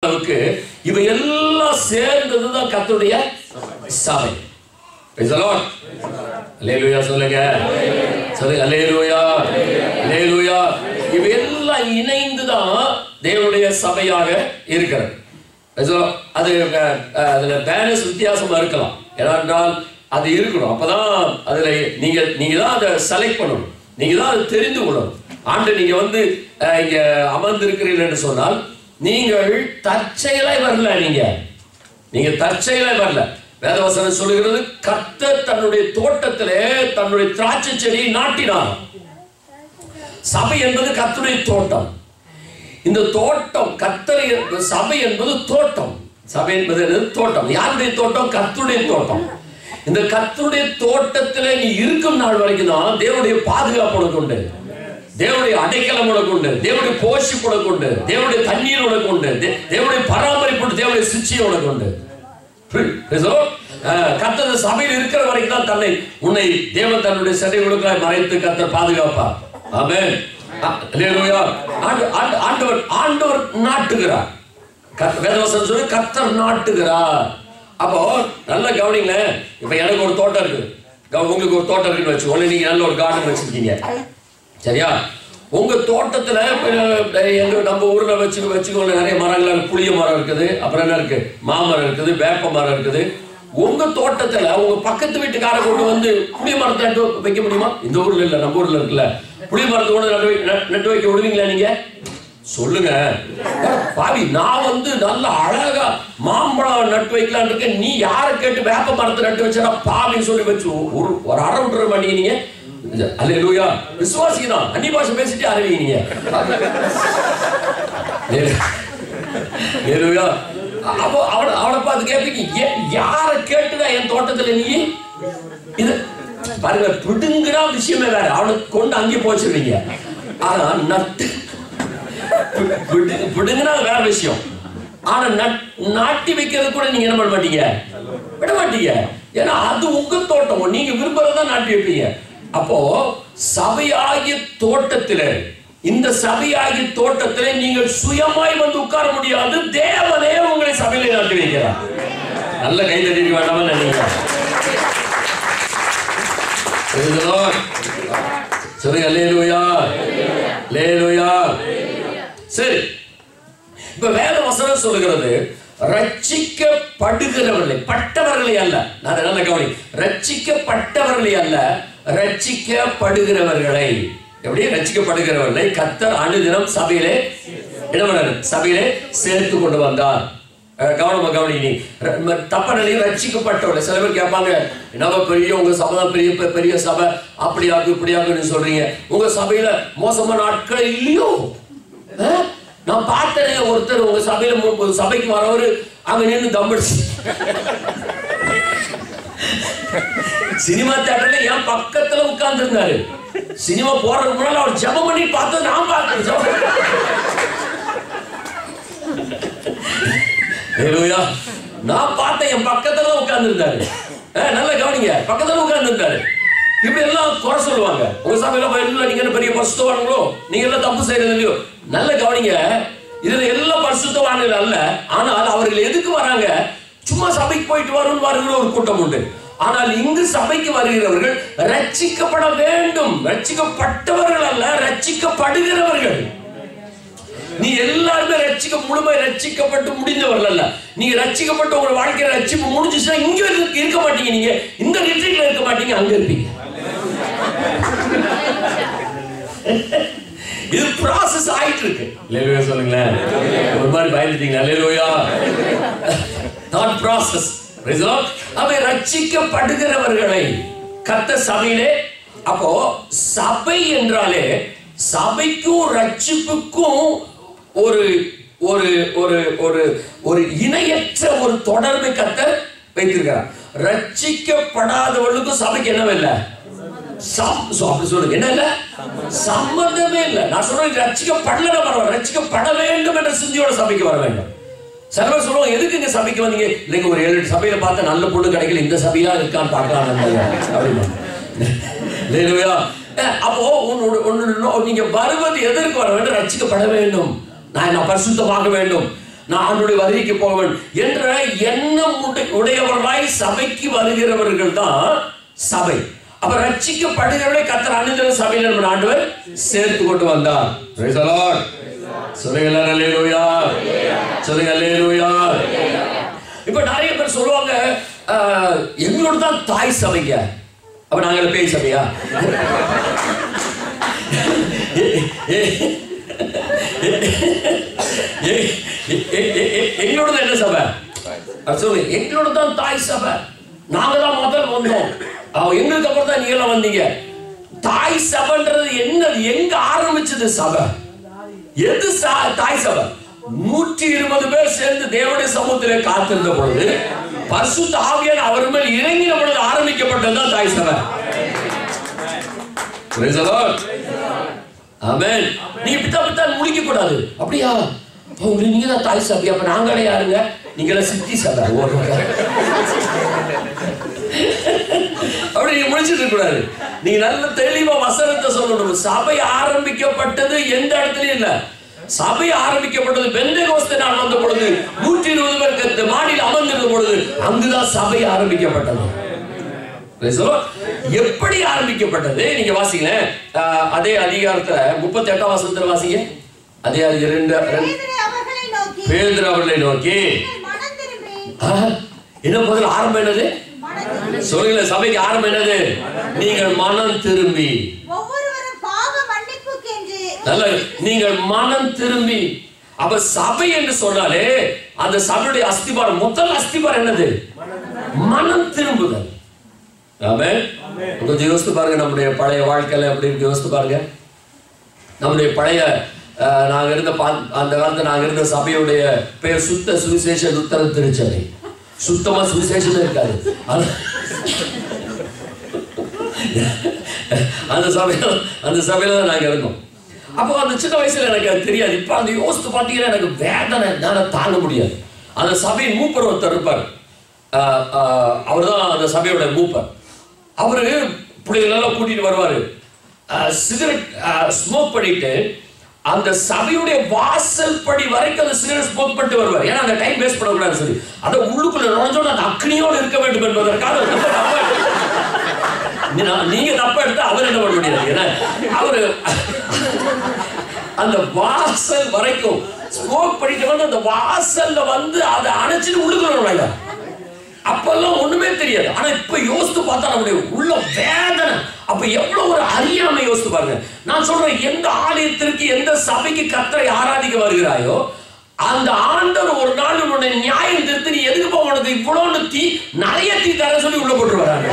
அளவுக்கு இவை எல்லாம் சேர்ந்ததுதான் கர்த்தருடைய சபை Praise the Lord. Hallelujah சொல்லுங்க சொல்லுங்க அல்லேலூயா அல்லேலூயா இவை எல்லாம் இணைந்துதான் தேவனுடைய சபையாக இருக்கிறது So, அது அஹ், அஹ், அதுல பேலன்ஸ் வித்தியாசமா இருக்கலாம் ஏனென்றால் அது இருக்கணும் அப்பதான் அதுல நீங்க நீங்க தான் அதை செலக்ட் பண்ணணும் நீங்க தான் அதை தெரிந்து கொள்ளணும் ஆண்டு நீங்க வந்து அஹ், இங்க அமர்ந்திருக்கிறீர்கள் என்று சொன்னால் நீங்கள் தற்செயலாய் வரல நீங்க நீங்க தற்செயலாய் வரல வேதவசனம் சொல்லுகிறது கர்த்தர் தன்னுடைய தோட்டத்திலே தன்னுடைய திராட்சை செடியை நாட்டினார் சபை என்பது கர்த்தருடைய தோட்டம் இந்த தோட்டம் கர்த்தரை சபை என்பது தோட்டம் சபை என்பது என்னது? தோட்டம் யாருடைய தோட்டம் கர்த்தருடைய தோட்டம் இந்த கர்த்தருடைய தோட்டத்திலே நீ இருக்கும் நாள் வரைக்கும் தான் தேவனுடைய பாதுகாப்பு உனக்கு உண்டு தேவனுடைய அடைக்கலம் உனக்கு உண்டு தேவனுடைய போஷிப்பு உனக்கு உண்டு தேவனுடைய தண்ணீர் உனக்கு உண்டு தே- தேவனுடைய பராமரிப்பு உண்டு, தேவனுடைய சிச்சை உனக்கு உண்டு கத்தர் சபையில் இருக்கிற வரைக்கும் தான் தன்னை உன்னை தேவன் தன்னுடைய சடைகளுக்காய் மறைத்து கத்தர் பாதுகாப்பார் ஆமென் அ- அல்லேலூயா. ஆண்டு- ஆண்டு- ஆண்டவர் ஆண்டவர் நாட்டுகிறார் கர்த்த- வேதவசனம் சொல்லி கத்தர் நாட்டுகிறார் அப்போ நல்லா கவனிங்களேன் இப்ப எனக்கு ஒரு தோட்டம் இருக்கு கவ- உங்களுக்கு ஒரு தோட்டம் இருக்குன்னு வச்சு உடனே நீங்க நல்ல ஒரு கார்டன் வச்சிருக்கீங்க சரியா உங்க தோட்டத்துல அஹ், எங்க நம்ம ஊர்ல வச்சு வச்சுக்கோங்க நிறைய மரங்கள் இருக்கு. புளிய மரம் இருக்குது அப்புறம் என்ன இருக்கு மாமரம் இருக்குது வேப்ப மரம் இருக்குது உங்க தோட்டத்துல உங்க பக்கத்து வீட்டுக்கார கொண்டு வந்து புளிய மரத்தை நட்டு வைக்க முடியுமா இந்த ஊர்ல இல்ல நம்ம ஊர்ல இருக்குல்ல புளிய மரத்தை கொண்டு நட்டு வை- ந- நட்டு வைக்க விடுவீங்களா நீங்க சொல்லுங்க பாவி நான் வந்து நல்ல அழகா மாம்பழம் நட்டு வைக்கலாம்னு இருக்கேன் நீ யாரை கேட்டு வேப்ப மரத்தை நட்டு வச்சா பாவின்னு சொல்லி வச்சு ஒரு ஒரு அரை விட்டுற மாட்டீங்க நீங்க அல்லேலூயா விசுவாசிங்க தான் அன்னி பாஷை பேசிட்டு அறிவிங்க நீங்க அல்லேலூயா அப்போ அவனை அவனை பார்த்து கேட்பீங்க "ஏ- யாரை கேட்டுதான் என் தோட்டத்துல நீ இது பாருங்க பிடுங்குனா விஷயமே வேற அவனுக்கு கொண்டு அங்கே போச்சிருவீங்க ஆனா நட்டு பிடு- பிடுங்குனா வேற விஷயம் ஆனா நட்- நாட்டி வைக்கிறது கூட நீங்க என்ன பண்ண மாட்டீங்க விட மாட்டீங்க ஏன்னா அது உங்க தோட்டம் நீங்க விரும்புறதா நாட்டி வைப்பீங்க அப்போ சபையாகிய தோட்டத்திலே இந்த சபையாகிய தோட்டத்திலே நீங்கள் சுயமாய் வந்து உட்கார முடியாது தேவனே உங்களை சபையில நாட்டி வைக்கிறார் நல்ல கை தட்டி வேண்டாமா நினைக்கிறேன் Praise the Lord. சொல்லுங்க அல்லேலூயா அல்லேலூயா சரி இப்ப வேத வசனம் சொல்லுகிறது ரட்சிக்கப்படுகிறவர்களை பட்டவர்களை அல்ல நான் நல்ல கவனி ரட்சிக்கப்பட்டவர்களை அல்ல ரட்சிக்கப்படுகிறவர்களை எப்படி ரட்சிக்கப்படுகிறவர்களை கத்தர் அனுதினம் சபையிலே என்ன பண்ணாரு சபையிலே சேர்த்து கொண்டு வந்தார் அஹ் கவனமா கவனி நீ ர- ம- தப்ப நிலையில் ரட்சிக்கப்பட்டவர்கள் சில பேர் கேட்பாங்க என்னவா பெரிய உங்க சபை தான் பெரிய பெ- பெரிய சபை அப்படியாக்கு இப்படியாக்குன்னு சொல்றீங்க உங்க சபையில மோசமான ஆட்கள் இல்லையோ அஹ்? நான் பார்த்தேன் ஒருத்தர் உங்க சபையில மு- ஒரு சபைக்கு வரவர் அங்க நின்று தம்பிடுச்சு சினிமா தேட்டர்ல என் பக்கத்துல உட்கார்ந்து இருந்தாரு சினிமா போறதுக்கு முன்னால அவர் ஜெபம் பண்ணி பார்த்தது நான் பார்த்தேன் ஜெபம். ஹalleluya நான் பார்த்தேன் என் பக்கத்துல உட்கார்ந்து இருந்தாரு நல்ல கவனிங்க பக்கத்துல உட்கார்ந்து இருந்தாரு இப்படி எல்லாம் குறை சொல்லுவாங்க உங்க சபையில எல்லாம் நீங்க என்ன பெரிய பரிசுத்தவான்களோ நீங்க எல்லாம் தப்பு செய்யறது இல்லையோ நல்ல கவனிங்க இதுல எல்லாம் பரிசுத்தவான்கள் அல்ல ஆனால் அவர்கள் எதுக்கு வராங்க சும்மா சபைக்கு போயிட்டு வரும் வருகிற ஒரு கூட்டம் உண்டு ஆனால் இங்கு சபைக்கு வருகிறவர்கள் ரட்சிக்கப்பட வேண்டும் ரட்சிக்கப்பட்டவர்கள் அல்ல ரட்சிக்கப்படுகிறவர்கள் நீ எல்லாருமே ரட்சிக்க முழுமை ரட்சிக்கப்பட்டு முடிந்தவர்கள் அல்ல நீங்க ரட்சிக்கப்பட்டு உங்க வாழ்க்கையில ரட்சிப்பு முடிஞ்சுச்சுன்னா இங்க இருக்க இருக்க மாட்டீங்க நீங்க இந்த ரிட்ரீட்ல இருக்க மாட்டீங்க அங்க இருப்பீங்க இது ப்ராசஸ் ஆயிட்டு இருக்கு லேலுயா சொல்லுங்களேன் ஒரு மாதிரி பயந்துட்டீங்களா லேலுயா நாட் ப்ராசஸ் ரிசல்ட் அவை ரட்சிக்கப்படுகிறவர்களை கத்த சபையிலே அப்போ சபை என்றாலே சபைக்கும் ரட்சிப்புக்கும் ஒரு ஒரு ஒரு ஒரு ஒரு இணையற்ற ஒரு தொடர்பை கத்த வைத்திருக்கிறார் ரட்சிக்கப்படாதவர்களுக்கும் சபைக்கு என்னவில்லை சம்- so அப்படி சொல்லுங்க என்ன இல்ல சம்பந்தமே இல்ல நான் சொல்றேன் ரட்சிக்கப்படல பரவாயில்ல ரட்சிக்கப்பட வேண்டும் என்ற சிந்தியோட சபைக்கு வர வேண்டும் சில பேர் சொல்லுவாங்க எதுக்கு இங்க சபைக்கு வந்தீங்க இல்லைங்க ஒரு ஏழு எட்டு சபையில பார்த்தா நல்ல பொண்ணு கிடைக்கல இந்த சபையா இருக்கான்னு பார்க்கலாம் அப்படின்னு இல்லையா அப்போ உன்னோட உன்னோட நோ- நீங்க வருவது எதற்கு வர வேண்டும் ரட்சிக்கப்பட வேண்டும் நான் நான் பரிசுத்தமாக வேண்டும் நான் ஆண்டுடைய வருகைக்கு போவேன் என்ற எண்ணம் உடை- உடையவர்களாய் சபைக்கு வருகிறவர்கள் தான் சபை அப்ப ரட்சிக்கப்படுகிறவர்களை கத்தர் அணிந்திர சபையில் நம்ம ஆண்டவர் சேர்த்து கொண்டு வந்தார் Praise the Lord. சொல்லுங்க எல்லாரும் அல்லேலூயா சொல்லுங்க அல்லேலூயா இப்ப நிறைய பேர் சொல்லுவாங்க ஆஹ், எங்களோட தான் தாய் சபைங்க அப்ப நாங்க பேய் சபையா எ- எ- எ- எ- எ- எங்களோட தான் என்ன சபை அது சொல்லுங்க எங்களோட தான் தாய் சபை நாங்க தான் முதல் வந்தோம் அவ எங்களுக்கு அப்புறம் தான் நீங்க வந்தீங்க தாய் சபைன்றது என்னது எங்க ஆரம்பிச்சது சபை எது சா- தாய் சபை நூற்றி இருபது பேர் சேர்ந்து தேவனுடைய சமூகத்திலே காத்திருந்த பொழுது பரிசுத்த ஆவியான் அவர் மேல் இறங்கின பொழுது ஆரம்பிக்கப்பட்டதுதான் தாய் சபை Praise the Lord. Amen. நீ இப்படித்தான் இப்படித்தான் முடிக்க கூடாது அப்படியா அப்ப உங்களுக்கு நீங்க தான் தாய் சபை அப்ப நாங்களே யாருங்க நீங்களே சித்தி சபை ஓ, அப்படி நீங்க முடிச்சிட்டு இருக்க கூடாது நீங்க நல்ல தெளிவா வசனத்தை சொல்லணும் சபை ஆரம்பிக்கப்பட்டது எந்த இடத்துலயும் இல்ல சபை ஆரம்பிக்கப்பட்டது பெந்தேகோஸ்தே நாள் வந்த பொழுது நூற்றி இருபது பேருக்கு மாடியில் அமர்ந்திருந்த பொழுது அங்குதான் சபை ஆரம்பிக்கப்பட்டது Praise the Lord. எப்படி ஆரம்பிக்கப்பட்டது நீங்க வாசிங்களேன் ஆஹ், அதே அதிகாரத்துல முப்பத்தி எட்டாம் வசனத்துல வாசிங்க அதே அதிகாரம் ரெண்டு ரெண்டு- பேதுரு அவர்களை நோக்கி பேதுரு அவர்களை நோக்கி நீங்கள் மனம் திரும்பி ஆஹ், என்ன பதில் ஆரம்பம் என்னது மனம் திரும்பி சொல்லுங்க சபைக்கு ஆரம்பம் என்னது நீங்கள் மனம் திரும்பி ஒவ்வொருவரும் பாவ மன்னிப்புக்கென்று நல்ல நீங்கள் மனம் திரும்பி அப்ப சபை என்று சொன்னாலே அந்த சபையுடைய அஸ்திபாரம் முதல் அஸ்திபாரம் என்னது மனம் திரும்புதல் ஆமென் கொஞ்சம் யோசித்து பாருங்க நம்முடைய பழைய வாழ்க்கையில எப்படி இருக்கு யோசித்து பாருங்க நம்முடைய பழைய அஹ், நாங்க இருந்த பா- அந்த காலத்துல நாங்க இருந்த சபையுடைய பெயர் சுத்த சுவிசேஷ உத்தர திருச்சபை சுத்தமா சுவிசேஷம் இருக்காது ஆனா- அந்த சபையில அந்த சபையில தான் நாங்க இருந்தோம் அப்போ அந்த சின்ன வயசுல எனக்கு அது தெரியாது இப்ப அந்த யோசித்து பார்த்தீங்கன்னா எனக்கு வேதனை என்னால தாங்க முடியாது அந்த சபையின் மூப்பர் ஒருத்தர் இருப்பார் அவர் தான் அந்த சபையோட மூப்பர் அவரு பிள்ளைகளெல்லாம் கூட்டிட்டு வருவாரு சிகரெட் ஸ்மோக் பண்ணிட்டு அந்த சபையுடைய வாசல் படி வரைக்கும் அந்த சிகரெட் ஸ்மோக் பண்ணிட்டு வருவார் ஏன்னா அந்த டைம் வேஸ்ட் பண்ணக்கூடாது சொல்லி அதை உள்ளுக்குள்ள நுழைஞ்சோட அந்த அக்னியோடு இருக்க வேண்டும் என்பதற்காக ரொம்ப தப்பா நீ- நீங்க தப்பா எடுத்தா அவர் என்ன பண்ண முடியாது ஏன்னா அவரு அந்த வாசல் வரைக்கும் ஸ்மோக் பண்ணிட்டு வந்து அந்த வாசல்ல வந்து அதை அணைச்சிட்டு உள்ளுக்குள்ள நுழைவார் அப்பெல்லாம் ஒண்ணுமே தெரியாது ஆனா இப்ப யோசித்து பார்த்தா நம்முடைய உள்ள வேதனை அப்ப எவ்வளவு ஒரு அறியாமை யோசித்து பாருங்க நான் சொல்றேன் எந்த ஆலயத்திற்கு எந்த சபைக்கு கத்தரை ஆராதிக்க வருகிறாயோ அந்த ஆண்டவர் ஒரு நாள் உன்னை நியாயம் திருத்தி நீ எதுக்கு போக உனக்கு இவ்வளவு தீ நிறைய தீ தர சொல்லி உள்ள போட்டு வராங்க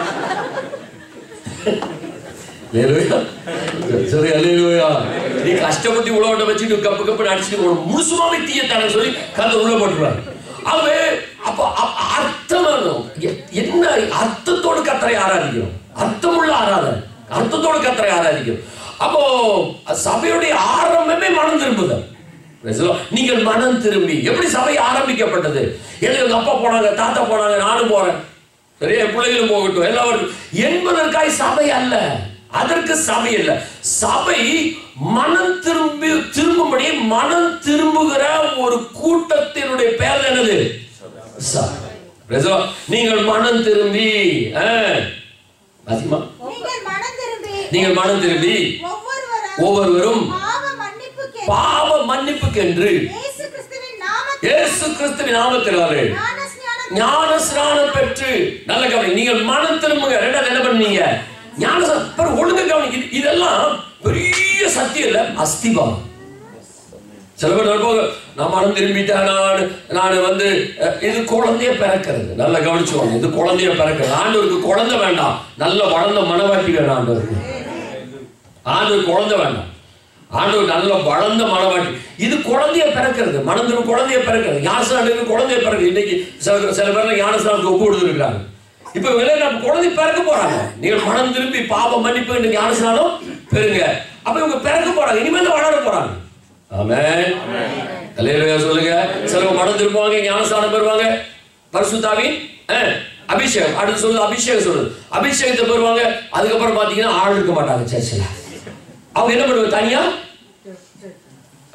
Hallelujah. சரி அல்லேலூயா நீ கஷ்டப்பட்டு உழவட்ட வச்சுட்டு கப்பு கப்பு அடிச்சுட்டு ஒரு முழுசுமாவே தீய தர சொல்லி கதை உள்ள போட்டுருவாங்க ஆகவே அப்ப அ- அர்த்தம் வேணும். எ- என்ன அர்த்தத்தோடு கத்தரை ஆராதிக்கிறோம் அர்த்தமுள்ள ஆராதனை அர்த்தத்தோடு கத்தரை ஆராதிக்கிறோம் அப்போ சபையுடைய ஆரம்பமே மனம் திரும்புதல் Praise the Lord. நீங்கள் மனம் திரும்பி எப்படி சபை ஆரம்பிக்கப்பட்டது எனக்கு எங்க அப்பா போனாங்க தாத்தா போனாங்க நானும் போறேன் சரியா என் பிள்ளைகளும் போகட்டும் எல்லாரும் என்பதற்காய் சபை அல்ல அதற்கு சபை அல்ல சபை மனம் திரும்பி திரும்பும்படி மனம் திரும்புகிற ஒரு கூட்டத்தினுடைய பெயர் என்னது சபை. Praise the Lord. நீங்கள் மனம் திரும்பி ஆ, அதிகமா நீங்கள் மனம் திரும்பி நீங்கள் மனம் திரும்பி ஒவ்வொருவரும் ஒவ்வொருவரும் பாவ மன்னிப்புக்கென்று பாவ மன்னிப்புக்கென்று இயேசு கிறிஸ்துவின் நாமத்தில் இயேசு கிறிஸ்துவின் நாமத்தினாலே ஞான ஸ்நானம் ஞான ஸ்நானம் பெற்று நல்ல கவனி நீங்கள் மனம் திரும்புங்க ரெண்டாவது என்ன பண்ணீங்க ஞான ஸ்நானம் பாரு, ஒழுங்கா கவனி இது- இதெல்லாம் பெரிய சத்தியம் இல்ல அஸ்திபாரம் சில பேர் நினைப்பாங்க, நான் மனம் திரும்பிட்டேன் நான் நான் வந்து அஹ், இது குழந்தைய பிறக்கிறது நல்லா கவனிச்சுக்கோங்க இது குழந்தைய பிறக்கிறது ஆண்டவருக்கு குழந்தை வேண்டாம் நல்ல வளர்ந்த மனவாட்டி வேணும் ஆண்டவருக்கு ஆண்டவர் குழந்தை வேண்டாம் ஆண்டவர் நல்ல வளர்ந்த மனவாட்டி இது குழந்தைய பிறக்கிறது மனதில் குழந்தைய பிறக்கிறது ஞானஸ்தானத்துக்கு குழந்தைய பிறகு இன்னைக்கு சில சில பேர்ல ஞானஸ்தானத்துக்கு ஒப்பு கொடுத்துருக்காங்க இப்ப விலை நம்ம குழந்தை பிறக்க போறாங்க நீங்கள் மனம் திரும்பி பாவம் மன்னிப்பு ஞானஸ்தானம் பெறுங்க அப்ப இவங்க பிறக்க போறாங்க இனிமேல் தான் வளர போறாங்க ஆமென் அல்லேலூயா சொல்லுங்க சிலவங்க மனம் திரும்புவாங்க ஞானஸ்தானம் பெறுவாங்க பரிசுத்தாவின் அஹ், அபிஷேகம் அடுத்து சொல்லுது அபிஷேகம் சொல்லுது அபிஷேகத்தை பெறுவாங்க அதுக்கப்புறம் பாத்தீங்கன்னா ஆள் இருக்க மாட்டாங்க சர்ச்சில் அவங்க என்ன பண்ணுவாங்க தனியா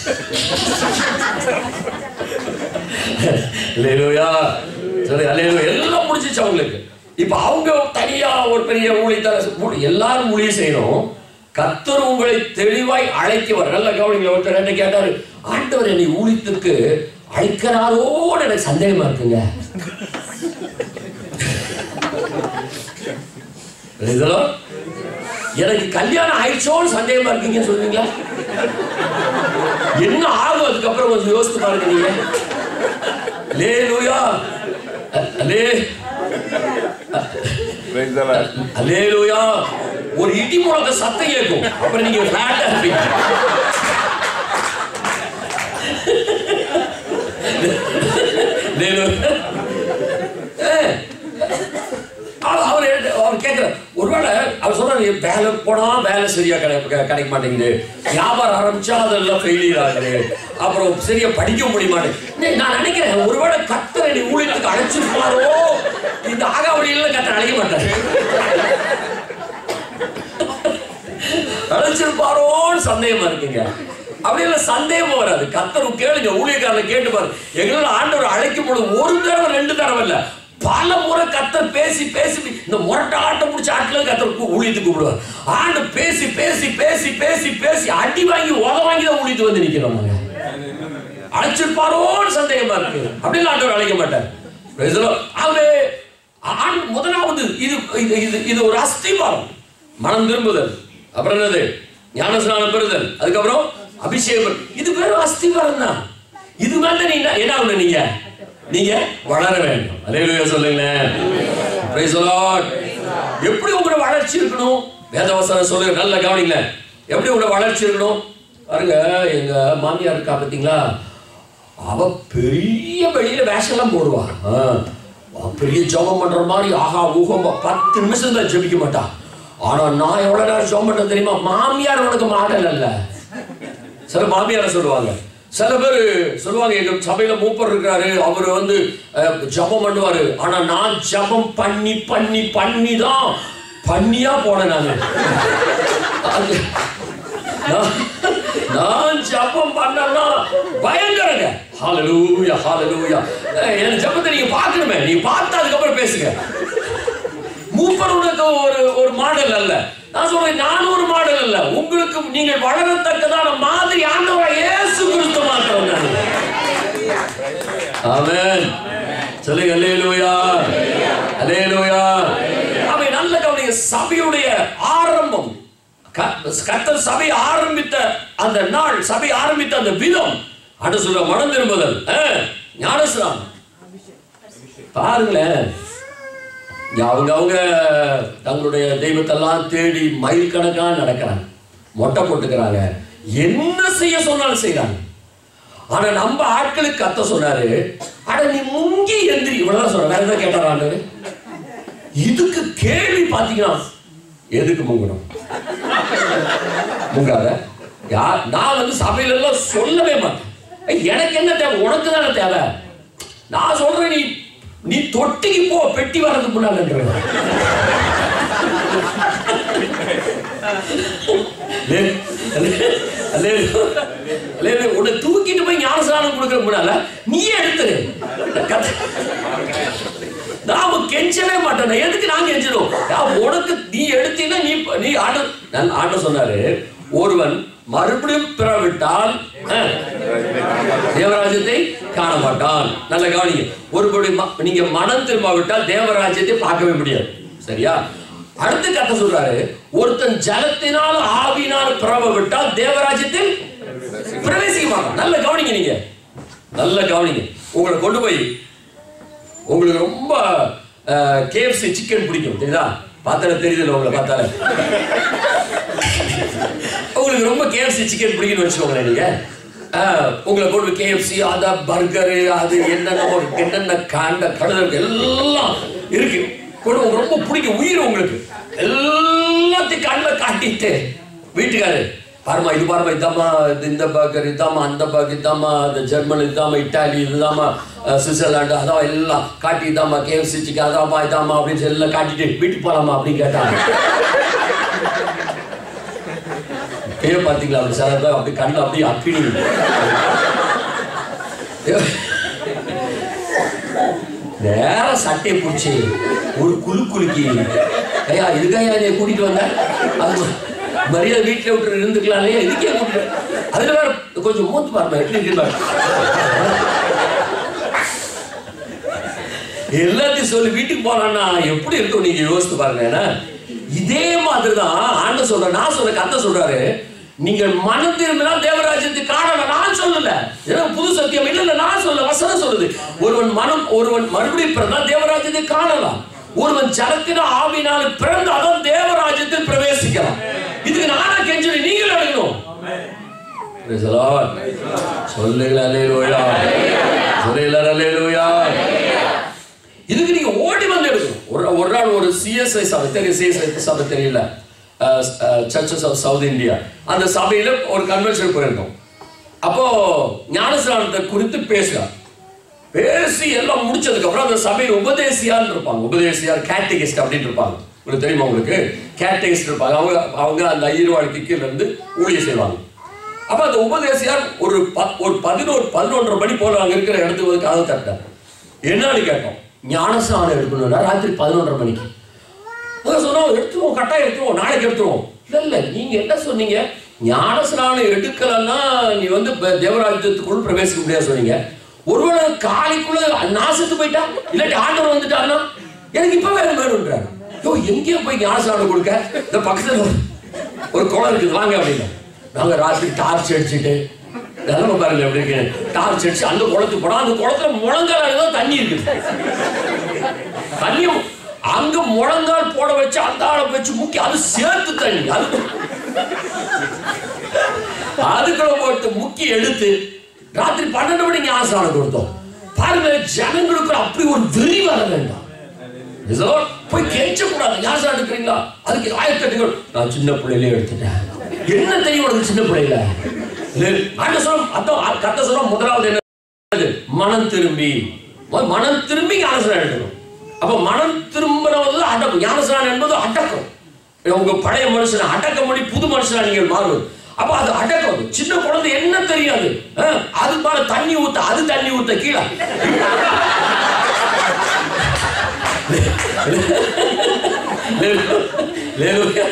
அல்லேலூயா சரி அல்லேலூயா எல்லாம் முடிஞ்சிச்சு அவங்களுக்கு இப்ப அவங்க தனியா ஒரு பெரிய ஊழியத்தார எல்லாரும் ஊழியம் செய்யணும் கத்தர் உங்களை தெளிவாய் அழைக்கவர் நல்ல கவனிங்க ஒருத்தர் என்ன கேட்டாரு ஆண்டவர் என்னை ஊழியத்துக்கு அழைக்கிறாரோன்னு எனக்கு சந்தேகமா இருக்குங்க இதெல்லாம் எனக்கு கல்யாணம் ஆயிடுச்சோன்னு சந்தேகமா இருக்கீங்கன்னு சொல்லுவீங்களா என்ன ஆகும் அதுக்கப்புறம் கொஞ்சம் யோசித்து பாருங்க நீங்க லே லூயா லே Praise the Lord. அல்லேலூயா ஒரு இடி முழக்க சத்தம் கேட்கும் அப்புறம் நீங்க ஃபிளாட்டா இருப்பீங்க அல்லேலூயா. ஏய், அவர் அவர் என்ன- அவர் கேட்கிறார் ஒருவேளை அவர் சொல்றாரு வேலை போனா வேலை சரியா கிடை கிடை- கிடைக்க மாட்டேங்குது வியாபாரம் ஆரம்பிச்சா அதெல்லாம் ஃபெயிலியர் ஆகுது அப்புறம் சரியா படிக்க முடிய மாட்டேங்குது நான் நினைக்கிறேன் ஒருவேளை கத்தரை ஊழியத்துக்கு அழைச்சிருப்பாரோ இந்த ஆகாவளியில கத்தரை அழைக்க மாட்டாரு அழைச்சிருப்பாரோன்னு சந்தேகமா இருக்குங்க அப்படி இல்ல சந்தேகமா வராது கத்தர் கேளுங்க ஊழியக்காரனை கேட்டு பாரு எங்களோட ஆண்டவர் அழைக்கும் பொழுது ஒரு தடவை ரெண்டு தடவை இல்ல பல முறை கத்தர் பேசி பேசி இந்த முரட்ட ஆட்டம் பிடிச்ச ஆட்டில் கத்தர் கூ- ஊழியத்துக்கு கூப்பிடுவார் ஆண்டு பேசி பேசி பேசி பேசி பேசி அடி வாங்கி உத வாங்கி தான் ஊழியத்து வந்து நிக்கிறோம் நாங்க அழைச்சிருப்பாரோன்னு சந்தேகமா இருக்கு அப்படின்னு ஆண்டவர் அழைக்க மாட்டார் Praise the Lord. ஆகவே ஆண் முதலாவது இது இது இது இது ஒரு அஸ்திபாரம் மனம் திரும்புதல் அப்புறம் என்னது ஞானஸ்நானம் பெறுதல் அதுக்கப்புறம் அபிஷேகம் இது வெறும் அஸ்திபாரம் தான் இது மேல நீங்க என்ன ஆகணும் நீங்க நீங்க வளர வேண்டும் அலையிலுயா சொல்லுங்களேன் Praise the Lord. எப்படி உங்களோட வளர்ச்சி இருக்கணும் வேதவசனம் சொல்லுங்க நல்ல கவனிங்களேன் எப்படி உங்களோட வளர்ச்சி இருக்கணும் பாருங்க எங்க மாமியார் இருக்கா பாத்தீங்களா அவ பெரிய வெளியில வேஷம்லாம் போடுவா ஆ. அவ பெரிய ஜெபம் பண்ற மாதிரி ஆஹா ஊகம் பத்து நிமிஷத்துல ஜெபிக்க மாட்டா ஆனா நான் எவ்வளவு நேரம் ஜெபம் பண்றேன் தெரியுமா மாமியார் உனக்கு மாடல் அல்ல சில மாமியார சொல்லுவாங்க சில பேர் சொல்லுவாங்க எங்க சபையில மூப்பர் இருக்காரு அவர் வந்து அஹ், ஜெபம் பண்ணுவாரு ஆனா நான் ஜெபம் பண்ணி பண்ணி பண்ணி தான் பண்ணியா போனேன் நானு அது நான் நான் ஜெபம் பண்ணனா பயங்கரங்க ஹalleluya ஹalleluya என் ஜெபத்தை நீங்க பார்க்கணுமே நீங்க பார்த்து அதுக்கப்புறம் பேசுங்க மூப்பர் உனக்கு ஒரு ஒரு மாடல் அல்ல நான் சொல்றேன் நான் ஒரு மாடல் அல்ல உங்களுக்கு நீங்கள் வளரத்தக்கதான மாதிரி ஆண்டவராக இயேசு கிறிஸ்து மாத்திரம் தான் ஆமென் சொல்லுங்க அல்லேலூயா அல்லேலூயா அவை நல்ல கவனிங்க சபையுடைய ஆரம்பம் க- கர்த்தர் சபை ஆரம்பித்த அந்த நாள் சபை ஆரம்பித்த அந்த விதம் அட சொல்ல மனம் திரும்புதல் ஞானஸ்நானம் பாருங்களேன் இங்க அவங்க அவங்க தங்களுடைய தெய்வத்தெல்லாம் தேடி மைல் கணக்கா நடக்கிறாங்க மொட்டை போட்டுக்கிறாங்க என்ன செய்ய சொன்னாலும் செய்றாங்க ஆனா நம்ம ஆட்களுக்கு கத்த சொன்னாரு அட நீ முங்கி எந்திரி இவ்வளவுதான் சொல்ற வேற எதாவது கேட்டாரா ஆண்டவரு? இதுக்கு கேள்வி பாத்தீங்கன்னா எதுக்கு முங்கணும் முங்காத யார் நான் வந்து சபையில எல்லாம் சொல்லவே மாட்டேன் ஏய், எனக்கு என்ன தேவை உனக்கு தானே தேவை நான் சொல்றேன் நீ நீ தொட்டிக்கு போ பெட்டி வர்றதுக்கு முன்னாடி உன்னை தூக்கிட்டு போய் ஞானஸ்நானம் கொடுக்கற முன்னால நீ எடுத்துரு கத்த- நாம கெஞ்சவே மாட்டோம் எதுக்கு நான் கெஞ்சணும் நான் உனக்கு நீ எடுத்தீங்கன்னா நீ நீ ஆண்டு நான் ஆண்டு சொன்னாரு ஒருவன் மறுபடியும் பிறவிட்டால் அஹ், தேவராஜ்யத்தை காண மாட்டான் நல்ல கவனிங்க ஒருபடி ம- நீங்க மனம் திரும்பாவிட்டால் தேவராஜ்யத்தை பார்க்கவே முடியாது சரியா அடுத்து கத்த சொல்றாரு ஒருத்தன் ஜலத்தினால் ஆவியினால் பிறவ விட்டால் தேவராஜ்யத்தில் பிரவேசிக்க மாட்டான் நல்ல கவனிங்க நீங்க நல்ல கவனிங்க உங்களை கொண்டு போய் உங்களுக்கு ரொம்ப கேஎஃப்சி சிக்கன் பிடிக்கும் தெரியுதா பார்த்தாலே தெரியுதுல்ல உங்களை பார்த்தாலே உங்களுக்கு ரொம்ப கேஎஃப்சி சிக்கன் பிடிக்கும்னு வச்சுக்கோங்களேன் நீங்க ஆஹ், உங்களை கொண்டு கேஎஃப்சி அத பர்கரு அது என்னென்ன ஒரு என்னென்ன காண்ட கடுதல் எல்லாம் இருக்கு கொண்டு உங்களுக்கு ரொம்ப பிடிக்கும் உயிர் உங்களுக்கு எல்லாத்தையும் கண்ணில் காட்டிட்டு வீட்டுக்காரு பாருமா இது பாருமா இதாம்மா இது இந்த பர்கர் இதாம்மா அந்த பர்கர் இதாம்மா இந்த ஜெர்மன் இதாம்மா இட்டாலி இதுதாம்மா அஹ், சுவிட்சர்லாந்து அதான் எல்லாம் காட்டி இதாம்மா கேஎஃப்சி சிக்கன் அதாம்மா இதாம்மா அப்படின்னு சொல்லி எல்லாம் காட்டிட்டு வீட்டுக்கு போலாமா அப்படின்னு கேட்டாங்க கையை பார்த்தீங்களா அப்படி சில பேர் அப்படி கண்ணில் அப்படியே அக்கினி நேர சட்டையை பிடிச்சி ஒரு குலு குலுக்கி ஐயா இதுக்காக என்னை கூட்டிட்டு வந்த அது மரியாதை வீட்டில் விட்டு இருந்துக்கலாம் இல்லையா இதுக்கே கூட்டிட்டு அதுல வேற கொஞ்சம் மூத்து பாருங்க எப்படி இருக்கு பாருங்க. எல்லாத்தையும் சொல்லி வீட்டுக்கு போறான்னா எப்படி இருக்கும் நீங்க யோசித்து பாருங்க ஏன்னா இதே மாதிரி தான் ஆண்ட சொல்ற நான் சொல்ற கத்த சொல்றாரு நீங்கள் மனம் திரும்பினால் தேவராஜ்யத்தை காணலாம் நான் சொல்லல ஏன்னா புது சத்தியம் இல்ல இல்ல நான் சொல்ல வசனம் சொல்லுது ஒருவன் மனம் ஒருவன் மறுபடியும் பிறந்தால் தேவராஜ்யத்தை காணலாம் ஒருவன் ஜலத்தின ஆவினால் பிறந்தாதான் தேவராஜ்யத்தில் பிரவேசிக்கலாம் இதுக்கு நானா கெஞ்சரி நீங்கள் எழுதணும் Praise the Lord. சொல்லுங்கள் அல்லேலூயா சொல்லுங்கள் அல்லேலூயா இதுக்கு நீங்க ஓடி வந்து எடுக்கணும் ஒரு ஒரு நாள் ஒரு சிஎஸ்ஐ சபை தெரியும் சிஎஸ்ஐ சபை தெரியல சர்ச்சஸ் ஆஃப் சவுத் இந்தியா அந்த சபையில ஒரு கன்வென்ஷன் போயிருக்கோம் அப்போ ஞானஸ்நானத்தை குறித்து பேசுறார் பேசி எல்லாம் முடிச்சதுக்கு அப்புறம் அந்த சபையில் உபதேசியார் இருப்பாங்க உபதேசியார் கேட்டகிஸ்ட் அப்படின்னு இருப்பாங்க உங்களுக்கு தெரியுமா உங்களுக்கு கேட்டகிஸ்ட் இருப்பாங்க அவங்க அவங்க அந்த ஐயர் வாழ்க்கைக்கு இருந்து ஊழிய செய்வாங்க அப்ப அந்த உபதேசியார் ஒரு ப- ஒரு பதினோரு பதினொன்றரை மணி போல அங்க இருக்கிற இடத்துக்கு வந்து கதவு தட்டார் என்னன்னு கேட்டோம் ஞானஸ்நானம் எடுக்கணும்னா ராத்திரி பதினொன்றரை மணிக்கு அதான் சொன்னோம் எடுத்துருவோம் கட்டாயம் எடுத்துருவோம் நாளைக்கு எடுத்துருவோம் இல்ல இல்ல நீங்க என்ன சொன்னீங்க ஞானஸ்நானம் எடுக்கலன்னா நீ வந்து ப- தேவராஜ்யத்துக்குள் பிரவேசிக்க முடியாது சொன்னீங்க ஒருவேளை காலைக்குள்ள நாசத்து போயிட்டா இல்லாட்டி ஆண்டவர் வந்துட்டாருன்னா எனக்கு இப்ப வேற வேணும்ன்றாரு யோ எங்கேயோ போய் ஞானஸ்நானம் கொடுக்க இந்த பக்கத்துல ஒரு- ஒரு குளம் இருக்குது வாங்க அப்படின்னு நாங்க ராத்திரி டார்ச் அடிச்சுட்டு நிலம பாருங்க எப்படி இருக்கு டார்ச் அடிச்சு அந்த குளத்துக்கு போனா அந்த குளத்துல முழங்கால தான் தண்ணி இருக்குது தண்ணியும் அங்க முழங்கால் போட வச்சு அந்த ஆளை வச்சு முக்கி அது சேர்த்து தண்ணி அது அதுக்குள்ள போட்டு முக்கி எடுத்து ராத்திரி பன்னெண்டு மணிக்கு ஆசானம் கொடுத்தோம் பாருங்க ஜனங்களுக்கு அப்படி ஒரு வெறி வர வேண்டாம் இதோ போய் கெஞ்ச கூடாது யாசா எடுக்கிறீங்களா அதுக்கு ஆயிரத்தெட்டுகள் நான் சின்ன பிள்ளையிலே எடுத்துட்டேன் என்ன தெரியும் உனக்கு சின்ன பிள்ளையில ஆண்ட சொல்ல அதான் கத்த சொல்ல முதலாவது என்ன மனம் திரும்பி முதல்ல மனம் திரும்பி ஞானஸ்நானம் எடுக்கணும் அப்ப மனம் திரும்பினது அடக்கம் ஞானஸ்நானம் என்பது அடக்கம் உங்க பழைய மனுஷனை அடக்கம் பண்ணி புது மனுஷனா நீங்கள் மாறுவது அப்ப அது அடக்கம் சின்ன குழந்தை என்ன தெரியாது அஹ், அது மேல தண்ணி ஊத்த அது தண்ணி ஊத்த கீழே லேலுயா.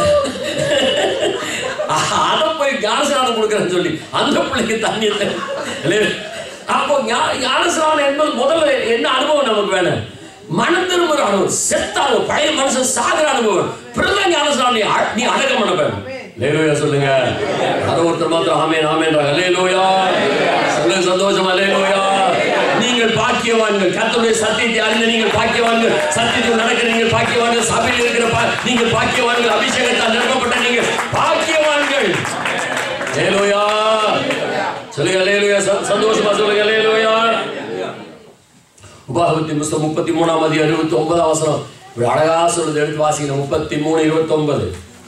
அதை போய் ஞானஸ்நானம் கொடுக்குறேன்னு சொல்லி அந்த பிள்ளைக்கு தண்ணி தெ- லே- அப்போ ஞா- ஞானஸ்நானம் என்பது முதல்ல என்ன அனுபவம் நமக்கு வேணும் மனம் திரும்புற அனுபவம் செத்தாங்க பழைய மனுஷன் சாகிற அனுபவம் பிறகு ஞானஸ்நானம் நீ அ- நீ அடக்கம் பண்ண வேணும் லேலுயா சொல்லுங்க அதை ஒருத்தர் மாத்திரம் ஆமேன் ஆமேன்றாங்க லேலுயா சொல்லுங்க சந்தோஷமா லேலுயா நீங்கள் பாக்கியவான்கள் கர்த்தருடைய சத்தியத்தை அறிந்த நீங்கள் பாக்கியவான்கள் சத்தியத்தில் நடக்கிற நீங்கள் பாக்கியவான்கள் சபையில் இருக்கிற பா- நீங்கள் பாக்கியவான்கள் அபிஷேகத்தால் நிரப்பப்பட்ட நீங்கள் பாக்கியவான்கள் லேலுயா சொல்லுங்க லேலுயா ச- சந்தோஷமா சொல்லுங்க லேலுயா உபாகமத்தின் புஸ்தகம் முப்பத்தி மூணாம் அதிகாரம் இருபத்தி ஒன்பதாம் வசனம் இப்படி அழகா சொல்றது எடுத்து வாசிக்கணும் முப்பத்தி மூணு இருபத்தி ஒன்பது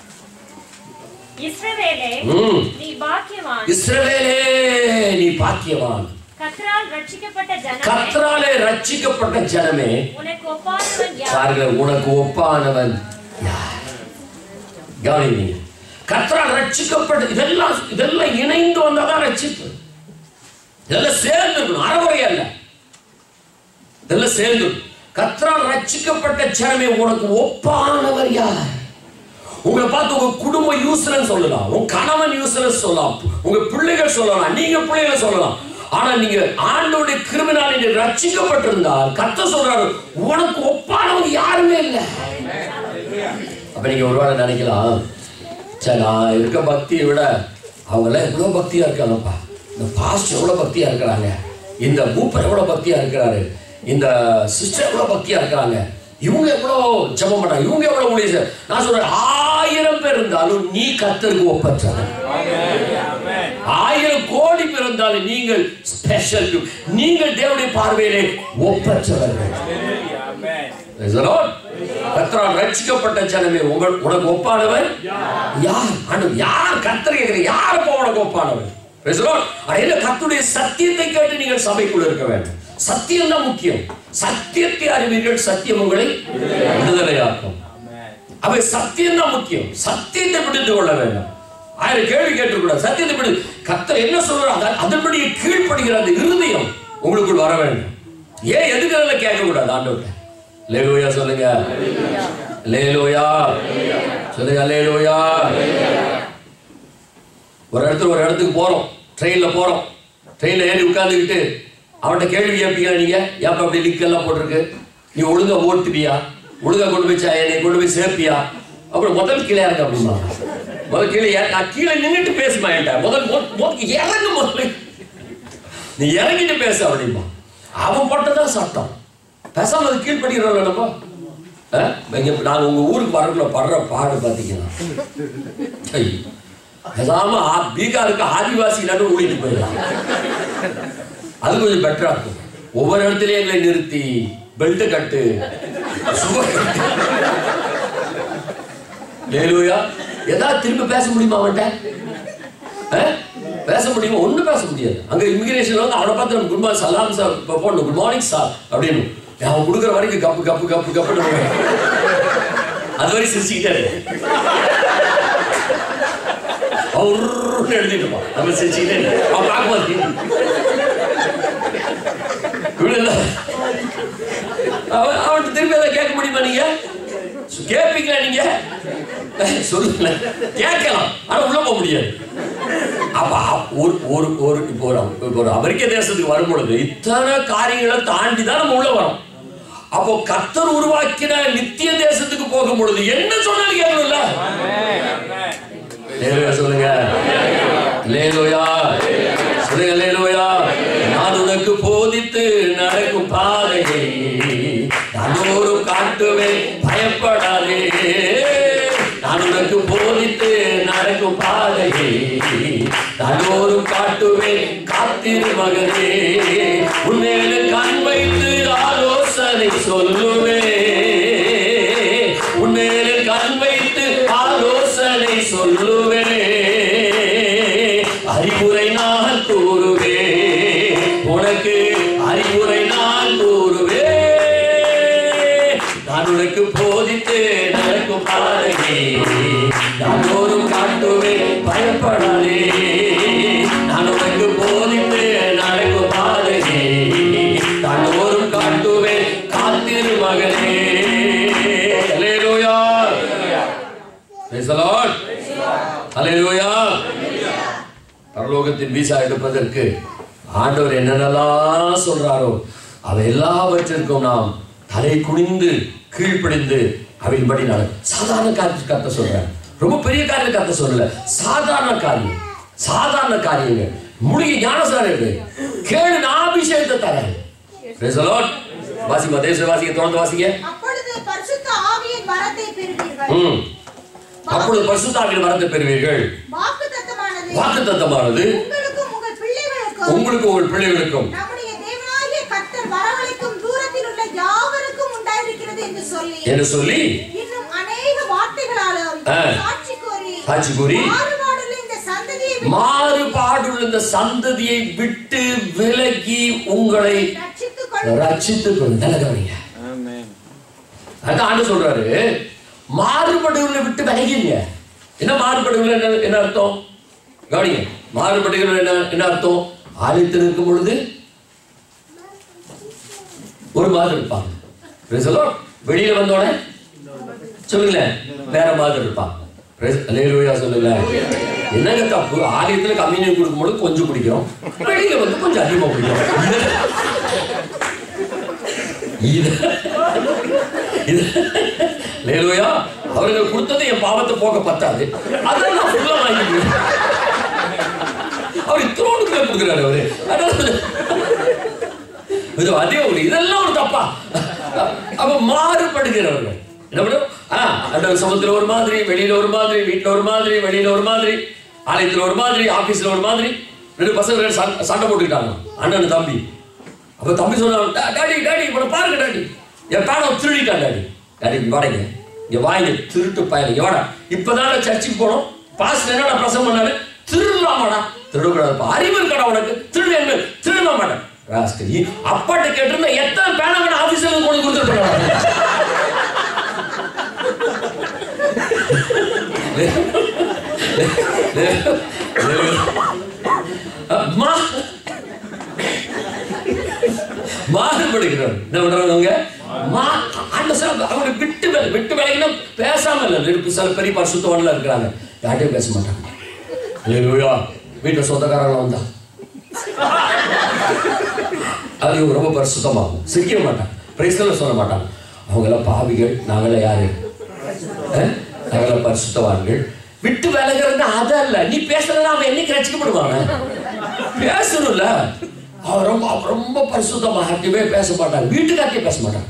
இஸ்ரவேலே ம். நீ பாக்கியவான் இஸ்ரவேலே நீ பாக்கியவான் கர்த்தரால் ரட்சிக்கப்பட்ட ஜனமே கர்த்தராலே ரட்சிக்கப்பட்ட ஜனமே உனக்கு ஒப்பானவன் யார் பாருங்க உனக்கு ஒப்பானவன் யார் கவனிங்க கர்த்தரால் ரட்சிக்கப்பட்ட இதெல்லாம் இதெல்லாம் இணைந்து வந்தாதான் ரட்சிப்பு இதெல்லாம் சேர்ந்து இருக்கணும் அறகுறை அல்ல இதெல்லாம் சேர்ந்து கர்த்தரால் ரட்சிக்கப்பட்ட ஜனமே உனக்கு ஒப்பானவர் யார் உங்களை பார்த்து உங்க குடும்பம் யூஸ்லன்னு சொல்லலாம் உங்க கணவன் யூஸ்லன்னு சொல்லலாம் உங்க பிள்ளைகள் சொல்லலாம் நீங்க பிள்ளைகளை சொல்லலாம் ஆனா நீங்க ஆண்டோடைய கிருமினால் நீங்க ரட்சிக்கப்பட்டிருந்தால் கத்த சொல்றாரு உனக்கு ஒப்பானவங்க யாருமே இல்லை அப்ப நீங்க ஒருவேளை நினைக்கலாம் சரி நான் இருக்க பக்தியை விட அவங்கெல்லாம் எவ்வளவு பக்தியா இருக்காங்கப்பா இந்த பாஸ்ட் எவ்வளவு பக்தியா இருக்கிறாங்க இந்த மூப்பர் எவ்வளவு பக்தியா இருக்கிறாரு இந்த சிஸ்டர் எவ்வளவு பக்தியா இருக்கிறாங்க இவங்க எவ்வளவு ஜெபம் பண்றாங்க இவங்க எவ்வளவு ஊழியம் செய்றாங்க. நான் சொல்றேன் ஆயிரம் பேர் இருந்தாலும் நீ கத்தருக்கு ஒப்பற்றவன் ஆயிரம் கோடி பேர் இருந்தாலும் நீங்கள் ஸ்பெஷல் நீங்கள் தேவனுடைய பார்வையிலே ஒப்பற்றவர்கள் Praise the Lord. கர்த்தரால் ரட்சிக்கப்பட்ட ஜனமே உங்கள் உனக்கு ஒப்பானவர் யார் ஆண்டவர் யார் கர்த்தர் கேட்கிற யார் அப்ப உனக்கு ஒப்பானவர் Praise the Lord. அடையில கர்த்தருடைய சத்தியத்தை கேட்டு நீங்கள் சபைக்குள்ள இருக்க வேண்டும் சத்தியம் தான் முக்கியம் சத்தியத்தை அறிவீர்கள் சத்தியம் உங்களை விடுதலையாக்கும் அவை சத்தியம் தான் முக்கியம் சத்தியத்தை பிடித்து கொள்ள வேண்டும் ஆயிரம் கேள்வி கேட்டுக்கூடாது சத்தியத்தை படி கத்தர் என்ன சொல்றாங்க அதன்படி கீழ்ப்படுகிற அந்த இருதயம் உங்களுக்குள் வர வேண்டும் ஏன் எதுக்கிறதுல கேட்க கூடாது ஆண்டவர்கிட்ட லேலூயா சொல்லுங்க லேலூயா சொல்லுங்க லேலூயா ஒரு இடத்துல ஒரு இடத்துக்கு போறோம் ட்ரெயின்ல போறோம் ட்ரெயின்ல ஏறி உட்கார்ந்துக்கிட்டு அவன்கிட்ட கேள்வி கேட்பீங்க நீங்க ஏப்பா அப்படி லிக் எல்லாம் போட்டிருக்கு நீ ஒழுங்கா ஓட்டுவியா ஒழுங்கா கொண்டு போய் சா- என்னை கொண்டு போய் சேர்ப்பியா அப்புறம் முதல் கீழே இறங்க அப்படிமா முதல் கீழே இற- நான் கீழே நின்னுட்டு பேசுமா என்கிட்ட முதல் மொ- மொ- இறங்கு முதல்ல நீ இறங்கிட்டு பேசு அப்படிமா அவன் போட்டதான் சட்டம் பேசாம அது கீழ்படுகிறோம்ல நம்ம ஆ? இங்க நாங்க உங்க ஊருக்கு வரக்குள்ள படுற பாடு பாத்தீங்கன்னா ஐயோ. பேசாம ஆ- பீகாருக்கு ஆதிவாசி நடு ஓடிட்டு போயிடலாம் அது கொஞ்சம் பெட்டரா இருக்கும் ஒவ்வொரு இடத்துலயும் எங்களை நிறுத்தி பெல்ட் கட்டு சுவர் கட்டு லேலூயா ஏதாவது திரும்ப பேச முடியுமா அவன்கிட்ட ஆ? பேச முடியுமா ஒண்ணும் பேச முடியாது அங்க இமிகிரேஷன்ல வந்து அவனை பார்த்து நம்ம குட் மார்னிங் சலாம் சார் இப்போ போடணும் குட் மார்னிங் சார் அப்படின்னு அவன் கொடுக்குற வரைக்கும் கப்பு கப்பு கப்பு கப்பு அது வரைக்கும் சிரிச்சுக்கிட்டே இருக்கு அவருன்னு எழுதிட்டு இருப்பான் நம்ம சிரிச்சுக்கிட்டே இருக்கு. அவன் பார்க்கும்போது இவ்வளவு இல்ல. அவன் அவன்கிட்ட திருப்பி அதை கேட்க முடியுமா நீங்க கேட்பீங்களா நீங்க சொல்லுங்க கேட்கலாம் ஆனா உள்ள போக முடியாது அப்ப அப்- ஒரு ஒரு ஒரு இப்போ ஒரு இப்போ ஒரு அமெரிக்க தேசத்துக்கு வரும் பொழுது இத்தனை காரியங்களை தாண்டி தான் நம்ம உள்ள வரோம் அப்போ கத்தர் உருவாக்கின நித்திய தேசத்துக்கு போகும் பொழுது என்ன சொன்னாலும் கேட்கணும்ல லேலுயா சொல்லுங்க லேலுயா சொல்லுங்க லேலுயா நான் உனக்கு போதித்து நடக்கும் பாதையை நானோரும் காட்டுவேன் பயப்படாதே நான் உனக்கு போதித்து நடக்கும் பாதையை நானோரும் காட்டுவேன் காத்திரு மகனே உன்மேல கண் வைத்து ஆலோசனை சொல்லுவேன் உன்மேல கண் வைத்து ஆலோசனை சொல்லுவேன் அறிவுரை நான் கூறுவேன் உனக்கு அறிவுரை நான் கூறுவேன் நான் உனக்கு போதித்து நடக்கும் பாதையே நானோரும் காட்டுவேன் பயப்படாதே நான் உனக்கு போதித்து நடக்கும் பாதையே நானோரும் காட்டுவேன் காத்திரு மகனே Hallelujah. Praise the Lord. Hallelujah. பரலோகத்தின் வீசா எடுப்பதற்கு ஆண்டவர் என்னென்னலாம் சொல்றாரோ அவை எல்லாவற்றிற்கும் நாம் தலை குனிந்து கீழ்ப்படிந்து அவையின்படி நான் சாதாரண காரியத்தை கத்த சொல்றேன் ரொம்ப பெரிய காரியத்தை கத்த சொல்லல சாதாரண காரியம் சாதாரண காரியங்கள் முடிய ஞானசாரம் இருக்கு கேளு நான் அபிஷேகத்தை தரேன் Praise the Lord. வாசிங்க தேச வாசிங்க தொடர்ந்து வாசிங்க அப்பொழுது பரிசுத்த ஆவியின் வரத்தை பெறுவீர்கள் ம் அப்பொழுது பரிசுத்தாவின் வரத்தை பெறுவீர்கள் வாக்குத்தத்தமானது வாக்குத்தத்தமானது உங்களுக்கும் உங்கள் பிள்ளைகளுக்கும் உங்களுக்கு உங்கள் பிள்ளைகளுக்கும் நம்முடைய தேவனாகிய கர்த்தர் வரவழைக்கும் தூரத்தில் உள்ள யாவருக்கும் உண்டாயிருக்கிறது என்று சொல்லி என்று சொல்லி இன்னும் அநேக வார்த்தைகளாலும் ஆ. சாட்சி கூறி சாட்சி கூறி மாறுபாடுள்ள இந்த சந்ததியை விட்டு மாறுபாடுள்ள இந்த சந்ததியை விட்டு விலகி உங்களை ரட்சித்துக் கொள்ளும் ரட்சித்துக் கொண்டு நல்ல கவனிங்க அதான் ஆண்டு சொல்றாரு மாறுபடுகளை விட்டு விலகிங்க என்ன மாறுபடுகள் என்ன என்ன அர்த்தம் கவனிங்க மாறுபடுகள் என்ன என்ன அர்த்தம் ஆலயத்தில் இருக்கும் பொழுது ஒரு மாதிரி இருப்பாங்க Praise the Lord. வெளியில வந்தோடனே சொல்லுங்களேன் வேற மாதிரி இருப்பாங்க Praise- Hallelujah சொல்லுங்க என்னங்க தப்பு ஆலயத்துல கம்யூனியன் கொடுக்கும்போது கொஞ்சம் குடிக்கிறோம் வெளியில வந்து கொஞ்சம் அதிகமா குடிக்கிறோம் இது இது லேலுயா அவர்கள் கொடுத்தது என் பாவத்தை போக்க பத்தாது அதான் நான் ஃபுல்லா வாங்கிக்கிறேன் அவர் இத்தனோடு பேர் கொடுக்குறாரு அவரு அதான் இது அதே ஒரு இதெல்லாம் ஒரு தப்பா அப்ப மாறுபடுகிறவர்கள் என்ன பண்ணும் ஆ அந்த சமத்துல ஒரு மாதிரி வெளியில ஒரு மாதிரி வீட்டுல ஒரு மாதிரி வெளியில ஒரு மாதிரி ஆலயத்துல ஒரு மாதிரி ஆபீஸ்ல ஒரு மாதிரி ரெண்டு பசங்க ரெண்டு சண்டை- சண்டை போட்டுக்கிட்டாங்க அண்ணன் தம்பி அப்ப தம்பி சொன்னான் "டா- டாடி டாடி இவனை பாருங்க டாடி என் பேனை திருடிட்டான் டாடி டாடி இங்க வாடங்க இங்க வாங்க திருட்டு பயலுங்க வாடா இப்பதான் சர்ச்சுக்கு போனோம் பாஸ்டர் என்னடா பிரசவம் பண்ணாரு திருடலாமாடா திருடக்கூடாது அறிவு இருக்கடா உனக்கு திருடு என்ன திருட மாட்டேன் ராஸ்கல் இ- அப்பாட்ட கேட்டிருந்தா எத்தனை பேனை வேணும் ஆபீஸ்ல கொண்டு கொடுத்துருக்கோம் அம்மா மாறுபடுகிறோம் என்ன பண்றாங்க அவங்க மா அந்த சார் அவங்க விட்டு வேலை விட்டு வேலைன்னா பேசாம இல்லை ரெண்டு சில பெரிய பரிசுத்தவன்ல இருக்கிறாங்க யார்ட்டையும் பேச மாட்டாங்க இல்லையா வீட்டில் சொந்தக்காரங்க வந்தா அது இவங்க ரொம்ப பரிசுத்தமாகும் சிரிக்க மாட்டாங்க பிரைஸ்தல சொல்ல மாட்டாங்க அவங்கெல்லாம் பாவிகள் நாங்களாம் யாரு அஹ்? நாங்களாம் பரிசுத்தவான்கள் விட்டு விலகிறது அதல்ல நீ பேசலன்னா அவன் என்னைக்கு ரசிக்கப்படுவாங்க பேசணும்ல அவன் ரொம்ப அவன் ரொம்ப பரிசுத்தமா யார்கிட்டயுமே பேச மாட்டாங்க வீட்டுக்கார்ட்டே பேச மாட்டாங்க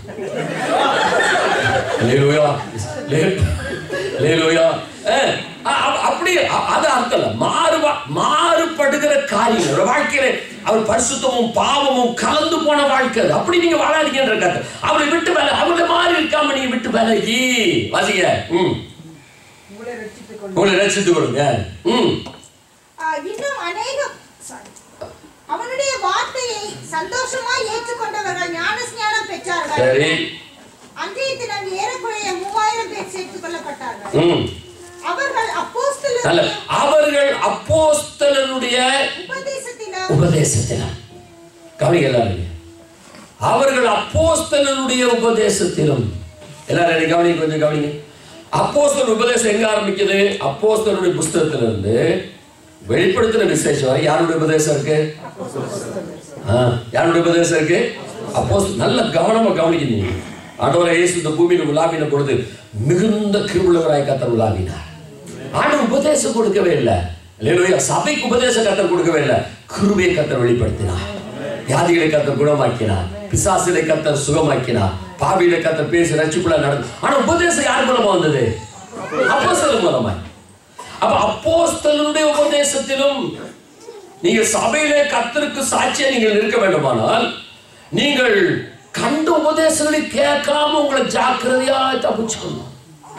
லேலுயா லேலுயா அப்படி அ- அது அர்த்தம் இல்ல மாறுபா மாறுபடுகிற காரியம் ஒரு வாழ்க்கையில அவர் பரிசுத்தமும் பாவமும் கலந்து போன வாழ்க்கை அது. அப்படி நீங்க வாழாதீங்கன்ற கதை அவளை விட்டு வேலை அவளை மாறி இருக்காம நீங்க விட்டு விலகி வாசிங்க ம் உங்களை ரசித்துக் கொள்ளுங்க ம் ஆஹ், இன்னும் அநேக sorry. அவனுடைய வார்த்தையை சந்தோஷமாய் ஏற்றுக்கொண்டவர்கள் ஞானஸ்நானம் பெற்றார்கள் சரி அன்றைய தினம் ஏறக்குறைய மூவாயிரம் பேர் சேர்த்துக் கொள்ளப்பட்டார்கள் ம் அவர்கள் நல்ல அப்போஸ்தலருடைய அவர்கள் அப்போஸ்தலனுடைய உபதேசத்திலும் உபதேசத்திலும் கவனிங்க எல்லாரும் அவர்கள் அப்போஸ்தலனுடைய உபதேசத்திலும் எல்லாரும் என்னை கவனிங்க கொஞ்சம் கவனிங்க அப்போஸ்தலர் உபதேசம் எங்க ஆரம்பிக்குது அப்போஸ்தலனுடைய புஸ்தகத்துல இருந்து வெளிப்படுத்தின விசேஷம் வரை யாருடைய உபதேசம் இருக்கு ஆ, யாருடைய உபதேசம் இருக்கு அப்போ நல்ல கவனமா கவனிக்கணும் ஆண்டவரை இயேசு இந்த பூமியில் உலாவின பொழுது மிகுந்த கிருவுள்ளவராய் கத்தர் உலாவினார் ஆண்டவர் உபதேசம் கொடுக்கவே இல்லை இல்லையா சபைக்கு உபதேசம் கத்தர் கொடுக்கவே இல்லை கிருபையை கத்தர் வெளிப்படுத்தினார் வியாதிகளை கத்தர் குணமாக்கினார் பிசாசுகளை கத்தர் சுகமாக்கினார் பாவிகளை கத்தர் பேசி ரட்சிப்புல நடந்து ஆனா உபதேசம் யார் மூலமா வந்தது அப்போஸ்தலர் மூலமாய் அப்ப அப்போஸ்தலனுடைய உபதேசத்திலும் நீங்க சபையிலே கர்த்தருக்கு சாட்சியா நீங்கள் இருக்க வேண்டுமானால் நீங்கள் கண்ட உபதேசங்களை கேட்காம உங்களை ஜாக்கிரதையா தப்பிச்சுக்கணும்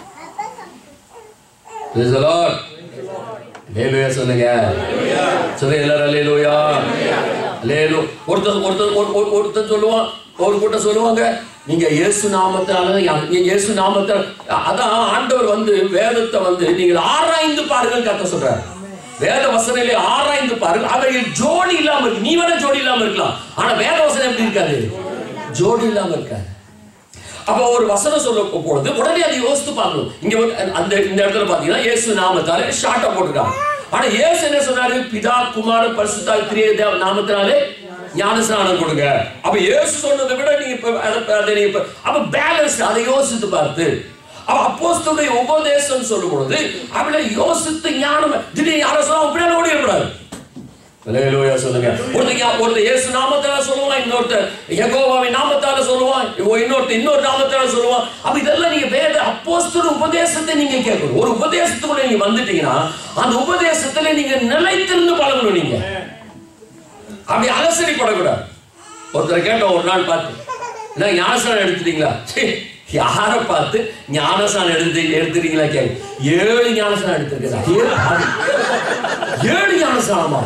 Praise the Lord. Hallelujah சொல்லுங்க சொல்லுங்க எல்லாரும் அல்லேலூயா லேலு ஒருத்தர் ஒருத்தர் ஒரு- ஒரு- ஒருத்தர் சொல்லுவான் ஒரு கூட்டம் சொல்லுவாங்க நீங்க இயேசு நாமத்தால யா- நீங்க இயேசு நாமத்தால் அதான் ஆண்டவர் வந்து வேதத்தை வந்து நீங்கள் ஆராய்ந்து பாருங்கள் கத்த சொல்றாரு வேத வசனையிலே ஆராய்ந்து பாருங்கள் அவைகள் ஜோடி இல்லாம இருக்கு நீ வேணா ஜோடி இல்லாம இருக்கலாம் ஆனா வேத வசனம் எப்படி இருக்காது ஜோடி இல்லாம இருக்காது அப்ப ஒரு வசனம் சொல்ல பொழுது உடனே அதை யோசித்து பார்க்கணும் இங்க வந்து அந்த இந்த இடத்துல பாத்தீங்கன்னா இயேசு நாமத்தாலே ஷார்ட்டா போட்டுருக்காங்க ஆனா இயேசு என்ன சொன்னாரு பிதா குமார பரிசுத்தாய் திரிய தேவ நாமத்தினாலே ஞானஸ்நானம் கொடுங்க அப்ப இயேசு சொன்னதை விட நீங்க இப்ப அதை- அதை நீங்க இப்ப அப்ப பேலன்ஸ் அதை யோசித்து பார்த்து அவ அப்போஸ்தலருடைய உபதேசம் சொல்லும் பொழுது அவளை யோசித்து ஞானம் திடீர்னு யாரை சொன்னா அப்படியே ஓடிடக்கூடாது ஹalleluya சொல்லுங்க ஒருத்தங்க ஒருத்தர் இயேசு நாமத்தால சொல்லுவான் இன்னொருத்தர் யெகோவாவின் நாமத்தால சொல்லுவான் இவ- இன்னொருத்தர் இன்னொரு நாமத்தால சொல்லுவான் அப்ப இதெல்லாம் நீங்க வேத அப்போஸ்தலர் உபதேசத்தை நீங்க கேட்கணும் ஒரு உபதேசத்துக்குள்ள நீங்க வந்துட்டீங்கன்னா அந்த உபதேசத்துல நீங்க நிலைத்திருந்து பழகணும் நீங்க அப்படி அலசரிப்படக்கூடாது ஒருத்தரை கேட்டோம் ஒரு நாள் பார்த்து என்ன ஞானசானம் எடுத்துட்டீங்களா சீ, யாரை பார்த்து ஞானசானம் எடுத்து எடுத்துட்டீங்களா கேட்க ஏழு ஞானசானம் எடுத்திருக்கா ஏழு ஆறு. ஏழு ஞானசானமா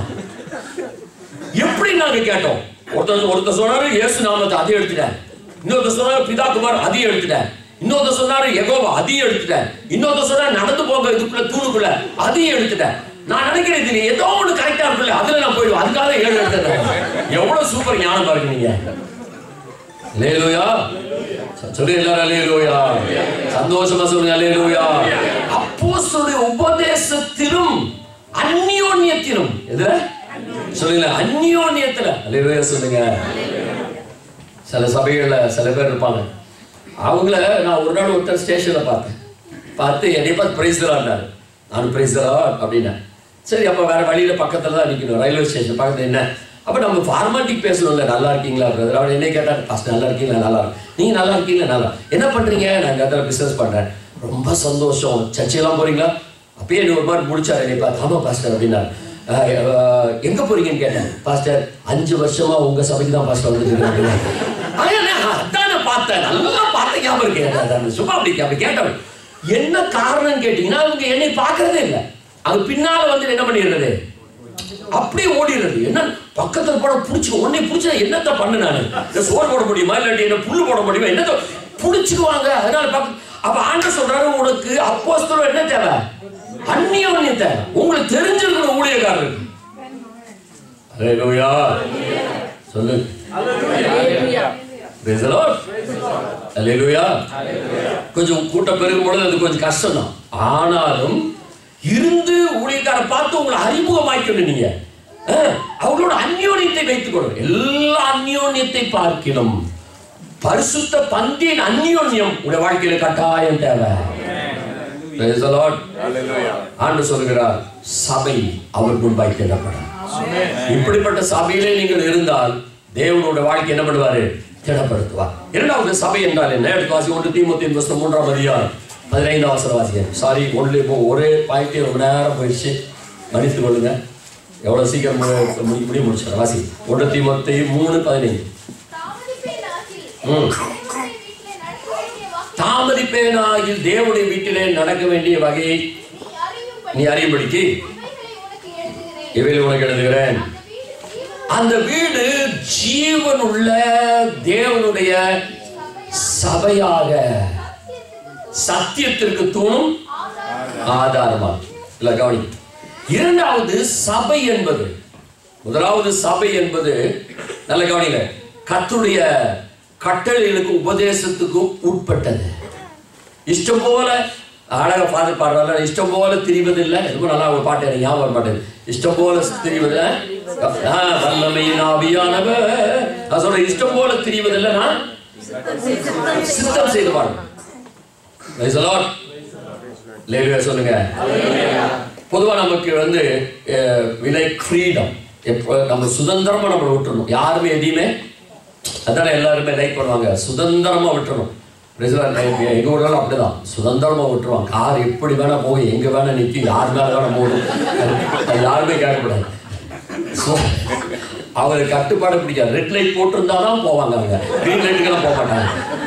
எப்படி நாங்க கேட்டோம் ஒருத்தர் ஒருத்தர் சொன்னாரு இயேசு நாமத்தை அதையும் எடுத்துட்டேன் இன்னொருத்தர் சொன்னாரு பிதா குமார் அதையும் எடுத்துட்டேன் இன்னொருத்தர் சொன்னாரு எகோவா அதையும் எடுத்துட்டேன் இன்னொருத்தர் சொன்னாரு நடந்து போக இதுக்குள்ள தூணுக்குள்ள அதையும் எடுத்துட்டேன் நான் நினைக்கிறேன் இது ஏதோ ஒண்ணு கரெக்டா இருக்குல்ல அதுல நான் போயிடுவேன் அதுக்காக ஏழு எடுத்துட்டேன் எவ்வளவு சூப்பர் ஞானம் பாருங்க நீங்க லேலுயா சொல்லு எல்லாரும் லேலுயா சந்தோஷமா சொல்லுங்க லேலுயா அப்போஸ்தலருடைய உபதேசத்திலும் அந்யோன்யத்திலும் எதுல சொல்லுங்க அந்யோன்யத்துல லேலுயா சொல்லுங்க சில சபைகள்ல சில பேர் இருப்பாங்க அவங்கள நான் ஒரு நாள் ஒருத்தர் ஸ்டேஷன்ல பார்த்தேன் பார்த்து என்னை பார்த்து பிரைஸ் தரான்னாரு நான் பிரைஸ் தரா அப்படின்னேன் சரி அப்போ வேற வழியில பக்கத்துல தான் நிற்கணும் ரயில்வே ஸ்டேஷன் பக்கத்துல என்ன அப்போ நம்ம ஃபார்மாலிட்டிக் பேசணும்ல நல்லா இருக்கீங்களா பிரதர் அவர் என்ன கேட்டார் ஃபர்ஸ்ட் நல்லா இருக்கீங்களா நல்லா இருக்கு நீங்க நல்லா இருக்கீங்களா நல்லா என்ன பண்றீங்க நான் அதில் பிசினஸ் பண்றேன் ரொம்ப சந்தோஷம் சர்ச்சையெல்லாம் போறீங்களா அப்பயே என்ன ஒரு மாதிரி முடிச்சாரு என்னை பார்த்து ஆமா பாஸ்டர் அப்படின்னாரு அஹ், அஹ், எங்க போறீங்கன்னு கேட்டேன் பாஸ்டர் அஞ்சு வருஷமா உங்க சபைக்கு தான் பாஸ்டர் வந்துட்டு இருக்கேன் ஆனா, அதான் நான் பார்த்தேன் நல்லா பார்த்த ஞாபகம் இருக்கு எனக்கு. அதான் சும்மா அப்படி அப்படி கேட்டவன் என்ன காரணம் கேட்டீங்கன்னா அவங்க என்னை பார்க்கறதே இல்லை அது பின்னால வந்து என்ன பண்ணிடுறது அப்படியே ஓடிடுறது என்ன பக்கத்துல போட புடிச்சு உன்னை புடிச்சா என்னத்த பண்ணு நானு இந்த சோறு போட முடியுமா இல்லாட்டி என்ன புல்லு போட முடியுமா என்னத்த புடிச்சுக்குவாங்க அதனால பக்க அப்ப ஆண்டவர் சொல்றாரு உனக்கு அப்போஸ்தலர் என்ன தேவை அந்நியோன்யத்தை உங்களுக்கு தெரிஞ்சிருக்கிற ஊழியக்காரருக்கு அல்லேலூயா சொல்லு Praise the Lord. அல்லேலூயா கொஞ்சம் கூட்டம் பெருகும் பொழுது அது கொஞ்சம் கஷ்டம் தான் ஆனாலும் இருந்து ஊழியக்கார பார்த்து உங்களை அறிமுகமாக்கணும் நீங்க அஹ், அவங்களோட அந்யோன்யத்தை வைத்துக் கொள்ளும் எல்லா அந்யோன்யத்தை பார்க்கணும் பரிசுத்த பந்தியின் அந்யோன்யம் உடைய வாழ்க்கையில கட்டாயம் தேவை Praise the Lord. ஆண்டு சொல்கிறார் சபை அவர் முன்பாய் திடப்படும் இப்படிப்பட்ட சபையிலே நீங்கள் இருந்தால் தேவனோட வாழ்க்கை என்ன பண்ணுவாரு திடப்படுத்துவார் இரண்டாவது சபை என்றால் என்ன எடுத்து வாசி ஒன்று தீமத்தின் வசனம் மூன்றாம் அதிகாரம் பதினைந்தாம் வசனம் வாசிங்க சாரி ஒன்று இப்போ ஒரே பாயிண்டே ரொம்ப நேரம் போயிடுச்சு மன்னித்துக் கொள்ளுங்க எவ்வளவு சீக்கிரம் மு- முடி முடிய முடிச்சு வாசி ஒன்று தீமத்தை மூணு பதினைந்து ம். தாமதிப்பேனாகில் தேவனுடைய வீட்டிலே நடக்க வேண்டிய வகையை நீ அறியும்படிக்கு இவையில் உனக்கு எழுதுகிறேன் அந்த வீடு ஜீவனுள்ள தேவனுடைய சபையாக சத்தியத்திற்கு தூணும் ஆதாரமா இல்ல கவனி இரண்டாவது சபை என்பது முதலாவது சபை என்பது நல்ல கவனிங்க கர்த்தருடைய கட்டளைகளுக்கு உபதேசத்துக்கும் உட்பட்டது இஷ்டம் போல அழகா பாட்டு பாடுறாங்க இஷ்டம் போல திரிவதில்லை ரொம்ப நல்லா ஒரு பாட்டு எனக்கு ஞாபகம் வர மாட்டேங்குது இஷ்டம் போல திரிவது ஆ, வல்லமையின் ஆவியானவர் நான் சொல்றேன் இஷ்டம் போல திரிவதில்லை நான் சித்தம் செய்து பாடுறேன் Praise the Lord. Hallelujah சொல்லுங்க பொதுவா நமக்கு வந்து அஹ், விலை ஃப்ரீடம் எப்போ நம்ம சுதந்திரமா நம்ம விட்டுறணும் யாருமே எதையுமே அதானே எல்லாருமே லைக் பண்ணுவாங்க சுதந்திரமா விட்டுறணும் Praise the Lord. எங்க எங்க ஊர்ல அப்படிதான் சுதந்திரமா விட்டுருவாங்க கார் எப்படி வேணா போய் எங்க வேணா நிற்கும் யார் மேல வேணா போடும் அது யாருமே கேட்கக்கூடாது So, அவங்களுக்கு கட்டுப்பாடு பிடிக்காது ரெட் லைட் போட்டிருந்தா தான் போவாங்க அவங்க கிரீன் லைட்டுக்கெல்லாம் போக மாட்டாங்க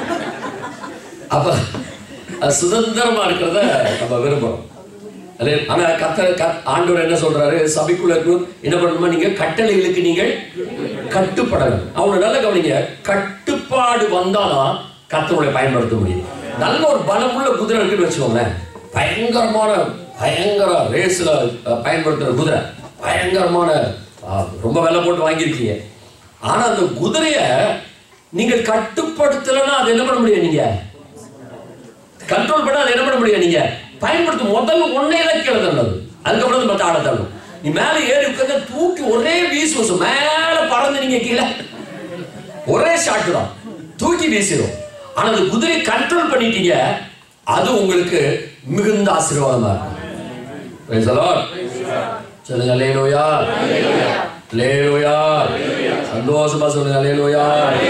அப்ப அது சுதந்திரமா இருக்கிறத நம்ம விரும்புறோம் அதே ஆனா கத்த க- ஆண்டவர் என்ன சொல்றாரு சபைக்குள்ள இருக்கும் என்ன பண்ணணுமா நீங்க கட்டளைகளுக்கு நீங்கள் கட்டுப்படணும் அவங்க நல்ல கவனிங்க கட்டுப்பாடு வந்தாதான் கத்தருடைய பயன்படுத்த முடியும் நல்ல ஒரு பலமுள்ள குதிரை இருக்குன்னு வச்சுக்கோங்களேன் பயங்கரமான பயங்கர ரேஸ்ல அஹ், பயன்படுத்துற குதிரை பயங்கரமான அஹ், ரொம்ப விலை போட்டு வாங்கியிருக்கீங்க ஆனா அந்த குதிரைய நீங்கள் கட்டுப்படுத்தலைன்னா அது என்ன பண்ண முடியும் நீங்க கண்ட்ரோல் பண்ண அதை என்ன பண்ண முடியும் நீங்க பயன்படுத்தும் முதல்ல ஒன்னே தான் கீழே தள்ளது அதுக்கப்புறம் தான் மற்ற ஆளை தள்ளும் நீ மேல ஏறி உட்காந்து தூக்கி ஒரே வீசு வீசும் மேல பறந்து நீங்க கீழே ஒரே ஷாட் தான் தூக்கி வீசிடும் ஆனா அந்த குதிரையை கண்ட்ரோல் பண்ணிட்டீங்க அது உங்களுக்கு மிகுந்த ஆசீர்வாதமா இருக்கும் Praise the Lord. சொல்லுங்க லேலோயா லேலோயா சந்தோஷமா சொல்லுங்க லேலோயா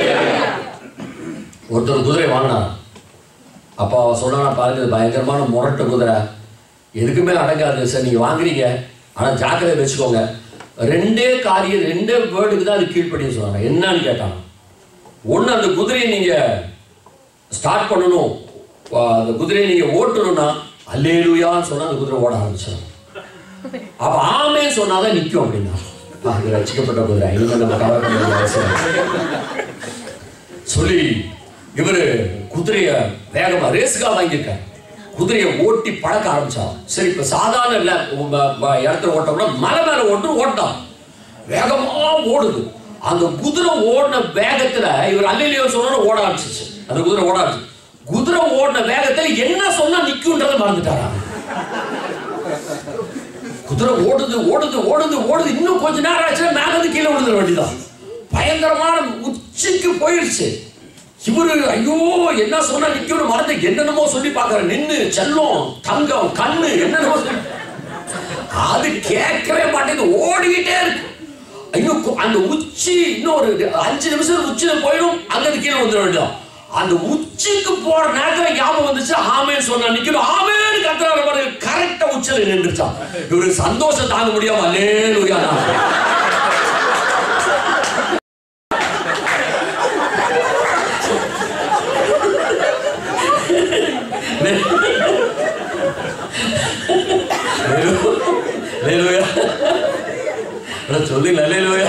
ஒருத்தர் குதிரை வாங்கினார் அப்போ அவன் சொன்னா பாருங்க இது பயங்கரமான முரட்டு குதிரை எதுக்குமே அடங்காது சார் நீங்க வாங்குறீங்க ஆனா ஜாக்கிரதை வச்சுக்கோங்க ரெண்டே காரியம் ரெண்டே வேர்டுக்கு தான் அது கீழ்ப்படிய சொன்னாங்க என்னன்னு கேட்டான் ஒண்ணு அந்த குதிரையை நீங்க ஸ்டார்ட் பண்ணணும் ஆ, அந்த குதிரையை நீங்க ஓட்டணும்னா அல்லேலுயான்னு சொன்னா அந்த குதிரை ஓட ஆரம்பிச்சிடும் அப்ப ஆமே சொன்னாதான் நிற்கும் அப்படின்னா ஆ, இது ரசிக்கப்பட்ட குதிரை இனிமே நம்ம கவர் பண்ண வேண்டிய அவசியம் இல்லை. சொல்லி இவரு குதிரைய வேகமா ரேஸுக்காக வாங்கியிருக்கார் குதிரையை ஓட்டி பழக்க ஆரம்பிச்சான் சரி இப்ப சாதாரண இல்ல உம், ப- இடத்துல ஓட்டோம்னா மலை மேல ஓட்டு ஓட்டான் வேகமா ஓடுது அந்த குதிரை ஓடின வேகத்துல இவர் அல்லையோ சொன்ன ஓட ஆரம்பிச்சிச்சு அந்த குதிரை ஓட ஆரம்பிச்சு குதிரை ஓடின வேகத்துல என்ன சொன்னா நிக்கும்ன்றதை மறந்துட்டாரா குதிரை ஓடுது ஓடுது ஓடுது ஓடுது இன்னும் கொஞ்ச நேரம் ஆச்சுன்னா மேல இருந்து கீழே விழுந்துட வேண்டியதான் பயங்கரமான உச்சிக்கு போயிருச்சு இவரு ஐயோ என்ன சொன்னா நிக்கணும் மறந்து என்னென்னமோ சொல்லி பார்க்கற நின்னு செல்லம் தங்கம் கண்ணு என்னென்னமோ சொல்லி அது கேட்கவே மாட்டேங்குது ஓடிக்கிட்டே இருக்கு இன்னும் கு- அந்த உச்சி இன்னும் ஒரு அஞ்சு நிமிஷம் உச்சியில போயிடும் அங்க இருந்து கீழே வந்துட வேண்டியதான் அந்த உச்சிக்கு போற நேரத்துல ஞாபகம் வந்துச்சு ஆமேன்னு சொன்னா நிக்கணும் ஆமேன்னு கத்துறாரு பாருங்க கரெக்டா உச்சியில நின்றுச்சான் இவருக்கு சந்தோஷம் தாங்க முடியாம அல்லேலூயா அல்லேலூயா அட சொல்லுங்க அல்லேலூயா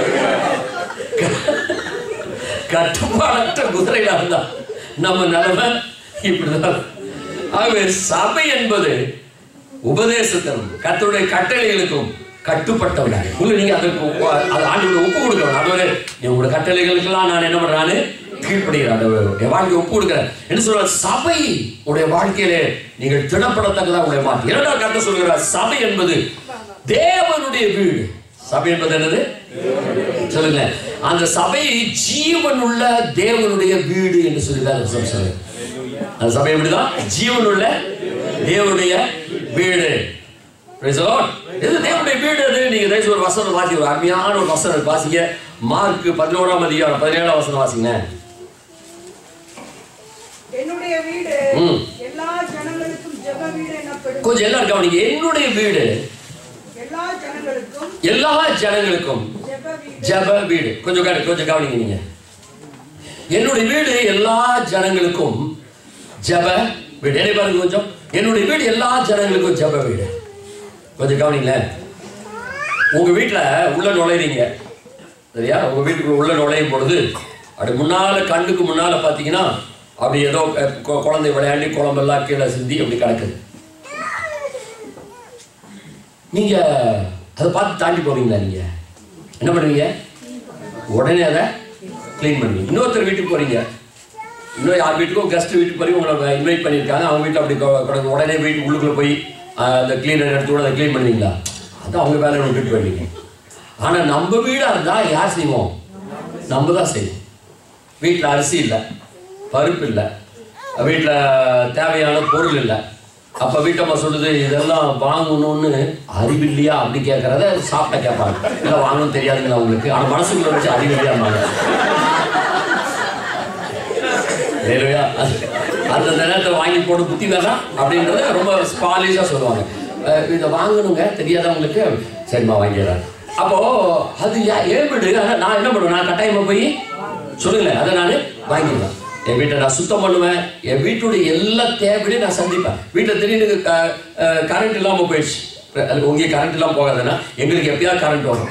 கட்டுப்பாடற்ற குதிரையில இருந்தா நம்ம நிலைமை இப்படிதான் ஆகவே சபை என்பது உபதேசத்திலும் கர்த்தருடைய கட்டளைகளுக்கும் கட்டுப்பட்டவனாக உங்களை நீங்க அதற்கு ஒப்பு- அது ஆண்டவருடைய ஒப்பு கொடுக்கணும் ஆண்டவரே நீ உங்களோட கட்டளைகளுக்கெல்லாம் நான் என்ன பண்றானு கீழ்ப்படுகிறேன் ஆண்டவரே என் வாழ்க்கை ஒப்பு கொடுக்கிறேன் என்ன சொல்ற சபை உடைய வாழ்க்கையிலே நீங்கள் திடப்படத்தக்கதா உங்களை மாற்றி இரண்டாவது கருத்து சொல்கிறார் சபை என்பது தேவனுடைய வீடு சபை என்பது என்னது சொல்லுங்க அந்த சபை ஜீவனுள்ள தேவனுடைய வீடு என்று சொல்லி தான் சொல்லுங்க அந்த சபை எப்படிதான் ஜீவனுள்ள தேவனுடைய வீடு Praise the Lord. இது தேவனுடைய வீடு அது நீங்க தயவுசெய்து ஒரு வசனம் வாசி ஒரு அருமையான ஒரு வசனம் வாசிங்க மார்க் பதினோராம் அதிகாரம் பதினேழாம் வசனம் வாசிங்க என்னுடைய வீடு ம். எல்லா ஜனங்களுக்கும் ஜெப வீடு எனப்படும் கொஞ்சம் எல்லாரும் கவனிங்க என்னுடைய வீடு எல்லா ஜனங்களுக்கும் எல்லா ஜனங்களுக்கும் ஜெப வீடு ஜெப வீடு கொஞ்சம் கவனி- கொஞ்சம் கவனிங்க நீங்க என்னுடைய வீடு எல்லா ஜனங்களுக்கும் ஜெப வீடு என்னை பாருங்க கொஞ்சம் என்னுடைய வீடு எல்லா ஜனங்களுக்கும் ஜெப வீடு கொஞ்சம் கவனிங்களேன் உங்க வீட்டுல உள்ள நுழைறீங்க சரியா உங்க வீட்டுக்கு உள்ள நுழையும் பொழுது அப்படி முன்னால கண்ணுக்கு முன்னால பாத்தீங்கன்னா அப்படி ஏதோ அஹ், கொ- குழந்தை விளையாடி குழம்பெல்லாம் கீழே சிந்தி அப்படி கிடக்குது நீங்க அதை பார்த்து தாண்டி போவீங்களா நீங்க என்ன பண்ணுவீங்க உடனே அதை க்ளீன் பண்ணுவீங்க இன்னொருத்தர் வீட்டுக்கு போறீங்க இன்னும் யார் வீட்டுக்கும் கெஸ்ட் வீட்டுக்கு போய் உங்களை இன்வைட் பண்ணியிருக்காங்க அவங்க வீட்டில் அப்படி கொ- கிடக்கு உடனே வீட்டு உள்ளுக்குள்ள போய் ஆஹ், அந்த கிளீனர் எடுத்து கூட அதை க்ளீன் பண்ணுவீங்களா அது அவங்க வேலையை விட்டுட்டு போயிடுவீங்க ஆனால் நம்ம வீடாக இருந்தால் யார் செய்வோம் நம்ம தான் செய்வோம் வீட்டில் அரிசி இல்லை பருப்பு இல்லை வீட்டில் தேவையான பொருள் இல்லை அப்போ வீட்டம்மா சொல்லுது இதெல்லாம் வாங்கணும்னு அறிவில்லையா அப்படி கேட்குறத சாப்பிட்டா கேட்பாங்க இல்லை வாங்கணும்னு தெரியாதுங்களா உங்களுக்கு ஆனால் மனசுக்குள்ள வச்சு அறிவில்லையாமாங்க வேலையா அந்த நேரத்தில் வாங்கி போட்டு புத்தி வேணாம் அப்படின்றத ரொம்ப ஸ்பாலிஷாக சொல்லுவாங்க அஹ் இதை வாங்கணுங்க தெரியாதா உங்களுக்கு சரிம்மா வாங்கிடுறேன் அப்போ அது யா- ஏன் வீடு ஆனா நான் என்ன பண்ணுவேன் நான் கட்டாயமா போய் சொல்லுங்களேன் அதை நான் வாங்கிடுவேன் என் வீட்டை நான் சுத்தம் பண்ணுவேன் என் வீட்டுடைய எல்லா தேவையும் நான் சந்திப்பேன் வீட்டில் திடீர்னு கரண்ட் இல்லாமல் போயிடுச்சு அது உங்களுக்கு கரண்ட் இல்லாமல் போகாதுன்னா எங்களுக்கு எப்பயாவது கரண்ட் வரும்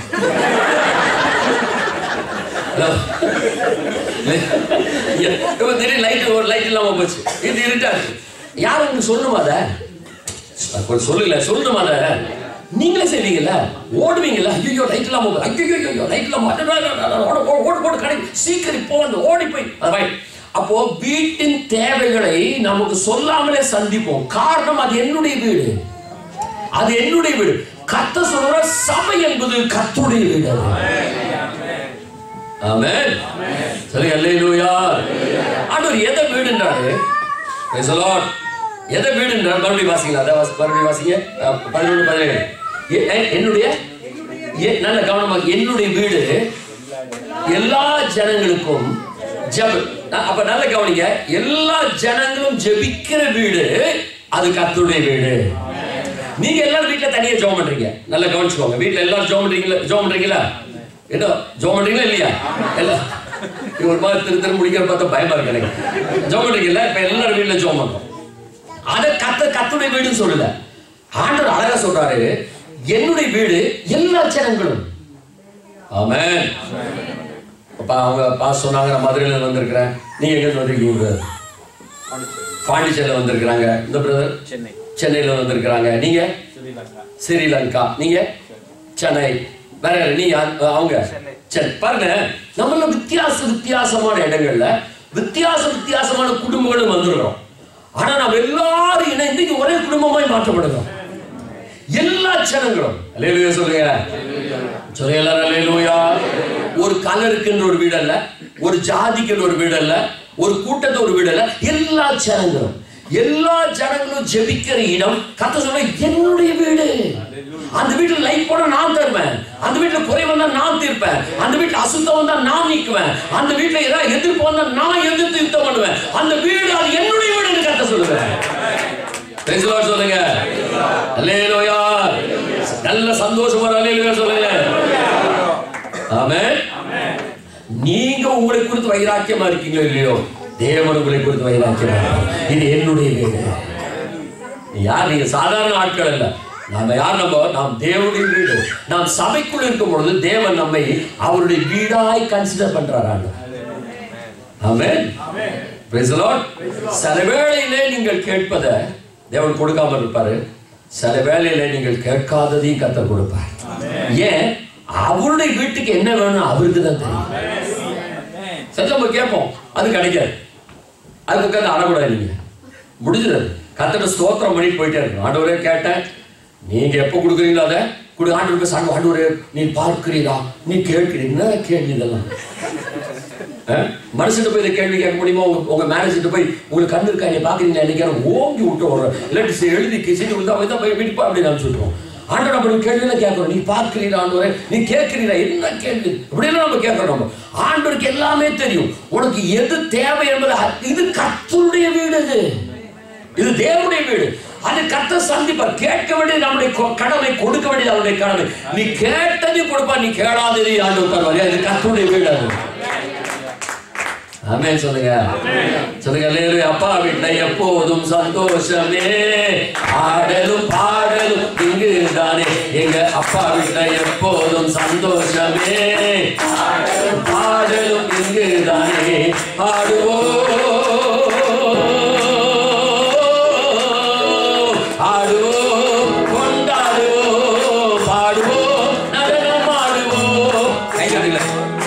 இப்போ திடீர்னு லைட் ஒரு லைட் இல்லாம போச்சு இது இருட்டா இருக்கு யாரும் உங்களுக்கு சொல்லணுமா அதை கொஞ்சம் சொல்லுங்கள சொல்லணுமா அதை நீங்களே செய்வீங்கல்ல ஓடுவீங்கல்ல ஐயோ லைட் இல்லாம போகுது ஐயோ ஐயோ லைட் இல்லாம அட, அட, அட, அட, ஓடு ஓடு, ஓடு ஓடு கடை சீக்கிரம் இப்போ வந்து ஓடி போய் அதை வாங்கி அப்போ வீட்டின் தேவைகளை நமக்கு சொல்லாமலே சந்திப்போம் காரணம் அது என்னுடைய வீடு அது என்னுடைய வீடு கத்த சொல்ற சபை என்பது கத்துடைய வீடு அது ஆமென் சரி அல்லேலூயா ஆண்டவர் எதை வீடுன்றாரு Praise the Lord. எதை வீடுன்றார் மறுபடியும் வாசிங்களா அதான் வாசி- மறுபடியும் வாசிங்க அஹ், பதினொன்று பதினேழு எ- எ- என்னுடைய எ- நல்ல கவனமா என்னுடைய வீடு எல்லா ஜனங்களுக்கும் ஜெப அஹ், அப்ப நல்ல கவனிங்க எல்லா ஜனங்களும் ஜெபிக்கிற வீடு அது கர்த்தருடைய வீடு நீங்க எல்லாரும் வீட்ல தனியா ஜெபம் பண்றீங்க நல்லா கவனிச்சுக்கோங்க வீட்ல எல்லாரும் ஜெபம் பண்றீங்களா ஜெபம் பண்றீங்களா என்ன ஜெபம் பண்றீங்களா இல்லையா எல்லாம் இது ஒரு மாதிரி திரு திரு முடிக்கிற பார்த்தா பயமா இருக்கு எனக்கு ஜெபம் பண்றீங்கல்ல இப்ப எல்லாரும் வீட்ல ஜெபம் பண்றோம் அத கத்த கத்துடைய வீடுன்னு சொல்லல ஆண்டவர் அழகா சொல்றாரு என்னுடைய வீடு எல்லா ஜனங்களும் ஆமென் அப்ப அவங்க பாஸ் சொன்னாங்க நான் மதுரையில இருந்து வந்திருக்கிறேன் நீங்க எங்க இருந்து வந்திருக்கீங்க brother? பாண்டிச்சேரியில வந்திருக்கிறாங்க இந்த பிரதர் சென்னை சென்னையில வந்திருக்கிறாங்க நீங்க ஸ்ரீலங்கா ஸ்ரீலங்கா நீங்க சென்னை வேற யாரு? நீங்க அ- அவங்க சென்னை. சரி பாருங்க நம்மள வித்தியாச வித்தியாசமான இடங்கள்ல வித்தியாச வித்தியாசமான குடும்பங்களும் வந்துடுறோம் ஆனா நம்ம எல்லாரும் இணைந்து இங்க ஒரே குடும்பமாய் மாற்றப்படுகிறோம் எல்லா ஜனங்களும் அல்லேலூயா சொல்லுங்க சொல்லுங்க எல்லாரும் அல்லேலூயா ஒரு கலருக்குன்ற ஒரு வீடு அல்ல ஒரு ஜாதிக்குன்ற ஒரு வீடு அல்ல ஒரு கூட்டத்தை ஒரு வீடு அல்ல எல்லா ஜனங்களும் எல்லா ஜனங்களும் ஜெபிக்கிற இடம் கத்த சொல்ல என்னுடைய வீடு அந்த வீட்டுல லைட் போட நான் தருவேன் அந்த வீட்டுல குறை வந்தா நான் தீர்ப்பேன் அந்த வீட்டுல அசுத்தம் வந்தா நான் நீக்குவேன் அந்த வீட்டுல ஏதாவது எதிர்ப்பு வந்தா நான் எதிர்த்து யுத்தம் பண்ணுவேன் அந்த வீடு அது என்னுடைய வீடுன்னு கத்த சொல்லுவேன் Praise the Lord சொல்லுங்க அல்லேலூயா நல்ல சந்தோஷமா அல்லேலூயா சொல்லுங்க ஆமென் நீங்க உங்களை குறித்து வைராக்கியமா இருக்கீங்களோ இல்லையோ தேவன் உங்களை குறித்து வைராக்கியமா இருப்பார். இது என்னுடைய வீடு நீ யார் நீங்க சாதாரண ஆட்கள் அல்ல நாம யார் நம்ம நாம் தேவனுடைய வீடு நாம் சபைக்குள் இருக்கும் பொழுது தேவன் நம்மை அவருடைய வீடாய் கன்சிடர் பண்றார் ஆண்டவர் ஆமென் Praise the Lord. சில வேளையிலே நீங்கள் கேட்பதை தேவன் கொடுக்காம இருப்பாரு சில வேலையில நீங்கள் கேட்காததையும் கத்த கொடுப்பார் ஏன் அவருடைய வீட்டுக்கு என்ன வேணும் அவருக்கு தான் தெரியும் சரி நம்ம கேட்போம் அது கிடைக்காது அதுக்கு உட்காந்து அறக்கூடாது நீங்க முடிஞ்சது கத்தட ஸ்தோத்திரம் பண்ணி போயிட்டே இருக்கும் ஆண்டவரே கேட்டேன் நீங்க எப்போ கொடுக்குறீங்களோ அதை கொடு ஆண்டவருக்கு சாண்டு ஆண்டவரே நீ பார்க்கிறீரா நீ கேட்கிறீங்க என்ன கேள்வி இதெல்லாம் மனுஷன் போய் இந்த கேள்வி கேட்க முடியுமா உங்க உங்க மேனேஜர்கிட்ட போய் உங்களுக்கு கண்ணு இருக்கா நீ பாக்குறீங்களா என்னைக்கு ஓங்கி விட்டு வர்றோம் இல்லாட்டி சரி, எழுதி சீட்டு விழுந்தா போய் தான் போய் வீட்டு அப்படின்னு அனுப்பிச்சுட்ருவோம் ஆண்டவர் நம்ம கேள்வியெல்லாம் கேட்கறோம் நீ பார்க்கிறீரா ஆண்டவரே நீ கேட்கிறீரா என்ன கேள்வி இப்படியெல்லாம் நம்ம கேட்கறோம் நம்ம ஆண்டவருக்கு எல்லாமே தெரியும் உனக்கு எது தேவை என்பது அ- இது கர்த்தருடைய வீடு இது இது தேவனுடைய வீடு அது கத்த சந்திப்பார் கேட்க வேண்டியது நம்முடைய கொ- கடமை கொடுக்க வேண்டியது அவருடைய கடமை நீ கேட்டதையும் கொடுப்பார் நீ கேளாததை ஆண்டு தருவார் இது கர்த்தருடைய வீடு அது ஆமென் சொல்லுங்க சொல்லுங்க அல்லேலூயா அப்பா வீட்டுல எப்போதும் சந்தோஷமே ஆடலும் பாடலும் இங்கு தானே எங்க அப்பா வீட்டுல எப்போதும் சந்தோஷமே ஆடலும் பாடலும் இங்கு தானே ஆடுவோம் ஆடுவோம் கொண்டாடுவோம் பாடுவோம் நடனம் ஆடுவோம் கை காட்டுங்களேன்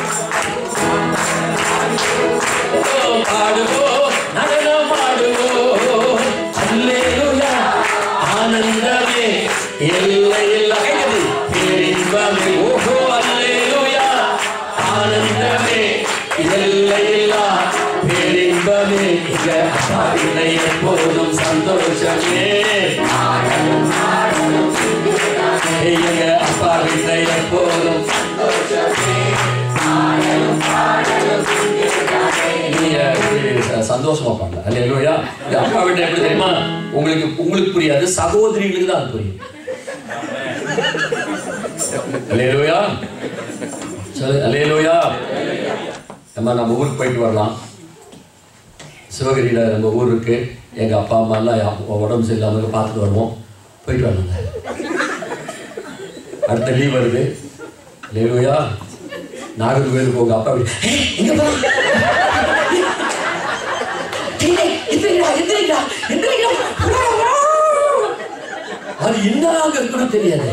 பாடுவோம் நடனம் ஆடுவோம் அல்லேலூயா ஆனந்தமே எல்லை இல்லா கையது பேரின்பமே ஓஹோ அல்லேலூயா ஆனந்தமே எல்லை இல்லா பேரின்பமே இங்க அப்பா இல்லை எப்போதும் சந்தோஷமே எங்க அப்பா இல்லை எப்போதும் நீங்க ச- சந்தோஷமா பாடல அல்லேலூயா இது அப்பா வீட்டுல எப்படி தெரியுமா உங்களுக்கு உங்களுக்கு புரியாது சகோதரிகளுக்கு தான் அது புரியும் அல்லேலூயா சொல்லு அல்லேலூயா நம்ம நம்ம ஊருக்கு போயிட்டு வரலாம் சிவகிரியில் நம்ம ஊர் இருக்கு எங்க அப்பா அம்மா எல்லாம் யா- உடம்பு சரியில்லாம பார்த்துட்டு வருவோம் போயிட்டு வரலாங்க அடுத்த லீவ் வருது லேலுயா நாகர்கோவிலுக்கு உங்க அப்பா வீடு "ஏய், இங்க போலாம் டேய், எந்திரிடா, எந்திரிடா, எந்திரிடா. அது என்னங்க இருக்குன்னு தெரியாது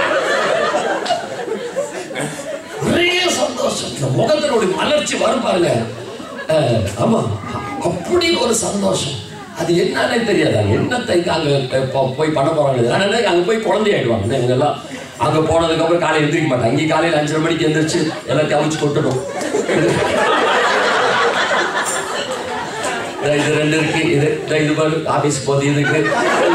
ஒரே சந்தோஷம் இந்த முகத்தினுடைய மலர்ச்சி வரும் பாருங்க அஹ், ஆமா அப்படி ஒரு சந்தோஷம் அது என்னன்னே தெரியாது அது என்னத்தை அங்க அஹ், போ- போய் பண்ண போறாங்க அதனால அங்க போய் குழந்தை ஆயிடுவாங்க இவங்க எல்லாம் அங்க போனதுக்கு அப்புறம் காலையில் எந்திரிக்க மாட்டாங்க இங்கே காலையில் அஞ்சரை மணிக்கு எந்திரிச்சு எல்லாத்தையும் அவிச்சு கொட்டணும் இதோ இது ரெண்டு இருக்கு இது இதோ இது பாரு ஆபீஸ் போது இது இருக்கு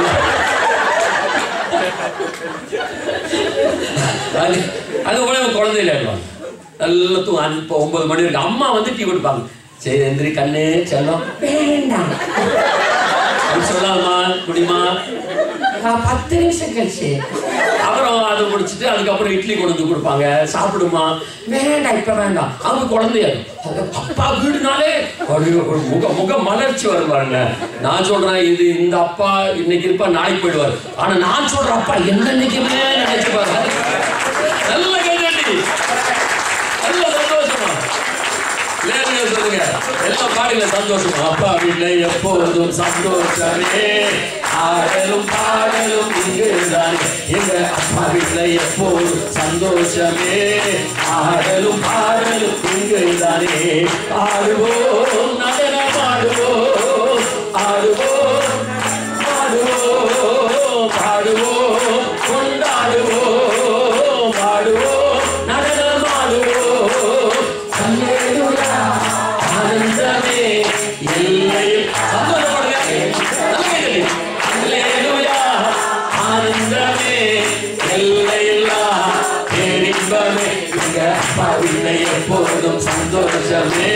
அது அது கூட இவன் குழந்தை விளையாடுவாங்க நல்லா தூங்க அஞ்சு இப்போ ஒன்பது மணி இருக்கு அம்மா வந்து டீ கொடுப்பாங்க சரி எந்திரி கண்ணு செல்லம் வேண்டாம் அப்படி சொல்லாமா குடிமா நான் பத்து நிமிஷம் கழிச்சு அப்புறம் அதை முடிச்சுட்டு அதுக்கப்புறம் இட்லி கொண்டு வந்து கொடுப்பாங்க சாப்பிடுமா வேண்டாம் இப்ப வேண்டாம் அவங்க குழந்தையா அவங்க அப்பா வீடுனாலே ஒரு ஒரு முக முக மலர்ச்சி வரும் பாருங்க நான் சொல்றேன் இது இந்த அப்பா இன்னைக்கு இருப்பா நாளைக்கு போயிடுவார் ஆனா நான் சொல்ற அப்பா என்னன்னைக்குமே நினைச்சு பாருங்க நல்ல கைதட்டி நல்ல சந்தோஷமா லேலுயா சொல்லுங்க எல்லாம் பாடுங்க சந்தோஷமா அப்பா வீட்டுல எப்போதும் சந்தோஷமே ஆடலும் பாடலும் இங்குதான் எங்க அப்பா வீட்டுல எப்போதும் சந்தோஷமே ஆடலும் பாடலும் இங்குதானே ஆடுவோம் நடனம் ஆடுவோம் ஆடுவோம் ஆடுவோம் பாடுவோம் கொண்டாடுவோம் பாடுவோம் நடனம் ஆடுவோம் அல்லேலூயா ஆனந்தமே எல்லையில் சந்தோஷப்படுங்க நல்ல கைதட்டி. அல்லேலூயா ஆனந்தமே எல்லையில்லா பேரின்பமே இங்க அப்பா இல்லை எப்போதும் சந்தோஷமே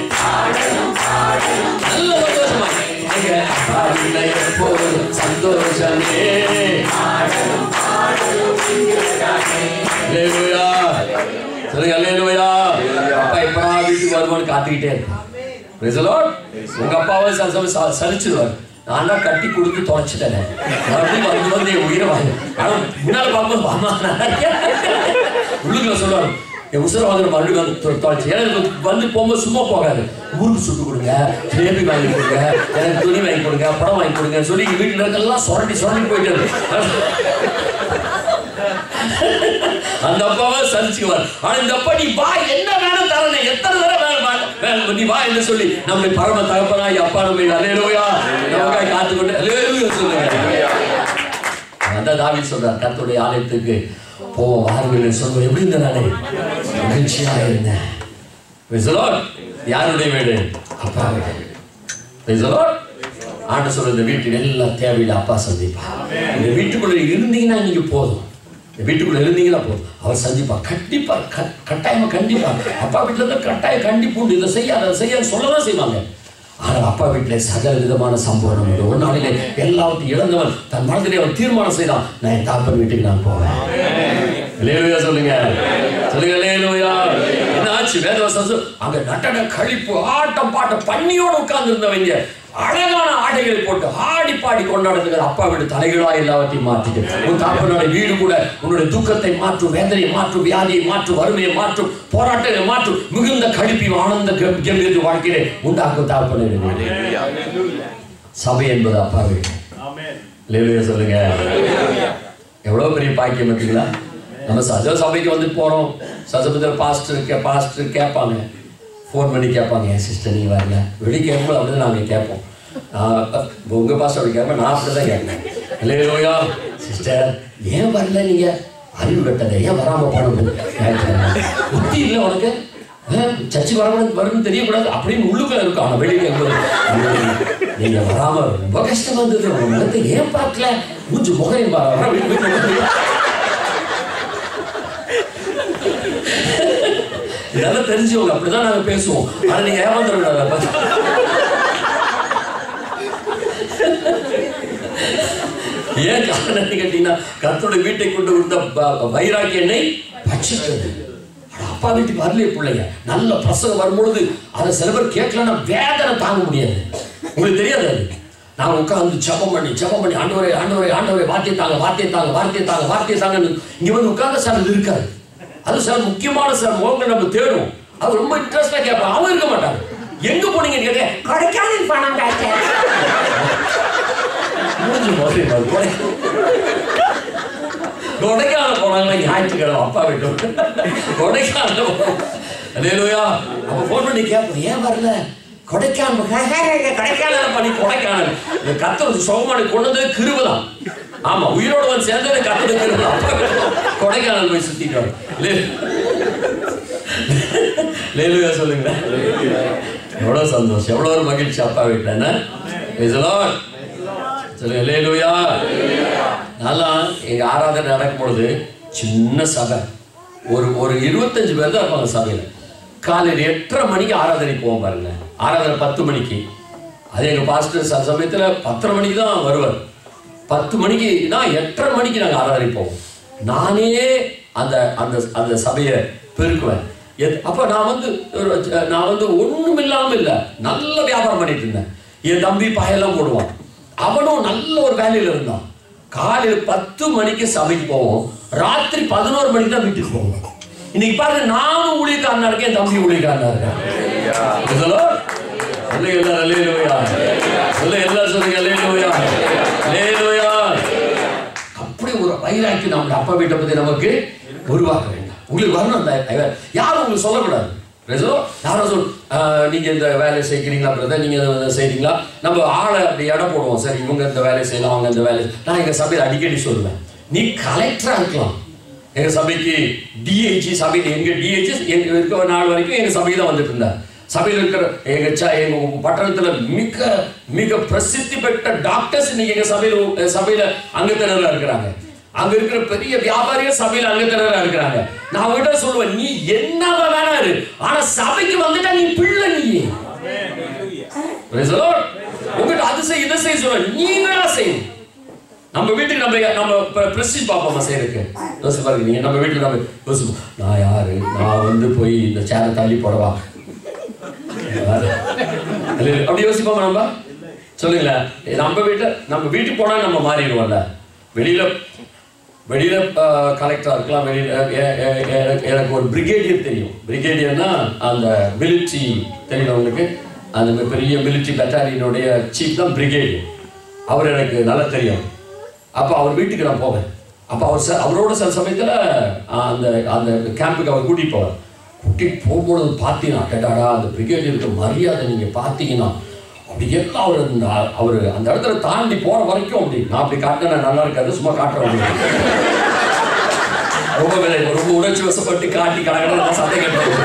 நல்ல சந்தோஷமா எங்க அப்பா இல்லை எப்போதும் சந்தோஷமே அல்லேலூயா சொல்லுங்க அல்லேலூயா அப்பா எப்படா வீட்டுக்கு வருவான்னு காத்துக்கிட்டே இருக்கேன் Praise the Lord. உங்க அப்பாவை சில சமயம் ச- சலிச்சிருவார் நான் தான் கட்டி கொடுத்து தொலைச்சிட்டேன் மறுபடியும் வந்து வந்து என் உயிரை வாங்க ஆனா முன்னால பார்க்கும்போது அம்மா நிறைய உள்ளுக்குள்ள சொல்லுவாரு என் உசுரவாதம் மறுபடியும் வந்து தொ- தொலைச்சு ஏன்னா எனக்கு வந்து போகும்போது சும்மா போகாது ஊருக்கு சுட்டு கொடுங்க ஜிலேபி வாங்கி கொடுங்க எனக்கு துணி வாங்கி கொடுங்க படம் வாங்கி கொடுங்க சொல்லி வீட்டில் இருக்கலாம் சுரண்டி சுரண்டி போயிட்டு இருக்கு. அந்த அப்பாவை சலிச்சுக்குவார் ஆனா இந்த அப்பா நீ வா என்ன வேணும் தரணும் எத்தனை தடவை வேணும் வா, வேணும் நீ வா என்று சொல்லி நம்முடைய பரம தகப்பனாய் அப்பா நம்ம அலேலோயா நமக்காக காத்துக்கொண்டு அலேலோயா சொல்லுங்க அதான் தாவி சொல்றார் கர்த்தருடைய ஆலயத்துக்கு போவோம் வாருங்கள் சொல்லுவோம் எப்படி இருந்த நானே மகிழ்ச்சியா இருந்தேன் Praise the Lord. யாருடைய வீடு அப்பா வீடு Praise the Lord. ஆண்டு சொல்ற இந்த வீட்டில் எல்லா தேவையில்லை அப்பா சந்திப்பா இந்த வீட்டுக்குள்ள இருந்தீங்கன்னா நீங்க போதும் இந்த வீட்டுக்குள்ள இருந்தீங்கன்னா போதும் அவர் சந்திப்பா கண்டிப்பா க- கட்டாயமா கண்டிப்பா அப்பா வீட்டுல இருந்து கட்டாயம் கண்டிப்பு உண்டு இதை செய்ய அதை செய்ய சொல்லதான் செய்வாங்க ஆனால் அப்பா வீட்டில் சகல விதமான சம்பவம் உண்டு ஒரு நாளிலே எல்லாவற்றையும் இழந்தவன் தன் மனதிலே அவன் தீர்மானம் செய்தான் நான் என் தாப்பன் வீட்டுக்கு நான் போவேன் லேலுயா சொல்லுங்க சொல்லுங்க லேலுயா என்ன ஆச்சு வேதவசம் சொல்- அங்க நடன கழிப்பு ஆட்டம் பாட்டம் பண்ணியோட உட்கார்ந்து இருந்தவங்க அழகான ஆடைகளை போட்டு ஆடி பாடி கொண்டாடுறது அப்பா வீடு தலைகளா எல்லாவற்றையும் மாற்றிட்டு உன் தாப்பனுடைய வீடு கூட உன்னுடைய துக்கத்தை மாற்றும் வேதனையை மாற்றும் வியாதியை மாற்றும் வறுமையை மாற்றும் போராட்டங்களை மாற்றும் மிகுந்த கழிப்பையும் ஆனந்த கெம்- கம்பீரத்தை வாழ்க்கையிலே உண்டாக்கும் தாப்பனுடைய வீடு சபை என்பது அப்பா வீடு லேலுயா சொல்லுங்க எவ்வளோ பெரிய பாக்கியம் பார்த்தீங்களா நம்ம சஜ சபைக்கு வந்து போகிறோம் சஜபத்தில் பாஸ்டர் கே பாஸ்டர் கேட்பாங்க ஃபோன் பண்ணி கேட்பாங்க என் சிஸ்டர் நீ வரல வெளியே கேட்கும்போது அப்படி தான் நாங்கள் கேட்போம் நான் உங்கள் பாஸ்டர் அப்படி கேட்பேன் நான் அப்படி தான் கேட்பேன் இல்லையோயா சிஸ்டர் ஏன் வரல நீங்கள் அறிவு கட்டதை ஏன் வராமல் போனது புத்தி இல்லை உனக்கு சர்ச்சு வரக்கூடாது வரணும்னு தெரியக்கூடாது அப்படின்னு உள்ளுக்குள்ள இருக்கும் ஆனால் வெளியே கேட்கும்போது நீங்க வராம ரொம்ப கஷ்டமா இருந்தது உங்க முகத்தை ஏன் பார்க்கல மூச்சு முகரையும் பாரு வர வீட்டு வீட்டு முகரையும். இதெல்லாம் தெரிஞ்சவங்க அப்படிதான் நாங்க பேசுவோம் ஆனா நீங்க ஏமாந்துடக்கூடாது ஏன் காரணம் கேட்டீங்கன்னா கர்த்தருடைய வீட்டை கொண்டு கொடுத்த ப- வைராக்கிய எண்ணெய் பட்சித்தது அட, அப்பா வீட்டுக்கு வரலையே பிள்ளைங்க நல்ல பிரசவம் வரும்பொழுது அதை சில பேர் கேட்கலன்னா வேதனை தாங்க முடியாது உங்களுக்கு தெரியாது அது நான் உட்கார்ந்து ஜெபம் பண்ணி ஜெபம் பண்ணி ஆண்டவரே ஆண்டவரே ஆண்டவரே வார்த்தை தாங்க வார்த்தை தாங்க வார்த்தை தாங்க வார்த்தை தாங்கன்னு இங்க வந்து உட்கார்ந்து சார் இது இருக்காது அது சில முக்கியமான சில முகங்கள் நம்ம தேடுவோம் அது ரொம்ப இன்ட்ரெஸ்டா கேட்பான் அவன் இருக்க மாட்டாங்க எங்க போனீங்கன்னு கேட்க கொடைக்கானல் பணம் டாக்டர் முடிஞ்சு போச்சு கொடை கொடைக்கானல் போனாங்களா ஞாயிற்றுக்கிழமை அப்பா வீட்டு கொடைக்கானல் அலேலுயா அவ ஃபோன் பண்ணி கேட்போம் ஏன் வரல கொடைக்கானல் கொடைக்கானல் பண்ணி கொடைக்கானல் இந்த கத்தர் சோமானி கொண்டு வந்தது கிருபதான் ஆமா உயிரோட வந்து சேர்ந்தது கத்தர் கிருபதான் அப்பா வீட்டு கொடைக்கானல் போய் சுத்திட்டு வரோம் லேலுயா சொல்லுங்க எவ்வளவு சந்தோஷம் எவ்வளவு ஒரு மகிழ்ச்சி அப்பா வீட்டுல என்ன Praise the Lord. சொல்லுங்க லேலுயா நல்லா எங்க ஆராதனை நடக்கும் பொழுது சின்ன சபை ஒரு ஒரு இருபத்தஞ்சு பேர் தான் இருப்பாங்க சபையில காலையில் எட்டரை மணிக்கு ஆராதனை போவோம் பாருங்க ஆராதனை பத்து மணிக்கு அது எங்க பாஸ்டர் சில சமயத்துல பத்தரை மணிக்கு தான் வருவார் பத்து மணிக்கு நான் எட்டரை மணிக்கு நாங்கள் ஆராதனை போவோம் நானே அந்த அந்த அந்த சபையை பெருக்குவேன் எத்- அப்ப நான் வந்து ஒரு, அஹ், நான் வந்து ஒண்ணும் இல்லாம இல்ல நல்ல வியாபாரம் பண்ணிட்டு இருந்தேன் என் தம்பி பாயெல்லாம் போடுவான் அவனும் நல்ல ஒரு வேலையில இருந்தான் காலையில் பத்து மணிக்கு சபைக்கு போவோம் ராத்திரி பதினோரு மணிக்கு தான் வீட்டுக்கு போவோம் இன்னைக்கு பாருங்க நானும் ஊழியக்காரனா இருக்கேன் என் தம்பி ஊழியக்காரனா இருக்கேன் இதெல்லாம் சொல்லுங்க எல்லாரும் அல்லேலூயா சொல்லுங்க எல்லாரும் சொல்லுங்க அல்லேலூயா அல்லேலூயா அப்படி ஒரு வைராக்கி நம்முடைய அப்பா வீட்டை பத்தி நமக்கு உருவாக்க வேண்டாம் உங்களுக்கு வரணும் அந்த ஐ- யாரும் உங்களுக்கு சொல்லக்கூடாது ரெசோ யாரும் சொல் ஆஹ், நீங்க இந்த வேலையை செய்கிறீங்களா பிரதர் நீங்க இதை செய்றீங்களா நம்ம ஆளை அப்படி எடை போடுவோம் சரி இவங்க இந்த வேலையை செய்யலாம் அவங்க இந்த வேலையை நான் எங்க சபையில் அடிக்கடி சொல்லுவேன் நீ கலெக்டரா இருக்கலாம் எங்க சபைக்கு டிஹெச்சி சபையில் எங்க டிஹெச்சி எங்க இருக்க நாள் வரைக்கும் எங்க சபைக்கு தான் வந்துட்டு இருந்தார் சபையில் இருக்கிற எங்க ச- எங்க பட்டணத்துல மிக மிக பிரசித்தி பெற்ற டாக்டர்ஸ் இன்னைக்கு எங்க சபையில சபையில அங்கத்தினரா இருக்கிறாங்க அங்க இருக்கிற பெரிய வியாபாரிகள் சபையில அங்கத்தினரா இருக்கிறாங்க நான் அவங்ககிட்ட சொல்லுவேன் நீ என்னவா வேணா இரு ஆனா சபைக்கு வந்துட்டா நீ பிள்ளை நீ Praise the Lord. உங்ககிட்ட அது செய் இதை செய்ய சொல்ல நீங்களா செய்யணும் நம்ம வீட்டுக்கு நம்ம நம்ம பிரஸ்டீஜ் பார்ப்போமா செய்யறதுக்கு யோசிச்சு பாருங்க நீங்க நம்ம வீட்டுக்கு நம்ம யோசிப்போம் நான் யாரு நான் வந்து போய் இந்த சேரை தள்ளி போடவா இல்ல, இல்ல, அப்படி யோசிப்போமா நம்ம சொல்லுங்களேன் நம்ம வீட்டுல நம்ம வீட்டுக்கு போனா நம்ம மாறிடுவோம்ல வெளியில வெளியில கலெக்டரா இருக்கலாம் வெளியில எ- எ- எ- எனக்கு ஒரு பிரிகேடியர் தெரியும் பிரிகேடியர்னா அந்த மிலிட்ரி தெரியும் உங்களுக்கு அந்த மி- பெரிய மிலிட்ரி பட்டாலியனுடைய சீஃப் தான் பிரிகேடியர் அவர் எனக்கு நல்லா தெரியும் அப்போ அவர் வீட்டுக்கு நான் போவேன் அப்போ அவர் ச- அவரோட சில சமயத்தில் அந்த அந்த கேம்புக்கு அவர் கூட்டிகிட்டு போவார் கூட்டிகிட்டு போகும்பொழுது பார்த்தீங்கன்னா கேட்டாடா அந்த பிரிகேடியருக்கு மரியாதை நீங்கள் பார்த்தீங்கன்னா அப்படி எல்லாம் அவர் அந்த அவர் அந்த இடத்துல தாண்டி போகிற வரைக்கும் அப்படி நான் அப்படி காட்டினா நல்லா இருக்காது சும்மா காட்டுறேன் அப்படி. ரொம்ப வேலை ரொம்ப உணர்ச்சி வசப்பட்டு காட்டி கடற்கடை சண்டை கட்டுறது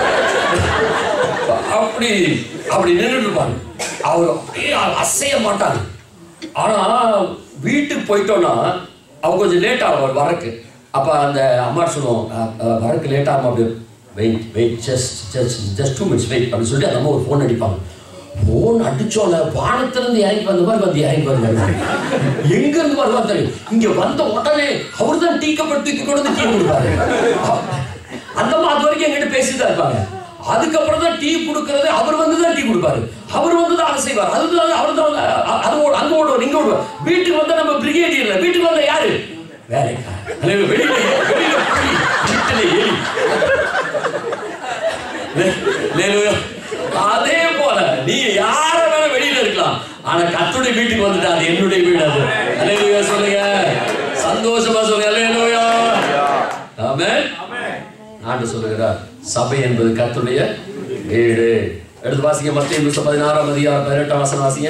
அப்படி அப்படி நின்றுட்டு இருப்பாங்க அவர் அப்படியே அசைய மாட்டாங்க ஆனா வீட்டுக்கு போயிட்டோம்னா அவங்க கொஞ்சம் லேட் ஆகும் அவர் வரக்கு அப்ப அந்த அம்மா சொல்லுவோம் "அஹ், அஹ், வரக்கு லேட் ஆகும் அப்படி wait wait just just just two minutes wait அப்படின்னு சொல்லிட்டு அந்த அம்மா ஒரு ஃபோன் அடிப்பாங்க ஃபோன் அடிச்சோன்னே வானத்திலிருந்து இறங்கி வந்த மாதிரி வந்து இறங்கி வருவாங்க எங்க இருந்து வருவா தெரியும் இங்க வந்த உடனே அவர் தான் டீ கப்பல் தூக்கி கொண்டு வந்து டீ கொடுப்பாரு அந்த அம்மா அது வரைக்கும் எங்கிட்ட பேசிட்டு தான் இருப்பாங்க அதுக்கப்புறம் தான் டீ கொடுக்கறது அவர் வந்து தான் டீ கொடுப்பாரு அவர் வந்து தான் அதை செய்வார் அதுதான் அவர் தான் அது ஓடு அங்க ஓடுவார் இங்க ஓடுவார் வீட்டுக்கு வந்தா நம்ம பிரிகேடியர்ல வீட்டுக்கு வந்தா யாரு வேலைக்காரர் அல்லது வெளியில வெளியில புலி, வீட்டுல எலி லே- லேலுயா. அதே போல நீ யார வேணா வெளியில இருக்கலாம் ஆனா கத்துடைய வீட்டுக்கு வந்துட்டா அது என்னுடைய வீடு அது அல்லேலூயா சொல்லுங்க சந்தோஷமா சொல்லுங்க அல்லேலூயா ஆமென் ஆண்டு சொல்லுகிறார் சபை என்பது கத்துடைய வீடு எடுத்து வாசிங்க மத்திய நூற்றி பதினாறாம் அதிகாரம் பதினெட்டாம் வாசனம் வாசிங்க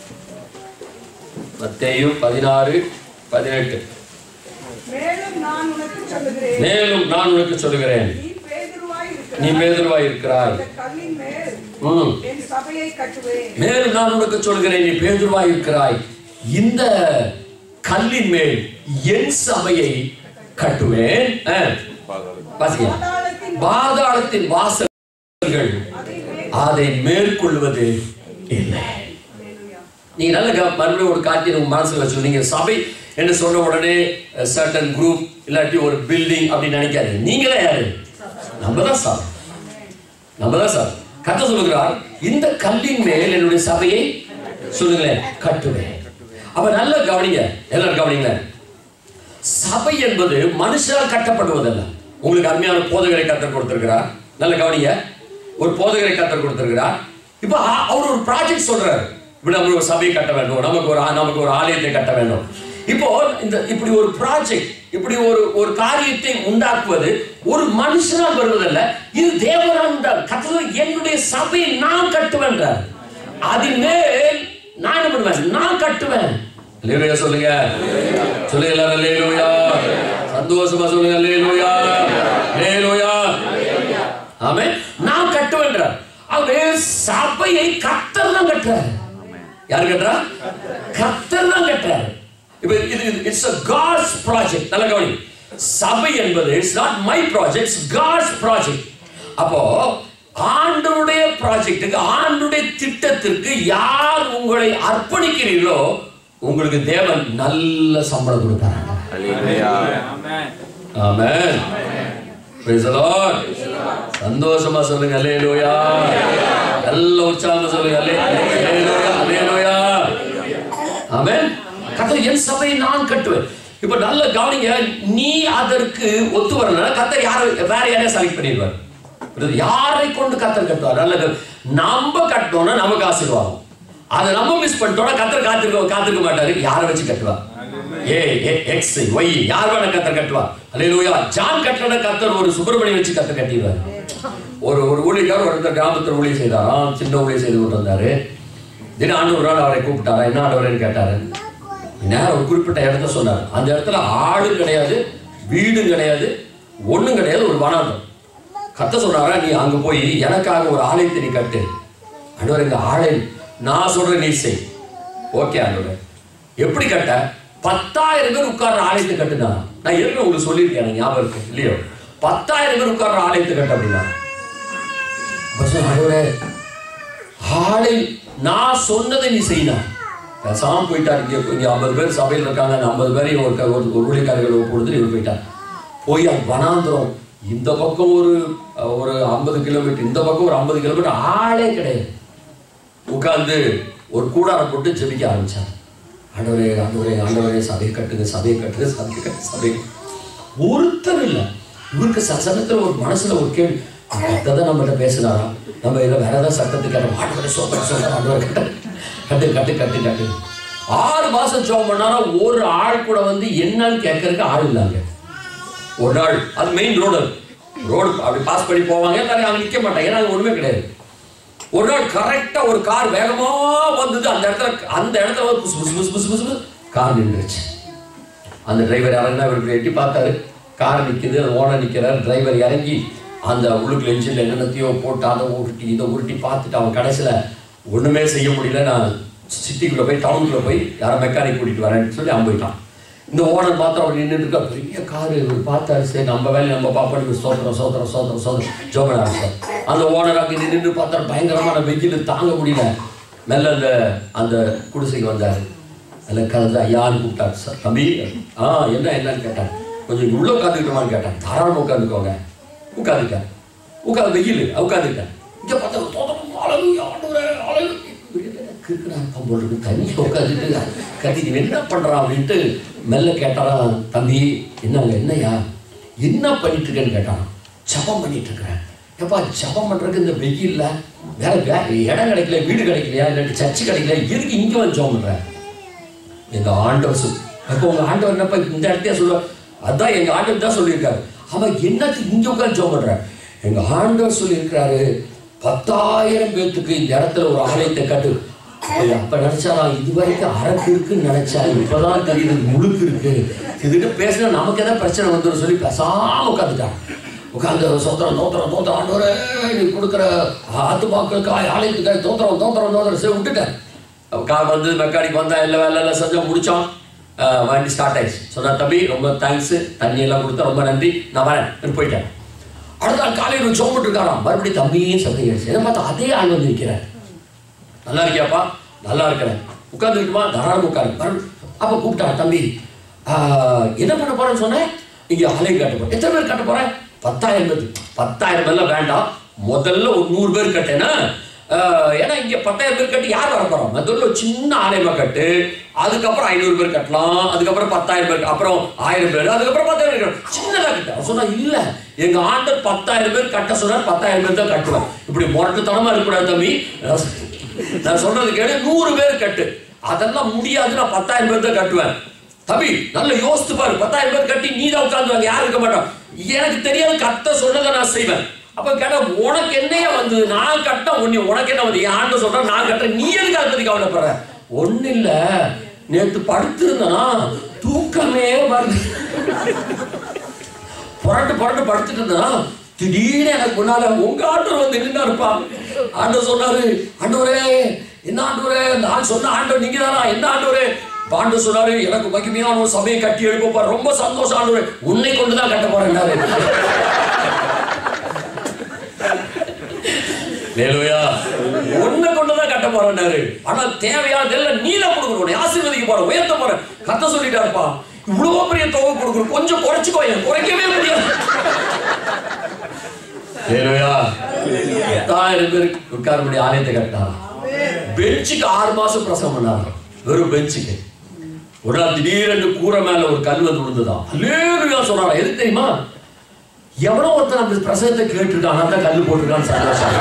மத்தேயு பதினாறு பதினெட்டு மேலும் நான் உனக்கு சொல்லுகிறேன் மேலும் நான் உனக்கு சொல்லுகிறேன் நீ பேதுருவாய் இருக்கிற நீ பேதுருவாய் இருக்கிறாய் இந்த கல்லின் மேல் ம் என் சபையை கட்டுவேன் மேலும் நான் உனக்கு சொல்கிறேன் நீ பேதுருவாய் இருக்கிறாய் இந்த கல்லின் மேல் என் சபையை கட்டுவேன் ஆ, வாசிங்க பாதாளத்தின் பாதாளத்தின் வாசல்கள் அதை மேல் அதை மேற்கொள்வது இல்லை நீங்க நல்ல க- மறுபடியும் ஒரு காட்சியை உங்க மனசுல வச்சு நீங்க சபை என்று சொன்ன உடனே சர்டன் குரூப் இல்லாட்டி ஒரு பில்டிங் அப்படின்னு நினைக்காதீங்க நீங்க தான் யாரு நம்ம தான் சபை நம்ம தான் சபை கத்த சொல்லுகிறார் இந்த கல்லின் மேல் என்னுடைய சபையை சொல்லுங்களேன் கட்டுவேன் அப்ப நல்ல கவனிங்க எல்லாரும் கவனிங்க சபை என்பது மனுஷரால் கட்டப்படுவதல்ல உங்களுக்கு அருமையான போதகரை கத்தர் கொடுத்திருக்கிறார் நல்ல கவனிங்க ஒரு போதகரை கத்தர் கொடுத்திருக்கிறார் இப்போ அ- அவர் ஒரு ப்ராஜெக்ட் சொல்றாரு இப்படி நம்ம ஒரு சபையை கட்ட வேண்டும் நமக்கு ஒரு ஆ- நமக்கு ஒரு ஆலயத்தை கட்ட வேண்டும் இப்போ இந்த இப்படி ஒரு ப்ராஜெக்ட் இப்படி ஒரு ஒரு காரியத்தை உண்டாக்குவது ஒரு மனுஷனால் வருவதல்ல இது தேவனால் உண்டார் கத்தர் என்னுடைய சபையை நான் கட்டுவேன்றார் அதன் மேல் நான் என்ன பண்ணுவேன் நான் கட்டுவேன் அல்லேலூயா சொல்லுங்க சொல்லுங்க எல்லாரும் அல்லேலூயா சந்தோஷமா சொல்லுங்க அல்லேலூயா அல்லேலூயா ஆமென் நான் கட்டுவேன்றார் அவர் சபையை கத்தர் தான் கட்டுறாரு யார் கட்டுறா கத்தர் தான் கட்டுறாரு இப்போ இது இட்ஸ் a காட்ஸ் ப்ராஜெக்ட் நல்ல கவனி சபை என்பது it's not my project God's project அப்போ ஆண்டவருடைய ப்ராஜெக்ட்டுக்கு ஆண்டுடைய திட்டத்திற்கு யார் உங்களை அர்ப்பணிக்கிறீர்களோ உங்களுக்கு தேவன் நல்ல சம்பளம் கொடுப்பாங்க ஆமென் Praise the Lord. சந்தோஷமா சொல்லுங்க அல்லேலூயா நல்ல உற்சாகமா சொல்லுங்க அல்லேலூயா அல்லேலூயா ஆமென் கர்த்தர் என் சபையை நான் கட்டுவேன் இப்ப நல்ல கவனிங்க நீ அதற்கு ஒத்து வரலன்னா கர்த்தர் யாரை வேற யாரையும் செலக்ட் பண்ணிடுவார் புரியுது? யாரை கொண்டு கத்தர் கட்டுவார் நல்லது நம்ம கட்டணும்னா நமக்கு ஆசீர்வாதம் அதை நம்ம மிஸ் பண்ணிட்டோம்னா கத்தர் காத்திருக்க காத்திருக்க மாட்டாரு யாரை வச்சு கட்டுவார் ஏ ஏ எக்ஸ் ஒய் யார் வேணா கத்தர் கட்டுவார் அல்லேலூயா ஜான் கட்டட கத்தர் ஒரு சுப்பிரமணியம் வச்சு கத்தர் கட்டிடுவார் ஒரு ஒரு ஊழியக்காரர் ஒருத்தர் கிராமத்தில் ஊழியம் செய்தாராம் சின்ன ஊழியம் செய்து கொண்டு வந்தாரு தினம் ஆண்டு ஒரு நாள் அவரை கூப்பிட்டாரா என்ன ஆண்டவரேன்னு கேட்டாரு நேரம் ஒரு குறிப்பிட்ட இடத்த சொன்னார் அந்த இடத்துல ஆடு கிடையாது வீடும் கிடையாது ஒண்ணும் கிடையாது ஒரு வனாந்தம் கத்த சொன்னாரா நீ அங்க போய் எனக்காக ஒரு ஆலயத்தை நீ கட்டு ஆண்டவர் இந்த ஆலய நான் சொல்றேன் நீ செய் ஓகே ஆண்டவர் எப்படி கட்ட பத்தாயிரம் பேர் உட்கார்ற ஆலயத்தை கட்டுனா நான் ஏற்கனவே உங்களுக்கு சொல்லியிருக்கேன் எனக்கு ஞாபகம் இருக்கு இல்லையோ பத்தாயிரம் பேர் உட்கார்ற ஆலயத்தை கட்ட அப்படின்னா அப்ப சொன்ன, ஆண்டவரே ஆளை நான் சொன்னதை நீ செய்யணும் பேசாம போயிட்டார் இங்க இங்க ஐம்பது பேர் சபையில் இருக்காங்க அந்த ஐம்பது பேரையும் ஒரு க- ஒரு ஒரு ஊழியக்காரர்கள் கொடுத்து இவர் போயிட்டார் போய் அந்த வனாந்திரம் இந்த பக்கம் ஒரு ஒரு ஐம்பது கிலோமீட்டர் இந்த பக்கம் ஒரு ஐம்பது கிலோமீட்டர் ஆளே கிடையாது உட்கார்ந்து ஒரு கூடாரம் போட்டு ஜெபிக்க ஆரம்பிச்சார் ஆண்டவரே ஆண்டவரே ஆண்டவரே சபையை கட்டுங்க சபையை கட்டுங்க சபையை கட்டு சபை ஒருத்தர் இல்லை இவருக்கு சில சமயத்தில் ஒரு மனசுல ஒரு கேள்வி கத்தை தான் நம்மகிட்ட பேசினாரா நம்ம இதை வேற ஏதாவது சட்டத்துக்கு கேட்டோம் ஆண்டவரே சோதனை சோதனை ஆண்டவரை கட்டு கட்டு கட்டு கட்டு கட்டு ஆறு மாசம் ஜோம் பண்ணாரா ஒரு ஆள் கூட வந்து என்னன்னு கேட்கறதுக்கு ஆள் இல்லாங்க ஒரு நாள் அது மெயின் ரோடு ரோடு அப்படி பாஸ் பண்ணி போவாங்க எல்லாரும் அங்கே நிற்க மாட்டாங்க ஏன்னா அது ஒண்ணுமே கிடையாது ஒரு நாள் கரெக்டா ஒரு கார் வேகமா வந்தது அந்த இடத்துல அந்த இடத்துல வந்து புசு புசு புசு புசு புசு கார் நின்றுச்சு அந்த டிரைவர் இறங்கினா இவருக்கு எட்டி பார்த்தாரு கார் நிற்குது அந்த ஓனர் நிற்கிறார் டிரைவர் இறங்கி அந்த உள்ளுக்குள்ள என்ஜினில் என்னென்னத்தையோ போட்டு அதை உருட்டி இதை உருட்டி பார்த்துட்டு அவன் கடைசியில் ஒன்றுமே செய்ய முடியல நான் சிட்டிக்குள்ளே போய் டவுனுக்குள்ளே போய் யாரை மெக்கானிக் கூட்டிகிட்டு வரேன்னு சொல்லி அவன் போயிட்டான் இந்த ஓனர் மாத்திரம் அவர் நின்றுட்டு இருக்கா பெரிய காரு இவர் பார்த்தாரு சரி நம்ம வேலையை நம்ம பாப்பாடு இவர் சோத்திரம் சோத்திரம் சோத்திரம் சோத்திரம் ஜோமனா சார் அந்த ஓனர் அங்கே நின்று பார்த்தாரு பயங்கரமான வெயில் தாங்க முடியல மெல்ல அந்த அந்த குடிசைக்கு வந்தார் அதில் கலந்து ஐயான்னு கூப்பிட்டாரு சார் தம்பி ஆ என்ன என்னன்னு கேட்டான் கொஞ்சம் இங்க உள்ள உட்காந்துக்கிட்டோமான்னு கேட்டான் தாராளமாக உட்காந்துக்கோங்க உட்காந்துட்டேன் உட்காந்து வெயில் உட்காந்துட்டேன் இங்கே பார்த்தா தோட்டம் அழகு ஆண்டவரே அழகு கிறுக்குறான் போல் இருக்கு தனியாக உட்காந்துட்டு கத்திட்டு என்ன பண்ணுறான் அப்படின்ட்டு மெல்ல கேட்டாராம் தம்பி என்னங்க என்னய்யா என்ன பண்ணிட்டு இருக்கேன்னு கேட்டான் ஜபம் பண்ணிட்டு இருக்கிறேன் எப்பா ஜபம் பண்ணுறதுக்கு இந்த வெயில்ல வேற வே இடம் கிடைக்கல வீடு கிடைக்கலையா இல்லாட்டி சர்ச்சு கிடைக்கல எதுக்கு இங்கே வந்து ஜபம் பண்ணுறேன் எங்க ஆண்டவர் சொல் அப்போ உங்க ஆண்டவர் என்னப்பா இந்த இடத்தையே சொல்லுவார் அதான் எங்க ஆண்டவர் தான் சொல்லியிருக்காரு அவன் என்னத்துக்கு இங்க உட்காந்து ஜோம் பண்ற எங்க ஆண்டவர் சொல்லியிருக்காரு பத்தாயிரம் பேத்துக்கு இந்த இடத்துல ஒரு ஆலயத்தை கட்டு ஐயா, அப்ப நினைச்சாரா இது வரைக்கும் அரக்கு இருக்குன்னு நினைச்சா இப்பதான் தெரியுது முழுக்கு இருக்கு இதுகிட்ட பேசினா நமக்கு ஏதாவது பிரச்சனை வந்துடும் சொல்லி பேசாம உட்காந்துட்டான் உட்காந்து சோத்திரம் தோத்திரம் தோத்திரம் ஆண்டவரே நீ கொடுக்குற ஆத்துமாக்களுக்காய் ஆலயத்துக்காய் தோத்திரம் தோத்திரம் தோத்திரம் சரி விட்டுட்டேன் கார் வந்து மெக்கானிக் வந்தா எல்லா வேலை எல்லாம் செஞ்சோம் முடிச்சோம் அஹ் வண்டி ஸ்டார்ட் ஆயிடுச்சு சொன்னா தம்பி ரொம்ப தேங்க்ஸ் தண்ணி எல்லாம் கொடுத்தா ரொம்ப நன்றி நான் வரேன் போயிட்டேன் அடுத்த நாள் காலையில் சோம்பிட்டு இருக்காராம் மறுபடியும் தம்பியும் சத்தம் ஆயிடுச்சு என்ன பார்த்தா அதே ஆள் வந்து நிற்கிறேன் நல்லா இருக்கியாப்பா நல்லா இருக்கிறேன் உட்காந்துருக்குமா தாராளம் உட்காரு மறுபடியும் அப்போ கூப்பிட்டா தம்பி ஆஹ், என்ன பண்ண போறேன்னு சொன்னேன் இங்க ஆலயம் கட்ட போறேன் எத்தனை பேர் கட்ட போறேன் பத்தாயிரம் பேர் பத்தாயிரம் பேர்லாம் வேண்டாம் முதல்ல ஒரு நூறு பேர் கட்டேன்னா ஆஹ், ஏன்னா இங்க பத்தாயிரம் பேர் கட்டி யார் வர போறோம் முதல்ல ஒரு சின்ன ஆலயமா கட்டு அதுக்கப்புறம் ஐநூறு பேர் கட்டலாம் அதுக்கப்புறம் பத்தாயிரம் பேர் அப்புறம் ஆயிரம் பேர் அதுக்கப்புறம் பத்தாயிரம் பேர் கட்டலாம். சின்னதா கட்ட அவன் சொன்னா இல்ல எங்க ஆண்டர் பத்தாயிரம் பேர் கட்ட சொன்னார் பத்தாயிரம் பேர் தான் கட்டுவேன் இப்படி முரட்டுத்தனமா இருக்கக்கூடாது தம்பி நான் சொல்றது கேளு நூறு பேர் கட்டு அதெல்லாம் முடியாது நான் பத்தாயிரம் பேர் தான் கட்டுவேன் தம்பி நல்ல யோசித்து பாரு பத்தாயிரம் பேர் கட்டி நீ தான் உட்கார்ந்து யாரும் இருக்க மாட்டோம் எனக்கு தெரியாது கத்த சொன்னதை நான் செய்வேன் அப்ப கேட்டா உனக்கு என்னையா வந்தது நான் கட்ட ஒண்ணு உனக்கு என்ன வந்து என் ஆண்டு சொல்றேன் நான் கட்டுறேன் நீ எதுக்கு அதை பத்தி கவலைப்படுற ஒண்ணு இல்ல நேத்து படுத்திருந்தனா தூக்கமே வருது புரண்டு புரண்டு படுத்துட்டு இருந்தா திடீர்னு எனக்கு முன்னால உங்க ஆண்டவர் வந்து நின்னா இருப்பா ஆண்டவர் சொன்னாரு ஆண்டவரே என்ன ஆண்டவரே இந்த ஆள் சொன்ன ஆண்டவர் நீங்க தானா என்ன ஆண்டவரே பாண்டு சொன்னாரு எனக்கு மகிமையான ஒரு சபையை கட்டி எழுப்ப ரொம்ப சந்தோஷம் ஆண்டவரே உன்னை கொண்டு தான் கட்ட போறேன்னாரு லேலுயா உன்னை கொண்டு தான் கட்ட போறேன்னாரு ஆனா தேவையானதெல்லாம் நீ தான் கொடுக்கணும் உன்னை ஆசீர்வதிக்க போற உயர்த்த போற கத்த சொல்லிட்டாருப்பா இவ்வளவு பெரிய தொகை கொடுக்கணும் கொஞ்சம் குறைச்சுக்கோ என் குறைக்கவே முடியாது லேலுயா பத்தாயிரம் பேருக்கு உட்காரபடி ஆலயத்தை கட்டினாரா பெஞ்சுக்கு ஆறு மாசம் பிரசவம் பண்ணாராம் வெறும் பெஞ்சுக்கு ஒரு நாள் திடீரென்று கூரை மேல ஒரு கல் வந்து விழுந்ததாம் அல்லேலுயா சொன்னாரா எது தெரியுமா எவனோ ஒருத்தன் அந்த பிரசவத்தை கேட்டிருக்கான் அதான் கல் போட்டிருக்கான்னு சந்தோஷம்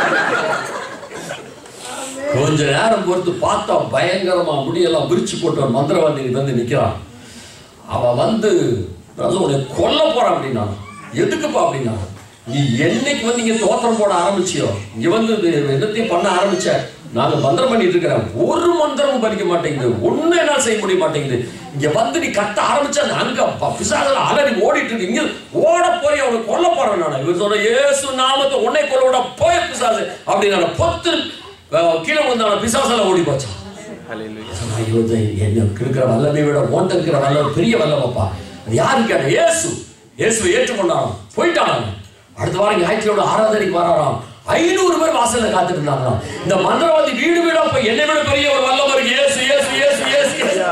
கொஞ்ச நேரம் பொறுத்து பார்த்தா பயங்கரமா முடியெல்லாம் விரிச்சு போட்டு மந்திரவாதி வந்து நிக்கிறான் அவன் வந்து அதாவது உன்னை கொல்ல போறான் அப்படின்னா எதுக்குப்பா அப்படின்னா நீ என்னைக்கு வந்து இங்க தோத்திரம் போட ஆரம்பிச்சியோ இங்க வந்து இது என்னத்தையும் பண்ண ஆரம்பிச்ச நாங்க மந்திரம் பண்ணிட்டு இருக்கிறேன் ஒரு மந்திரமும் படிக்க மாட்டேங்குது ஒண்ணு என்னால செய்ய முடிய மாட்டேங்குது இங்க வந்து நீ கத்த ஆரம்பிச்சா அங்க ப- பிசாசுல அலறி ஓடிட்டு இருக்கு இங்க ஓட போய் அவனை கொல்ல போறேன் நான் இவர் சொல்ற இயேசு நாமத்தை உன்னை கொல்ல விட போய் பிசாசு அப்படின்னு பொத்து அஹ், கீழே வந்தான பிசாசெல்லாம் ஓடி போச்சான் சொன்னா, ஐயோ, இது எனக்கு இருக்கிற வல்லமை விட ஓட்ட இருக்கிற வல்லம் பெரிய வல்லமப்பா அது யாரு கேட்ட இயேசு இயேசுவை ஏற்றுக்கொண்டாராம் போயிட்டான் அவன். அடுத்த வாரம் ஞாயிற்றுக்கிழமை ஆராதனைக்கு வராராம் ஐநூறு பேர் வாசல்ல காத்துட்டு இருந்தாங்களாம் இந்த மந்திரவாதி வீடு வீடா போய் என்னை விட பெரிய ஒரு வல்லம் இருக்கு இயேசு இயேசு இயேசு இயேசு இயேசு.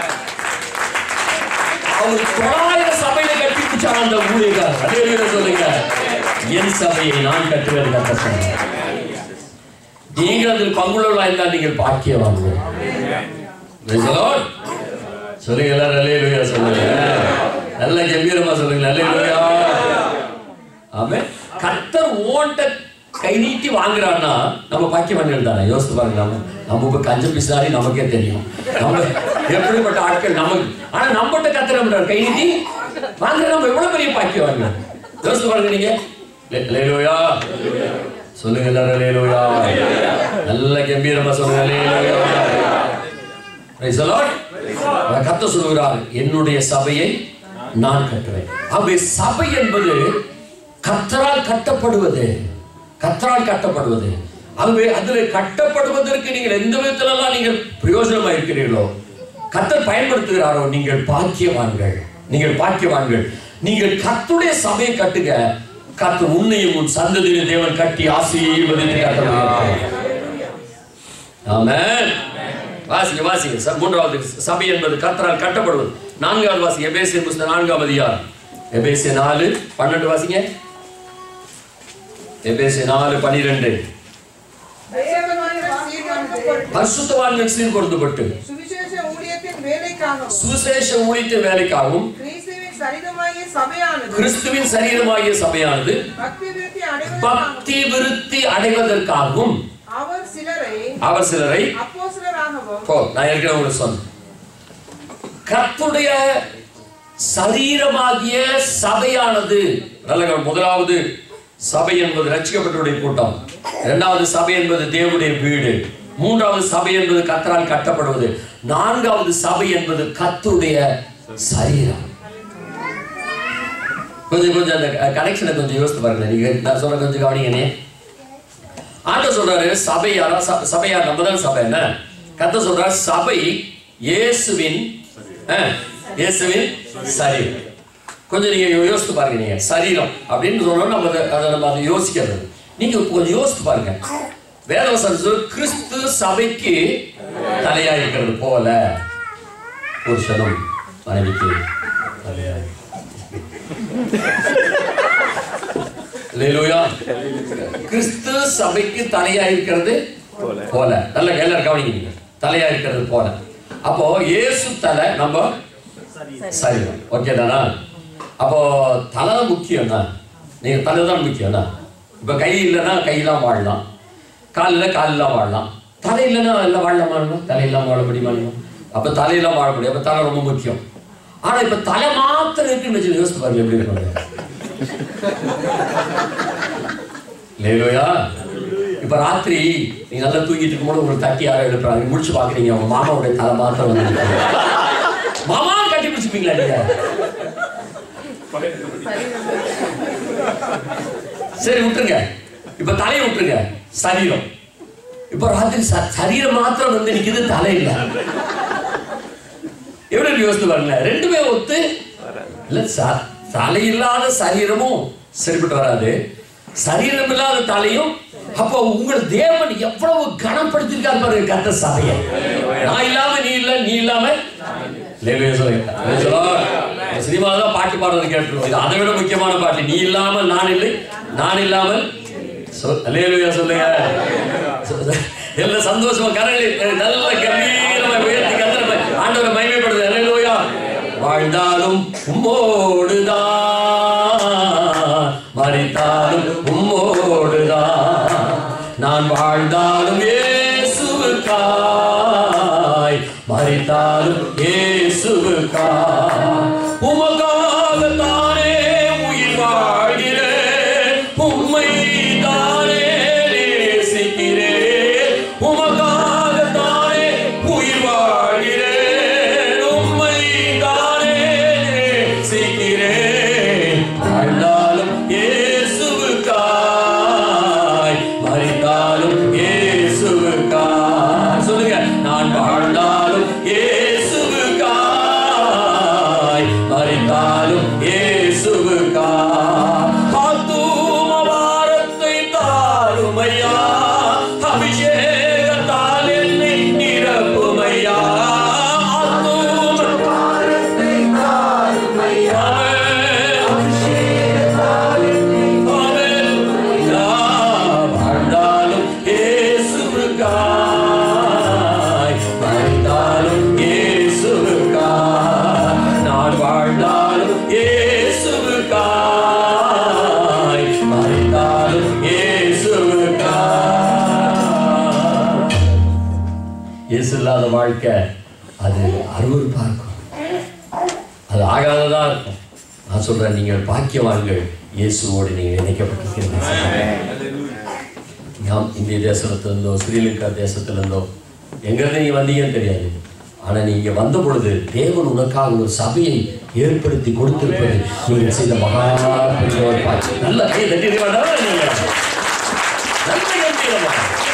அவர் தொள்ளாயிரம் சபையில கட்டி பிடிச்சார் அந்த ஊழியக்காரர் அதே சொல்லுங்க என் சபையை நான் கட்டுவேன் கட்ட சொன்னார் நீங்கள் அதில் பங்குள்ளவர்களாக இருந்தால் நீங்கள் பாக்கியவான்கள் Praise the Lord. சொல்லுங்க எல்லாரும் அல்லேலூயா சொல்லுங்க நல்ல கம்பீரமா சொல்லுங்க அல்லேலூயா ஆமே கர்த்தர் ஓண்ட கை நீட்டி வாங்குறான்னா நம்ம பாக்கியவான்கள் தானே யோசித்து பாருங்க நம்ம நம்ம இப்ப கஞ்ச பிசாரி நமக்கே தெரியும் நம்ம எப்படிப்பட்ட ஆட்கள் நமக்கு ஆனா நம்மகிட்ட கர்த்தர் என்ன பண்றாரு? கை நீட்டி வாங்குற நம்ம எவ்வளவு பெரிய பாக்கியவான்கள் யோசித்து பாருங்க நீங்க லே- லேலூயா சொல்லுங்க எல்லாரும் லேலூயா நல்ல கம்பீரமா சொல்லுங்க லேலூயா Praise the Lord. கத்த சொல்லுகிறார் என்னுடைய சபையை நான் கட்டுவேன் அவை சபை என்பது கத்தரால் கட்டப்படுவது கத்தரால் கட்டப்படுவது அதுவே அதில் கட்டப்படுவதற்கு நீங்கள் எந்த விதத்திலெல்லாம் நீங்கள் பிரயோஜனமா இருக்கிறீர்களோ கத்தர் பயன்படுத்துகிறாரோ நீங்கள் பாக்கியவான்கள் நீங்கள் பாக்கியவான்கள் நீங்கள் கத்துடைய சபையை கட்டுக கத்து உன்னையும் உன் சந்ததியில் தேவன் கட்டி ஆசீர்வதித்து கட்ட ஆமென் வாசிங்க வாசிங்க ச- மூன்றாவது சபை என்பது கத்தரால் கட்டப்படுவது நான்காவது வாசிங்க எபேசியர் புஸ்தகம் நான்காம் அதிகாரம் எபேசிய நாலு பன்னெண்டு வாசிங்க எபேசிய நாலு பனிரெண்டு தேவனுடைய சீர்காணுதல் பரிசுத்தவான்கள் சீர்கொடுக்கப்பட்டு சுவிசேஷ ஊழியத்தின் வேலைக்காகவும் சுவிசேஷ ஊழித்த வேலைக்காகவும் கிறிஸ்துவின் சரீரமாகிய சபையானது கிறிஸ்துவின் சரீரமாகிய சபையானது பக்தி விருத்தி அடைவதற்காகவும் பக்தி விருத்தி அடைவதற்காகவும் அவர் சிலரை அவர் சிலரை அப்போஸ்தலராகவும் போ நான் ஏற்கனவே உங்களுக்கு சொன்னேன் கர்த்துடைய சரீரமாகிய சபையானது நல்ல கவனம். முதலாவது சபை என்பது ரட்சிக்கப்பட்டவருடைய கூட்டம் இரண்டாவது சபை என்பது தேவனுடைய வீடு மூன்றாவது சபை என்பது கத்தரால் கட்டப்படுவது நான்காவது சபை என்பது கர்த்தருடைய சரீரம் கொஞ்சம் கொஞ்சம் அந்த கனெக்ஷனை கொஞ்சம் யோசித்து பாருங்க நீங்க நான் சொல்ற கொஞ்சம் கவனிங்கனே ஆண்ட சொல்றாரு சபை யாரா ச- சபை யார் நம்ம தான் சபை என்ன கத்த சொல்றாரு சபை இயேசுவின் அஹ், இயேசுவின் சரீரம் கொஞ்சம் நீங்க யோசித்து பாருங்க நீங்க சரீரம் அப்படின்னு சொன்னோம் நம்ம அதை அதை நம்ம அதை யோசிக்கிறது நீங்க கொஞ்சம் யோசித்து பாருங்க வேதவசம் சொல்லு கிறிஸ்து சபைக்கு தலையா இருக்கிறது போல புருஷனும் மனைவிக்கு தலையா அல்லேலூயா கிறிஸ்து சபைக்கு தலையா இருக்கிறது போல நல்ல எல்லாரும் கவனிங்க நீங்க தலையா இருக்கிறது போல அப்போ இயேசு தலை நம்ம சரீரம் ஓகே தானா அப்போ தலை தான் முக்கியம் தான் நீங்க தலை தான் முக்கியம் தான் இப்போ கை இல்லைன்னா கையெல்லாம் வாழலாம் கால் இல்லை காலெல்லாம் வாழலாம் தலை இல்லைன்னா எல்லாம் வாழலாம் வாழலாம் தலையெல்லாம் வாழ முடியுமா இல்லையா? அப்போ தலையெல்லாம் வாழ முடியும் அப்போ தலை ரொம்ப முக்கியம் ஆனா இப்போ தலை மாத்திரம் இருக்குன்னு வச்சு யோசித்து பாருங்க எப்படி இருக்கும் லேலோயா இப்ப ராத்திரி நீங்க நல்லா தூங்கிட்டு இருக்கும்போது உங்களுக்கு தட்டி யாரோ எழுப்புறாங்க முடிச்சு பாக்குறீங்க உங்க மாமாவுடைய தலை மாத்திரம் வந்து மாமா கட்டி பிடிச்சிப்பீங்களா நீங்க சரி விட்டுருங்க இப்ப தலையை விட்டுருங்க சரீரம் இப்ப ராத்திரி ச- சரீரம் மாத்திரம் வந்து நிக்குது தலை இல்ல எப்படி இருக்கு யோசித்து பாருங்க ரெண்டுமே ஒத்து இல்ல ச- தலை இல்லாத சரீரமும் சரிப்பட்டு வராது சரீரம் இல்லாத தலையும் அப்போ உங்கள் தேவன் எவ்வளவு கனப்படுத்திருக்கார் பாருங்க கத்த சபையை நான் இல்லாம நீ இல்ல நீ இல்லாம லேலுயா சொல்லுங்க Praise the Lord. சினிமாவில் தான் பாட்டு பாடுறது கேட்டுருவோம் இது அதை விட முக்கியமான பாட்டு நீ இல்லாமல் நான் இல்லை நான் இல்லாமல் சொல் லேலுயா சொல்லுங்க எல்லாம் சந்தோஷமா கரங்கள் நல்ல கம்பீரமா உயர்த்தி கத்திர ஆண்டவரை மகிமைப்படுது அல்லேலூயா வாழ்ந்தாலும் உம்மோடுதான் மறித்தாலும் உம்மோடுதான் நான் வாழ்ந்தாலும் இயேசுவுக்காய் மறித்தாலும் இயேசுவுக்காய் உமக்காக தானே உயிர் வாழ்கிறேன் உம்மை தானே நேசிக்கிறேன் உமக்காக தானே உயிர் வாழ்கிறேன் உம்மை தானே நேசிக்கிறேன் வாழ்ந்தாலும் இயேசுவுக்காய் மறித்தாலும் இயேசுவுக்காய் சொல்லுங்க நான் வாழ்ந்தாலும் இயேசுவுக்காய் இயேசு இல்லாத வாழ்க்கை அது அருவருப்பா இருக்கும் அது ஆகாததா இருக்கும் நான் சொல்றேன் நீங்கள் பாக்கியவான்கள் இயேசுவோடு நீங்கள் இணைக்கப்பட்டிருக்கிறீர்கள் நாம் இந்திய தேசத்திலிருந்தோ ஸ்ரீலங்கா தேசத்திலிருந்தோ எங்கிருந்து நீங்க வந்தீங்கன்னு தெரியாது ஆனா நீங்க வந்த பொழுது தேவன் உனக்காக ஒரு சபையை ஏற்படுத்தி கொடுத்திருப்பது நீங்கள் செய்த மகா பெரிய ஒரு பாக்கியம். நல்ல கை தட்டி வேண்டாம் நீங்க நல்ல கம்பீரமா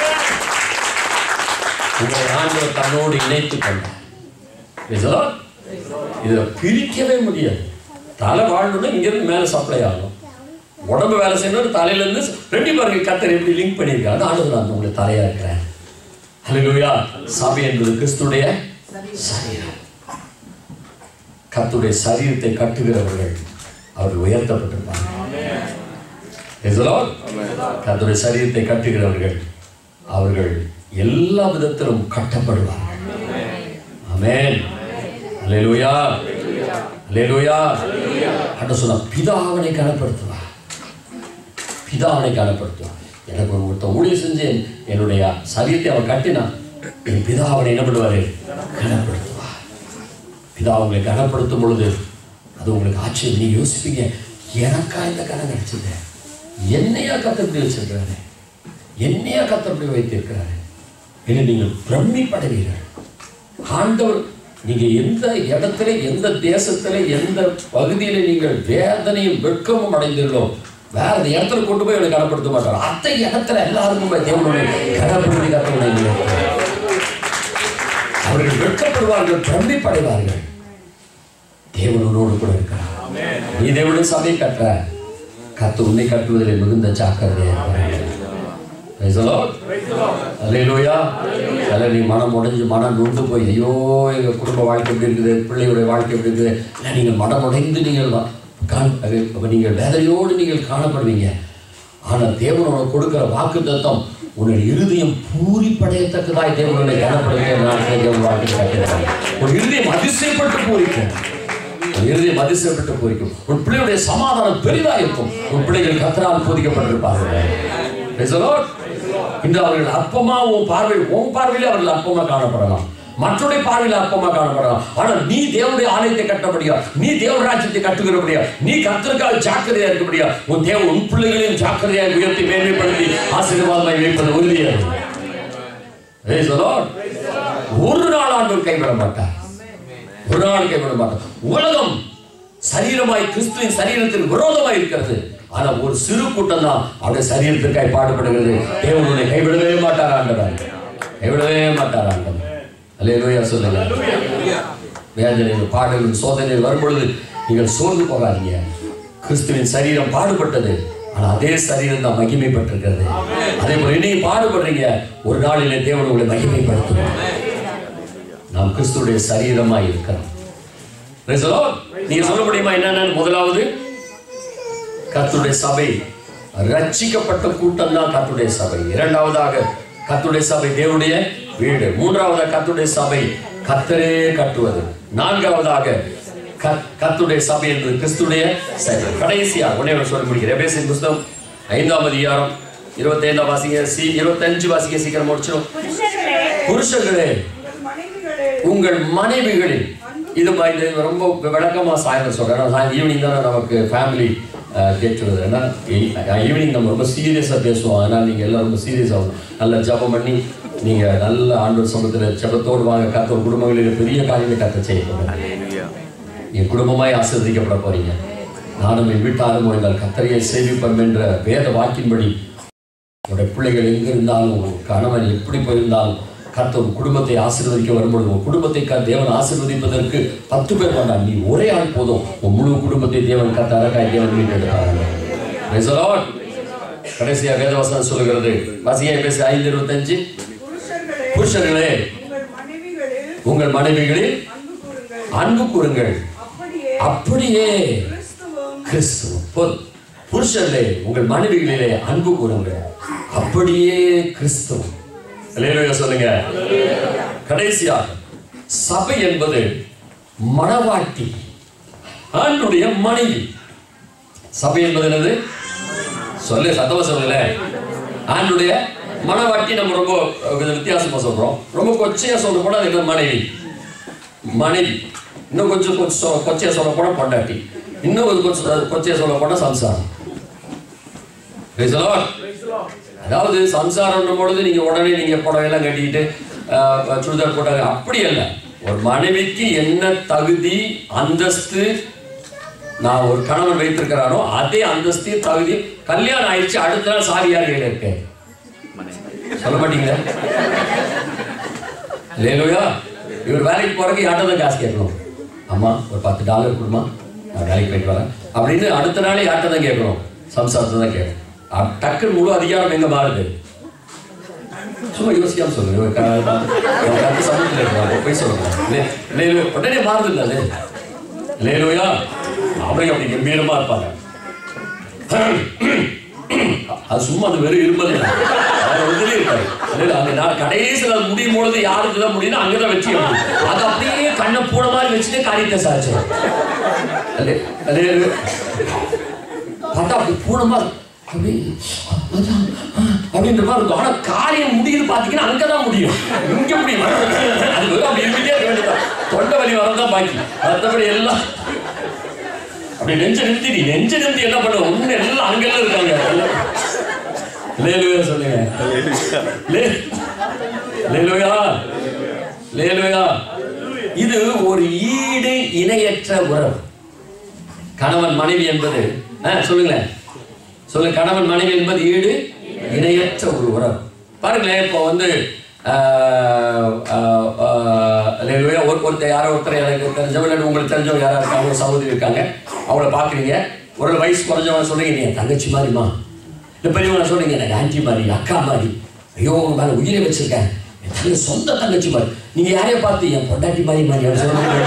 உங்களை ஆண்டவர் தன்னோடு இணைத்துக் கொண்டார் Praise the Lord. இதை பிரிக்கவே முடியாது தலை வாழணும்னா இங்கிருந்து மேல சப்ளை ஆகும் உடம்பு வேலை செய்யணும் தலையில இருந்து ரெண்டு பாருங்க கத்தர் எப்படி லிங்க் பண்ணியிருக்காரு ஆண்டவர் நான் உங்களுக்கு தலையா இருக்கிறேன் ஹalleluya சபை என்பது கிறிஸ்துடைய சரீரம் கர்த்தருடைய சரீரத்தை கட்டுகிறவர்கள் அவர்கள் உயர்த்தப்பட்டிருப்பாங்க Praise the Lord. கர்த்தருடைய சரீரத்தை கட்டுகிறவர்கள் அவர்கள் எல்லா விதத்திலும் கட்டப்படுவார்கள் ஆமென் அல்லேலூயா அல்லேலூயா அட சொன்ன பிதாவனை கனப்படுத்துவார் பிதாவனை கனப்படுத்துவார் எனக்கு ஒரு ஒருத்தன் ஊழியம் செஞ்சு என்னுடைய சரீரத்தை அவன் கட்டினான் என் பிதா அவனை என்ன பண்ணுவாரு கனப்படுத்துவார் பிதா உங்களை கனப்படுத்தும் பொழுது அது உங்களுக்கு ஆச்சரியம் நீ யோசிப்பீங்க எனக்கா இந்த கனம் கிடைச்சது என்னையா கத்தப்படி வச்சிருக்கிறாரு என்னையா கத்தப்படி வைத்திருக்கிறாரு என்று நீங்கள் பிரமிப்படைவீர்கள் ஆண்டவர் நீங்க எந்த இடத்துல எந்த தேசத்துல எந்த பகுதியில நீங்கள் வேதனையும் வெட்கமும் அடைந்தீர்களோ வேற அந்த இடத்துல கொண்டு போய் அவனை கனப்படுத்த மாட்டார் அந்த இடத்துல எல்லாருக்கும் போய் தேவனுடைய கனப்படுத்தி கத்தவனை அவர்கள் வெட்கப்படுவார்கள் பிரமிப்படைவார்கள் தேவனோடு கூட இருக்கிறார் நீ தேவனுடைய சபையை கட்டுற கத்து உன்னை கட்டுவதில் மிகுந்த ஜாக்கிரதையா இருக்கிறார் Praise the Lord. அல்லேலூயா சில நீ மனம் உடைஞ்சு மனம் நொந்து போய் ஐயோ எங்கள் குடும்ப வாழ்க்கை எப்படி இருக்குது பிள்ளையுடைய வாழ்க்கை எப்படி இருக்குது இல்லை நீங்கள் மனம் உடைந்து நீங்கள் வா- காண் அப்ப நீங்கள் வேதனையோடு நீங்கள் காணப்படுவீங்க ஆனால் தேவன் உனக்கு கொடுக்கிற வாக்கு தத்தம் உன்னுடைய இருதயம் பூரிப்படையத்தக்கதாய் தேவனுடைய கனப்படுத்த நாட்களை தேவன் வாழ்க்கை கட்டிருக்காங்க உன் இருதயம் அதிசயப்பட்டு பூரிக்கும் உன் இருதயம் அதிசயப்பட்டு பூரிக்கும் உன் பிள்ளையுடைய சமாதானம் பெரிதா இருக்கும் உன் பிள்ளைகள் கத்தரால் போதிக்கப்பட்டிருப்பார்கள் Praise the Lord. இன்று அவர்கள் அற்பமா உன் பார்வையில் உன் பார்வையிலே அவர்கள் அற்பமா காணப்படலாம் மற்றொடைய பார்வையில் அற்பமா காணப்படலாம் ஆனால் நீ தேவனுடைய ஆலயத்தை கட்டபடியா நீ தேவ ராஜ்யத்தை கட்டுகிறபடியா நீ கத்திற்காக ஜாக்கிரதையா இருக்கபடியா உன் தேவன் உன் பிள்ளைகளையும் ஜாக்கிரதையாக உயர்த்தி மேன்மைப்படுத்தி ஆசீர்வாதமாய் வைப்பது உறுதியாக Praise the Lord. ஒரு நாள் ஆண்டவர் கைவிட மாட்டார் ஒரு நாள் கைவிட மாட்டார் உலகம் சரீரமாய் கிறிஸ்துவின் சரீரத்திற்கு விரோதமாய் இருக்கிறது ஆனா ஒரு சிறு கூட்டம் தான் அவருடைய சரீரத்திற்காய் பாடுபடுகிறது தேவனுடைய கைவிடவே மாட்டார் ஆண்டவர் கைவிடவே மாட்டார் ஆண்டவர் அல்லேலூயா சொல்லுங்க வேதனையில் பாடலின் சோதனையில் வரும்பொழுது நீங்கள் சோர்ந்து போகாதீங்க கிறிஸ்துவின் சரீரம் பாடுபட்டது ஆனா அதே சரீரம் தான் மகிமைப்பட்டிருக்கிறது அதே போல நீங்க பாடுபடுறீங்க ஒரு நாளிலே தேவன் உங்களை மகிமைப்படுத்துவார் நாம் கிறிஸ்துடைய சரீரமாய் இருக்கிறோம் Praise the Lord. நீங்க சொல்ல முடியுமா என்னன்னு முதலாவது கர்த்தருடைய சபை ரட்சிக்கப்பட்ட கூட்டம் தான் கர்த்தருடைய சபை இரண்டாவதாக கர்த்தருடைய சபை தேவனுடைய வீடு மூன்றாவதாக கர்த்தருடைய சபை கர்த்தரே கட்டுவது நான்காவதாக கத்- கர்த்தருடைய சபை என்பது கிறிஸ்துடைய சபை கடைசியாக ஒன்னே ஒன்று சொல்ல முடிகிறேன் எபேசியர் புஸ்தகம் ஐந்தாம் அதிகாரம் இருபத்தி ஐந்தாம் வாசிங்க சி இருபத்தஞ்சு வாசிங்க சீக்கிரம் முடிச்சிடும் புருஷர்களே புருஷர்களே மனைவிகளே உங்கள் மனைவிகளில் இது ம- இது ரொம்ப விளக்கமா சாயந்தரம் சொல்றேன் ஈவினிங் தான் நமக்கு ஃபேமிலி கேட்டுருது ஏன்னா ஈவினிங் நம்ம ரொம்ப சீரியஸாக பேசுவோம் அதனால் நீங்கள் எல்லாம் ரொம்ப சீரியஸ் ஆகும் நல்லா ஜெபம் பண்ணி நீங்கள் நல்ல ஆண்டவர் சமூகத்தில் ஜெபத்தோடு வாங்க கத்த ஒரு குடும்பங்களில் பெரிய காரியங்களை கத்த செய்ய போகிறேன் என் குடும்பமாய் ஆசீர்வதிக்கப்பட போறீங்க நானும் என் வீட்டாரும் எங்கள் கத்தரையை சேவிப்போம் என்ற வேத வாக்கின்படி உங்களுடைய பிள்ளைகள் எங்க இருந்தாலும் உங்க கணவன் எப்படி போயிருந்தாலும் கர்த்தர் உன் குடும்பத்தை ஆசீர்வதிக்க வரும்பொழுது உன் குடும்பத்தை க- தேவன் ஆசீர்வதிப்பதற்கு பத்து பேர் வேண்டாம் நீ ஒரே ஆள் போதும் உன் முழு குடும்பத்தை தேவன் கத்த அழகாய் தேவன் மீட்டெடுக்கிறாங்க Praise the Lord. கடைசியா வேதவசனம் சொல்லுகிறது வசியா பேசி ஐந்து இருபத்தஞ்சு புருஷர்களே புருஷர்களே உங்கள் மனைவிகளில் உங்கள் மனைவிகளில் அன்பு கூறுங்கள் அன்பு கூறுங்கள் அப்படியே அப்படியே கிறிஸ்துவும் கிறிஸ்துவ போதும் புருஷர்களே உங்கள் மனைவிகளிலே அன்பு கூறுங்கள் அப்படியே கிறிஸ்துவம் அல்லேலூயா சொல்லுங்க கடைசியாக சபை என்பது மணவாட்டி ஆண்டுடைய மனைவி சபை என்பது என்னது சொல்லு சத்தமா சொல்லல ஆண்டுடைய மனவாட்டி நம்ம ரொம்ப அஹ், கொஞ்சம் வித்தியாசமா சொல்றோம் ரொம்ப கொச்சையா சொல்ல போனா அது என்ன மனைவி மனைவி இன்னும் கொஞ்சம் கொஞ்சம் சொ- கொச்சையா சொல்ல போனா பொண்டாட்டி இன்னும் கொஞ்சம் கொஞ்சம் கொச்சையா சொல்ல போனா சம்சாரம் Praise the Lord. அதாவது சம்சாரம்ன்ற பொழுது நீங்க உடனே நீங்க புடவையெல்லாம் கட்டிக்கிட்டு அஹ், சுடிதார் போட்டாங்க அப்படி அல்ல ஒரு மனைவிக்கு என்ன தகுதி அந்தஸ்து நான் ஒரு கணவன் வைத்திருக்கிறானோ அதே அந்தஸ்து தகுதி கல்யாணம் ஆயிடுச்சு அடுத்த நாள் சாவி யார் கையில இருக்கு சொல்ல மாட்டீங்களா லேலுயா இவர் வேலைக்கு போறதுக்கு யார்ட்ட தான் காசு கேட்கணும் அம்மா ஒரு பத்து டாலர் கொடுமா நான் வேலைக்கு போயிட்டு வரேன் அப்படின்னு அடுத்த நாளே யார்ட்ட தான் கேட்கணும் சம்சாரத்தை தான் கேட்கணும் அப்~ டக்குன்னு முழு அதிகாரம் எங்க மாறுது சும்மா யோசிக்காம சொல்லுங்க இவன் க- இவன் கருத்து சமூகத்தில் இருக்கிறாங்க போய் சொல்லுங்க லே- லேலு உடனே மாறுது இல்லை அது லேலுயா அவங்க அப்படி கம்பீரமா இருப்பாங்க அது சும்மா அது வெறும் இருமல் இல்லை. அது ஒண்ணுமே இருக்காது. இல்ல, அந்த நாள் கடைசியில் அது முடியும் பொழுது யாருக்கு தான் முடியும் அங்கதான் வெற்றி இருக்கும். அது அப்படியே கண்ணை பூன மாதிரி வச்சுட்டு காரியத்தை சாச்சு பார்த்தா அப்படி பூனமா அப்படி அதான், அப்படின்ற மாதிரி இருக்கும் ஆனா காரியம் முடியுது பாத்தீங்கன்னா அங்கதான் முடியும் இங்க முடியும் அது வெறும் அப்படி இருந்துட்டே இருக்க வேண்டியதான் தொண்டை வலி வரதான் பாக்கி மற்றபடி எல்லாம் அப்படி நெஞ்ச நிறுத்தி நீ நெஞ்ச நிறுத்தி என்ன பண்ணுவ ஒண்ணு எல்லாம் அங்கெல்லாம் இருக்காங்க லேலுயா சொல்லுங்க லே லேலுயா லேலுயா இது ஒரு ஈடு இணையற்ற உறவு கணவன் மனைவி என்பது ஆ, சொல்லுங்களேன் சொல்லுங்க கணவன் மனைவி என்பது ஈடு இணையற்ற ஒரு உறவு பாருங்களேன் இப்போ வந்து ஆஹ், ஆஹ், ஆஹ், அல்லேலூயா, ஒரு ஒருத்தர் யாரோ ஒருத்தர் எனக்கு தெரிஞ்சவங்க இல்லை உங்களுக்கு தெரிஞ்சவங்க யாரா இருக்காங்க ஒரு சகோதரி இருக்காங்க அவங்கள பார்க்குறீங்க ஒரு வயசு குறைஞ்சவங்க சொல்றீங்க நீ என் தங்கச்சி மாதிரிமா இந்த பெரியவங்க சொல்றீங்க எனக்கு ஆன்டி மாதிரி அக்கா மாதிரி ஐயோ உங்க மேல உயிரை வச்சிருக்கேன் என் தங்க சொந்த தங்கச்சி மாதிரி நீங்க யாரைய பார்த்து என் பொண்டாட்டி மாதிரி மாதிரி அவர் சொல்லுங்க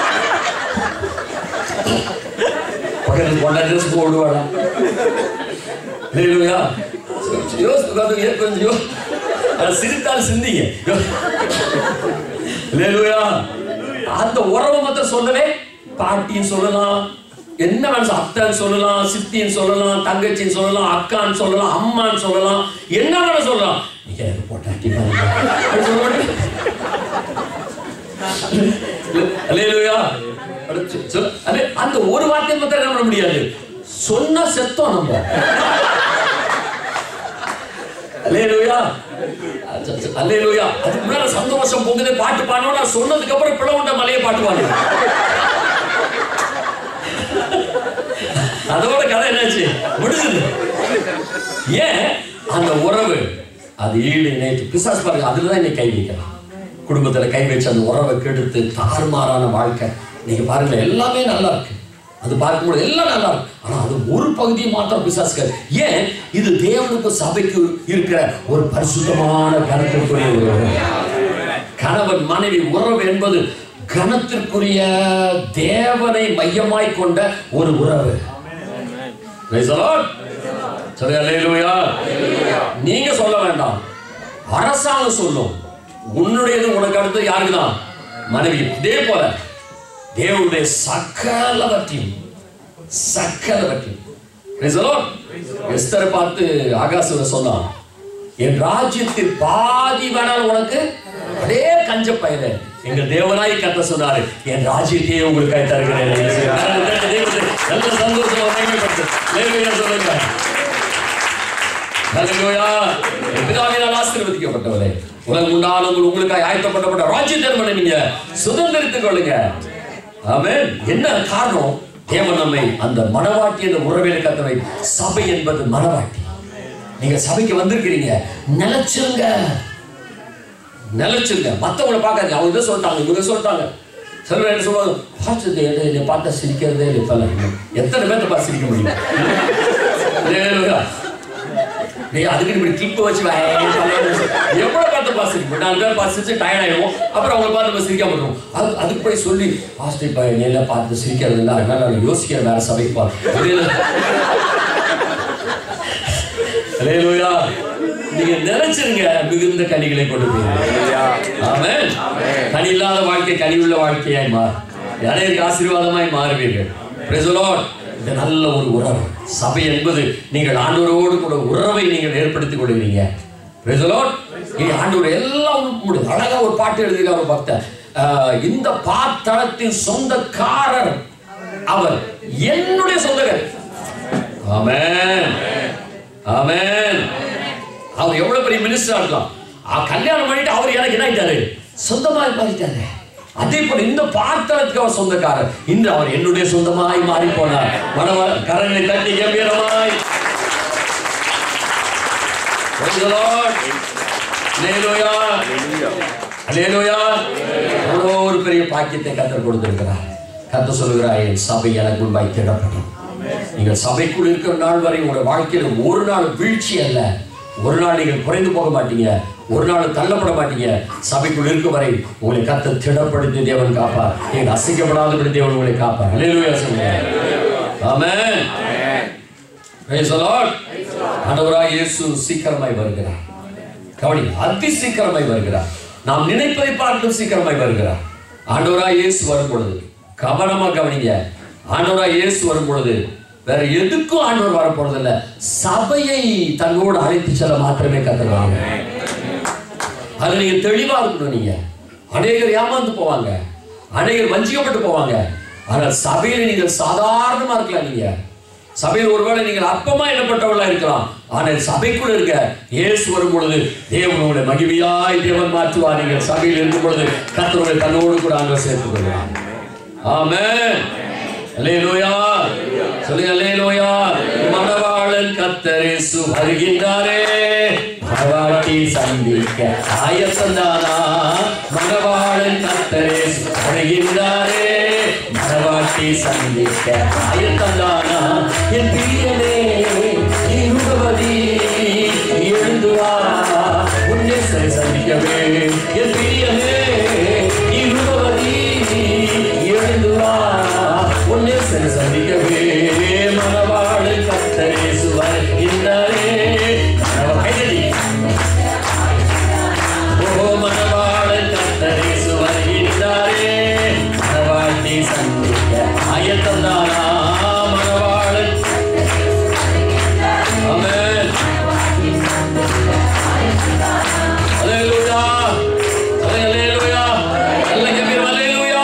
பக்கத்தில் பொண்டாட்டி ட்ரெஸ் போடுவாடா இல்லையா யோசித்து உட்காந்து கொஞ்சம் யோ அது சிரித்தால் சிந்திங்க இல்லையா அந்த உறவை மட்டும் சொல்லவே பாட்டின்னு சொல்லலாம் என்ன வேணும் அத்தைன்னு சொல்லலாம் சித்தின்னு சொல்லலாம் தங்கச்சின்னு சொல்லலாம் அக்கான்னு சொல்லலாம் அம்மான்னு சொல்லலாம் என்ன வேணும் சொல்லலாம் நீங்க எனக்கு பொட்டாட்டி பாருங்க அப்படி சொல்ல மாட்டீங்க? அல்லேலூயா அடுத்து சொல்லு. அல்லே, அந்த ஒரு வார்த்தை மாத்திரம் என்ன பண்ண முடியாது சொன்ன செத்தோம் நம்ம அல்லேலூயா அல்லேலூயா அதுக்கு மேல சந்தோஷம் பொங்குது பாட்டு பாடணும் நான் சொன்னதுக்கு அப்புறம் பிளவுண்ட மலையை பாட்டு பாடுவேன் அதோட கதை என்னாச்சு முடிஞ்சது ஏன் அந்த உறவு அது ஈடு இணைத்து பிசாசு பாருங்க அதுல தான் இன்னைக்கு கை வைக்கலாம் குடும்பத்துல கை வச்சு அந்த உறவை கெடுத்து தாறுமாறான வாழ்க்கை நீங்க பாருங்க எல்லாமே நல்லா இருக்கு அது பார்க்கும்போது எல்லாம் நல்லா இருக்கு ஆனா அது ஒரு பகுதியை மாத்திரம் பிசாசுக்காரு ஏன் இது தேவனுக்கு சபைக்கு இருக்கிற ஒரு பரிசுத்தமான கருத்துக்குரிய ஒரு உறவு. கணவன் மனைவி உறவு என்பது கணத்திற்குரிய தேவனை மையமாய் கொண்ட ஒரு உறவு Praise the Lord. சரி, அல்லேலூயா. நீங்க சொல்ல வேண்டாம் அரசாங்கம் சொல்லும் உன்னுடையது உனக்கு அடுத்து யாருக்கு தான் மனைவி இதே போல தேவனுடைய சகலவற்றையும் சகலவற்றையும் Praise the Lord. எஸ்தரை பார்த்து ஆகாசுல சொன்னான் என் ராஜ்யத்தில் பாதி வேணாலும் உனக்கு அதே கஞ்ச பயிர எங்க தேவனாய் கத்த சொன்னாரு என் ராஜ்யத்தையே உங்களுக்கு தருகிறேன் தெய்வத்தை நல்ல சந்தோஷமா மகிமைப்படுத்து லேலுயா சொல்லுங்க ஹalleluya என் பிதாவினால் ஆசீர்வதிக்கப்பட்டவரே உலகம் உண்டான உங்கள் உங்களுக்காக ஆயத்தப்பட்டப்பட்ட ராஜ்ய தர்மனை நீங்க சுதந்திரித்துக் கொள்ளுங்க ஆமென் என்ன காரணம் தேவன் நம்மை அந்த மனவாட்டி என்ற உறவில கத்தவை சபை என்பது மனவாட்டி நீங்க சபைக்கு வந்திருக்கிறீங்க நிலைச்சிருங்க நிலைச்சிருங்க மத்தவங்களை பார்க்காதீங்க அவங்க இதை சொல்லிட்டாங்க இவங்க சொல்லிட்டாங்க சில பேர் என்ன சொல்லுவாங்க பார்த்தது என்ன என்னை பார்த்தா சிரிக்கிறதே இல்லை இப்பெல்லாம் எத்தனை பேர்த்த பார்த்து சிரிக்க முடியும் இல்லையா? நீ அதுக்கு இப்படி கிளிப்பு வச்சு வயன்னு சொல்லணும். எவ்வளவு பார்த்து பார்த்து சிரிக்கும் நாலு பேர் பார்த்து சிரிச்சு டயர்ட் ஆயிடுவோம் அப்புறம் அவங்களை பார்த்து நம்ம சிரிக்காம விட்டுருவோம் அது அதுக்கு போய் சொல்லி பாஸ்டர் இப்போ என்னெல்லாம் பார்த்து சிரிக்கிறது இல்லை அதனால நான் யோசிக்கிற வேற சபைக்கு போகிறேன் அல்லேலூயா நீங்க நினைச்சிருங்க மிகுந்த கனிகளை கொண்டு போய் ஆமென் கனி இல்லாத வாழ்க்கை கனி உள்ள வாழ்க்கையாய் மாறு அனைவருக்கு ஆசீர்வாதமாய் மாறுவீர்கள் Praise the Lord. இது நல்ல ஒரு உறவு சபை என்பது நீங்கள் ஆண்டவரோடு கூட உறவை நீங்கள் ஏற்படுத்திக் கொள்கிறீங்க Praise the Lord. இனி ஆண்டவர் எல்லாம் முடியும் அழகா ஒரு பாட்டு எழுதியிருக்கார் ஒரு பக்தர் ஆஹ், இந்த பாத்தளத்தின் சொந்தக்காரர் அவர் என்னுடைய சொந்தக்காரர் ஆமென் ஆமென் அவர் எவ்வளவு பெரிய மினிஸ்டரா இருக்கலாம் ஆ, கல்யாணம் பண்ணிட்டு அவர் எனக்கு என்ன ஆயிட்டாரு சொந்தமாய் மாறிட்டாரு அதே போல இந்த பாத்திரத்துக்கு அவர் சொந்தக்காரர் இன்று அவர் என்னுடைய சொந்தமாய் மாறி போனார் மனவ கரங்களை தட்டி கம்பீரமாய் Praise the Lord. Hallelujah. Hallelujah. எவ்வளோ ஒரு பெரிய பாக்கியத்தை கத்தர் கொடுத்திருக்கிறார் கத்த சொல்லுகிறார் என் சபை எனக்கு முன்பாய் திடப்படும் நீங்கள் சபைக்குள் இருக்கிற நாள் வரை உங்களுடைய வாழ்க்கையில் ஒரு நாள் வீழ்ச்சி அல்ல ஒரு நாள் நீங்கள் குறைந்து போக மாட்டீங்க ஒரு நாள் தள்ளப்பட மாட்டீங்க சபைக்குள் இருக்கும் வரை உங்களை கத்த திடப்படுத்தி தேவன் காப்பார் நீங்கள் அசைக்கப்படாதபடி தேவன் உங்களை காப்பார் அல்லேலூயா சொல்லுங்க ஆமென் Praise the Lord. ஆண்டவராய் இயேசு சீக்கிரமாய் வருகிறார் கவனி அதி சீக்கிரமாய் வருகிறார் நாம் நினைப்பதை பார்த்தும் சீக்கிரமாய் வருகிறார் ஆண்டவராய் இயேசு வரும் பொழுது கவனமா கவனிங்க ஆண்டவராய் இயேசு வரும் பொழுது வேற எதுக்கும் ஆண்டவர் வர போறதில்ல சபையை தன்னோடு அழைத்து செல்ல மாத்திரமே கத்துறாங்க அது நீங்க தெளிவா இருக்கணும் நீங்க அநேகர் ஏமாந்து போவாங்க அநேகர் வஞ்சிக்கப்பட்டு போவாங்க ஆனால் சபையில் நீங்கள் சாதாரணமா இருக்கலாம் நீங்க சபையில் ஒருவேளை நீங்கள் அற்பமா எண்ணப்பட்டவர்களா இருக்கலாம் ஆனால் சபைக்குள்ள இருக்க இயேசு வரும் பொழுது தேவன் உங்களை மகிமையாய் தேவன் மாற்றுவார் நீங்கள் சபையில் இருக்கும் பொழுது கத்தருடைய தன்னோடு கூட அங்க சேர்த்துக் கொள்வார் ஆமென் அல்லேலூயா சொல்லுங்க அல்லேலூயா மணவாளன் கத்தரேசு வருகின்றாரே மணவாட்டி சந்திக்க ஆயத்தந்தானா மணவாளன் கத்தரேசு வருகின்றாரே மணவாட்டி சந்திக்க ஆயத்தந்தானா என் பிரியனே இருபதி எழுந்து வா உன்னை சரி சந்திக்கவே என் பிரியனே இருபதி எழுந்து வா உன்னை சரி சந்திக்கவே மனவாழ் கத்தரே சுவர் இந்தாரே ஓ மனவாழ் கத்தரே சுவர் இந்தாரே மனவாட்டி சந்திக்க ஆயத்தந்தானா மனவாழ் ஆமென் அல்லேலூயா அல்லேலூயா நல்ல கம்பீரம் அல்லேலூயா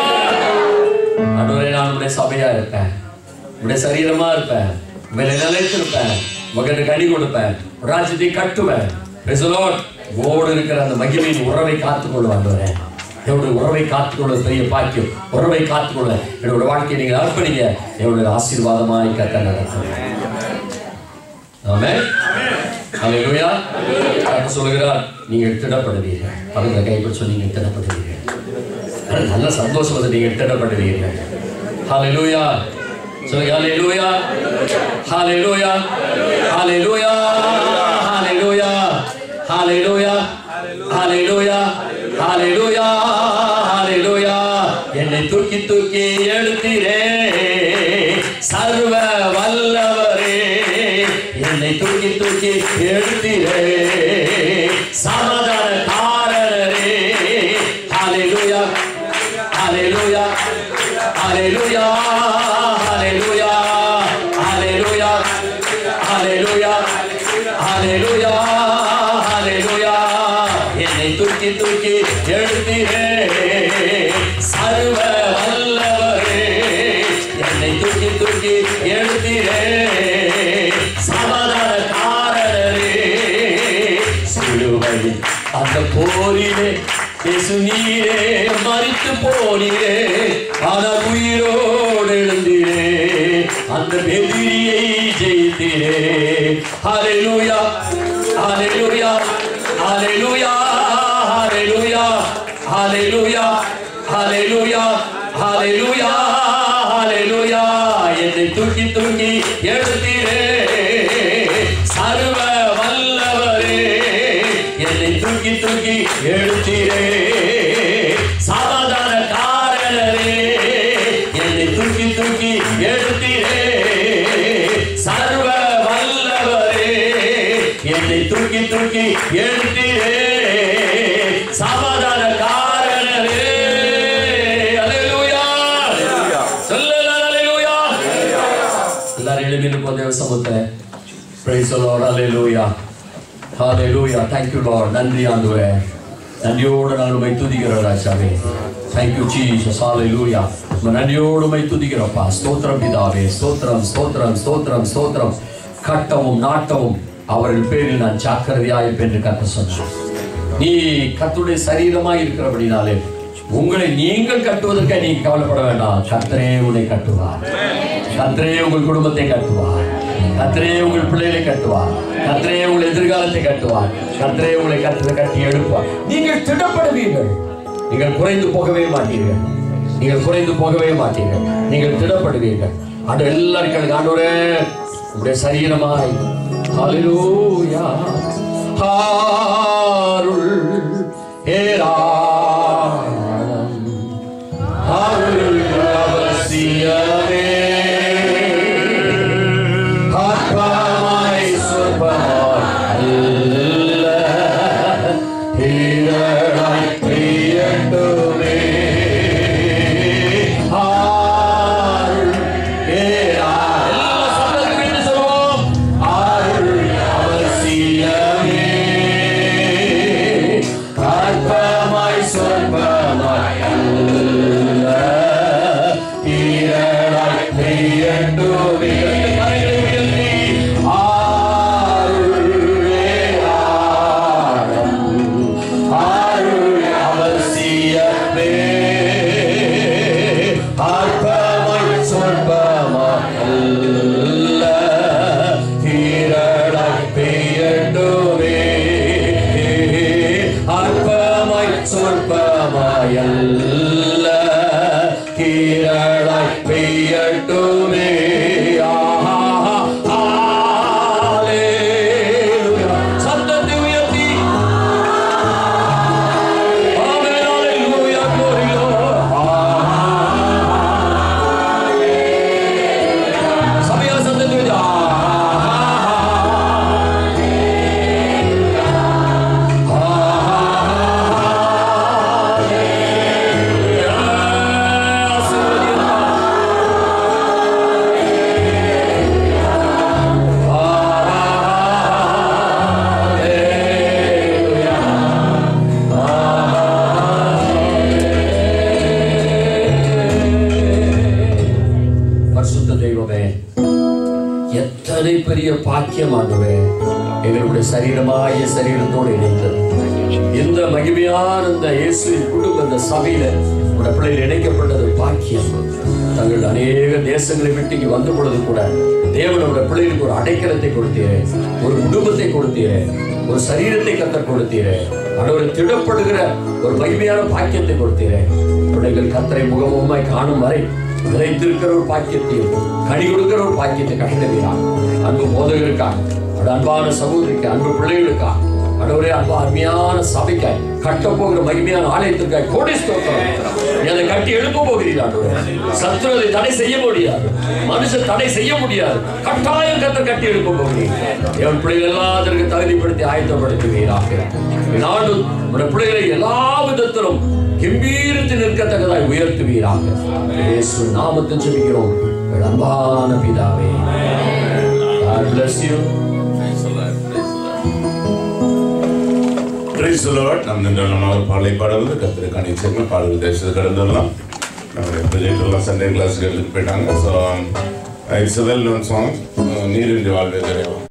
ஆண்டவரே நான் உடைய சபையா இருப்பேன் உடைய சரீரமா இருப்பேன் உங்களை நிலைத்திருப்பேன் மகனுக்கு கனி கொடுப்பேன் ஒரு ராஜ்யத்தை கட்டுவேன் Praise the Lord. உங்களோடு இருக்கிற அந்த மகிமையின் உறவை காத்துக்கொள்ள ஆண்டவரே என்னுடைய உறவை காத்துக்கொள்ள பெரிய பாக்கியம் உறவை காத்துக்கொள்ள என்னோட வாழ்க்கையை நீங்கள் அர்ப்பணிங்க என்னுடைய ஆசீர்வாதமாய் கத்த நடக்கும் ஆமென் ஹalleluya கர்த்தர் சொல்கிறார் நீங்கள் திடப்படுவீர்கள் அவங்க கைப்பிடிச்சு நீங்கள் திடப்படுவீர்கள் நல்ல சந்தோஷம் வந்து நீங்கள் திடப்படுவீர்கள் ஹalleluya சொல்லுங்க ஹalleluya ஹalleluya ஹalleluya ஹalleluya ஹalleluya ஹalleluya ஹalleluya ஹalleluya என்னை தூக்கி தூக்கி எழுத்திரே சர்வ வல்லவரே என்னை தூக்கி தூக்கி எழுத்திரே சமாதான காரரே ஹalleluya ஹalleluya ஹalleluya ஹalleluya ஹalleluya ஹalleluya ஹalleluya ஹalleluya என்னை தூக்கி தூக்கி எழுத்திரே சர்வ வல்லவரே என்னை தூக்கி தூக்கி எழுத்திரே சமாதான காரரே சிலுவையில் அந்த போரிலே இயேசு நீரே மறித்து போனீரே ஆனால் உயிரோடு எழுந்தீரே அந்த எதிரியை ஜெயித்தீரே ஹalleluya ஹalleluya ஹalleluya ஹalleluya ஹalleluya ஹalleluya ஹalleluya ஹalleluya என்னை தூக்கி தூக்கி எழுத்தீரே சர்வ வல்லவரே என்னை தூக்கி தூக்கி எழுத்தீரே சமாதான காரணரே என்னை தூக்கி தூக்கி எழுத்தீரே சர்வ வல்லவரே என்னை தூக்கி தூக்கி எழுத்தீரே சமாதான காரணரே அல்லேலூயா சொல்லலாம் அல்லேலூயா எல்லாரும் எழுப்பி நிற்போம் தேவ சமூகத்தை பிரைஸ் தி லார்ட் அல்லேலூயா ஹalleluya thank you lord நன்றி ஆண்டவரே நன்றியோடு நாங்கள் உம்மை துதிக்கிறோம் ராஜாவே thank you jesus hallelujah உம்மை நன்றியோடு உம்மை துதிக்கிறோம்ப்பா ஸ்தோத்திரம் பிதாவே ஸ்தோத்திரம் ஸ்தோத்திரம் ஸ்தோத்திரம் ஸ்தோத்திரம் கட்டவும் நாட்டவும் அவர்கள் பேரில் நான் ஜாக்கிரதையாயிருப்பேன் என்று கத்த சொன்னார் நீ கத்துடைய சரீரமாய் இருக்கிறபடினாலே உங்களை நீங்கள் கட்டுவதற்காக நீ கவலைப்பட வேண்டாம் கத்தரே உன்னை கட்டுவார் கத்தரே உங்கள் குடும்பத்தை கட்டுவார் கத்தரே உங்கள் பிள்ளைகளை கட்டுவார் கத்தரே உங்கள் எதிர்காலத்தை கட்டுவார் கத்தரே உங்களை கத்தரை கட்டி எழுப்புவார் நீங்கள் திடப்படுவீர்கள் நீங்கள் குறைந்து போகவே மாட்டீர்கள் நீங்கள் குறைந்து போகவே மாட்டீர்கள் நீங்கள் திடப்படுவீர்கள் ஆண்டு எல்லாரும் கேளுங்க ஆண்டவரே உங்களுடைய சரீரமாய் ஹalleluya அருள் ஏராளம் அருள் அவசியமே ஆத்மாய் சொற்பமாய் அல்ல ஈரடாய் பிரியட்டுமே அருள் ஏராளம் எல்லா சத்தத்துக்கு சொல்லுவோம் அருள் அவசியமே அற்பமாய் சொற்பமாய் அல்ல ஈரடாய் பிரியட்டுமே கரங்களை உயர்த்தி அருளே ஆழம் அருள் அவசியமே அற்பமாய் சொற்பமாய் அல்ல ஈரடாய் பெய்யட்டுமே அற்பமாய் சொற்பமாய் அல்ல கீரடாய் பெய்யட்டுமே ஆஹா, ஹalleluya. சத்தத்தை உயர்த்தி ஆமென், ஹalleluya, glory, Lord. சபையார் சத்தத்தை உயர்த்தி பரிசுத்த தெய்வமே எத்தனை பெரிய பாக்கியம் ஆண்டவே எங்களுடைய சரீரமாய சரீரத்தோடு இணைந்தது இந்த மகிமையான இந்த இயேசுவின் குடும்ப இந்த சபையில உடைய பிள்ளைகள் இணைக்கப்பட்டது பாக்கியம் தங்கள் அநேக தேசங்களை விட்டு இங்கே வந்த பொழுது கூட தேவனுடைய பிள்ளைகளுக்கு ஒரு அடைக்கலத்தை கொடுத்தீரே ஒரு குடும்பத்தை கொடுத்தீரே ஒரு சரீரத்தை கத்தர் கொடுத்தீரே ஒரு திடப்படுகிற ஒரு மகிமையான பாக்கியத்தை கொடுத்தீரே பிள்ளைகள் கத்தரை முகமுகமாய் காணும் வரை விளைத்திருக்கிற ஒரு பாக்கியத்தையும் கனி கொடுக்கிற ஒரு பாக்கியத்தை கட்டளையா அன்பு போதகருக்காக அவருடைய அன்பான சகோதரிக்கு அன்பு பிள்ளைகளுக்காக அடவரே அன்பு அருமையான சபைக்காய் கட்ட போகிற மகிமையான ஆலயத்திற்காய் கோடி ஸ்தோத்திரம் நீ அதை கட்டி எழுப்ப போகிறீர் ஆண்டவரே சத்துரு அதை தடை செய்ய முடியாது மனுஷன் தடை செய்ய முடியாது கட்டாயம் கத்த கட்டி எழுப்ப போகிறீர் என் பிள்ளைகள் எல்லாம் அதற்கு தகுதிப்படுத்தி ஆயத்தப்படுத்துவீராக நாடு உடைய பிள்ளைகளை எல்லா விதத்திலும் கம்பீரத்தில் நிற்கத்தக்கதாய் உயர்த்துவீராக இயேசு நாமத்தை ஜெபிக்கிறோம் எங்கள் அன்பான பிதாவே God bless you. Praise the Lord. நம் நின்ற நம்ம பாடலை பாடுவது கத்திரிக்கான நிச்சயமா பாடல் தேசத்தை கடந்துடலாம் நம்ம பிள்ளைகள்லாம் சண்டே கிளாஸ்க்கு எடுத்துட்டு போயிட்டாங்க so it's well known song நீரின்றி வாழ்வே தெரியும்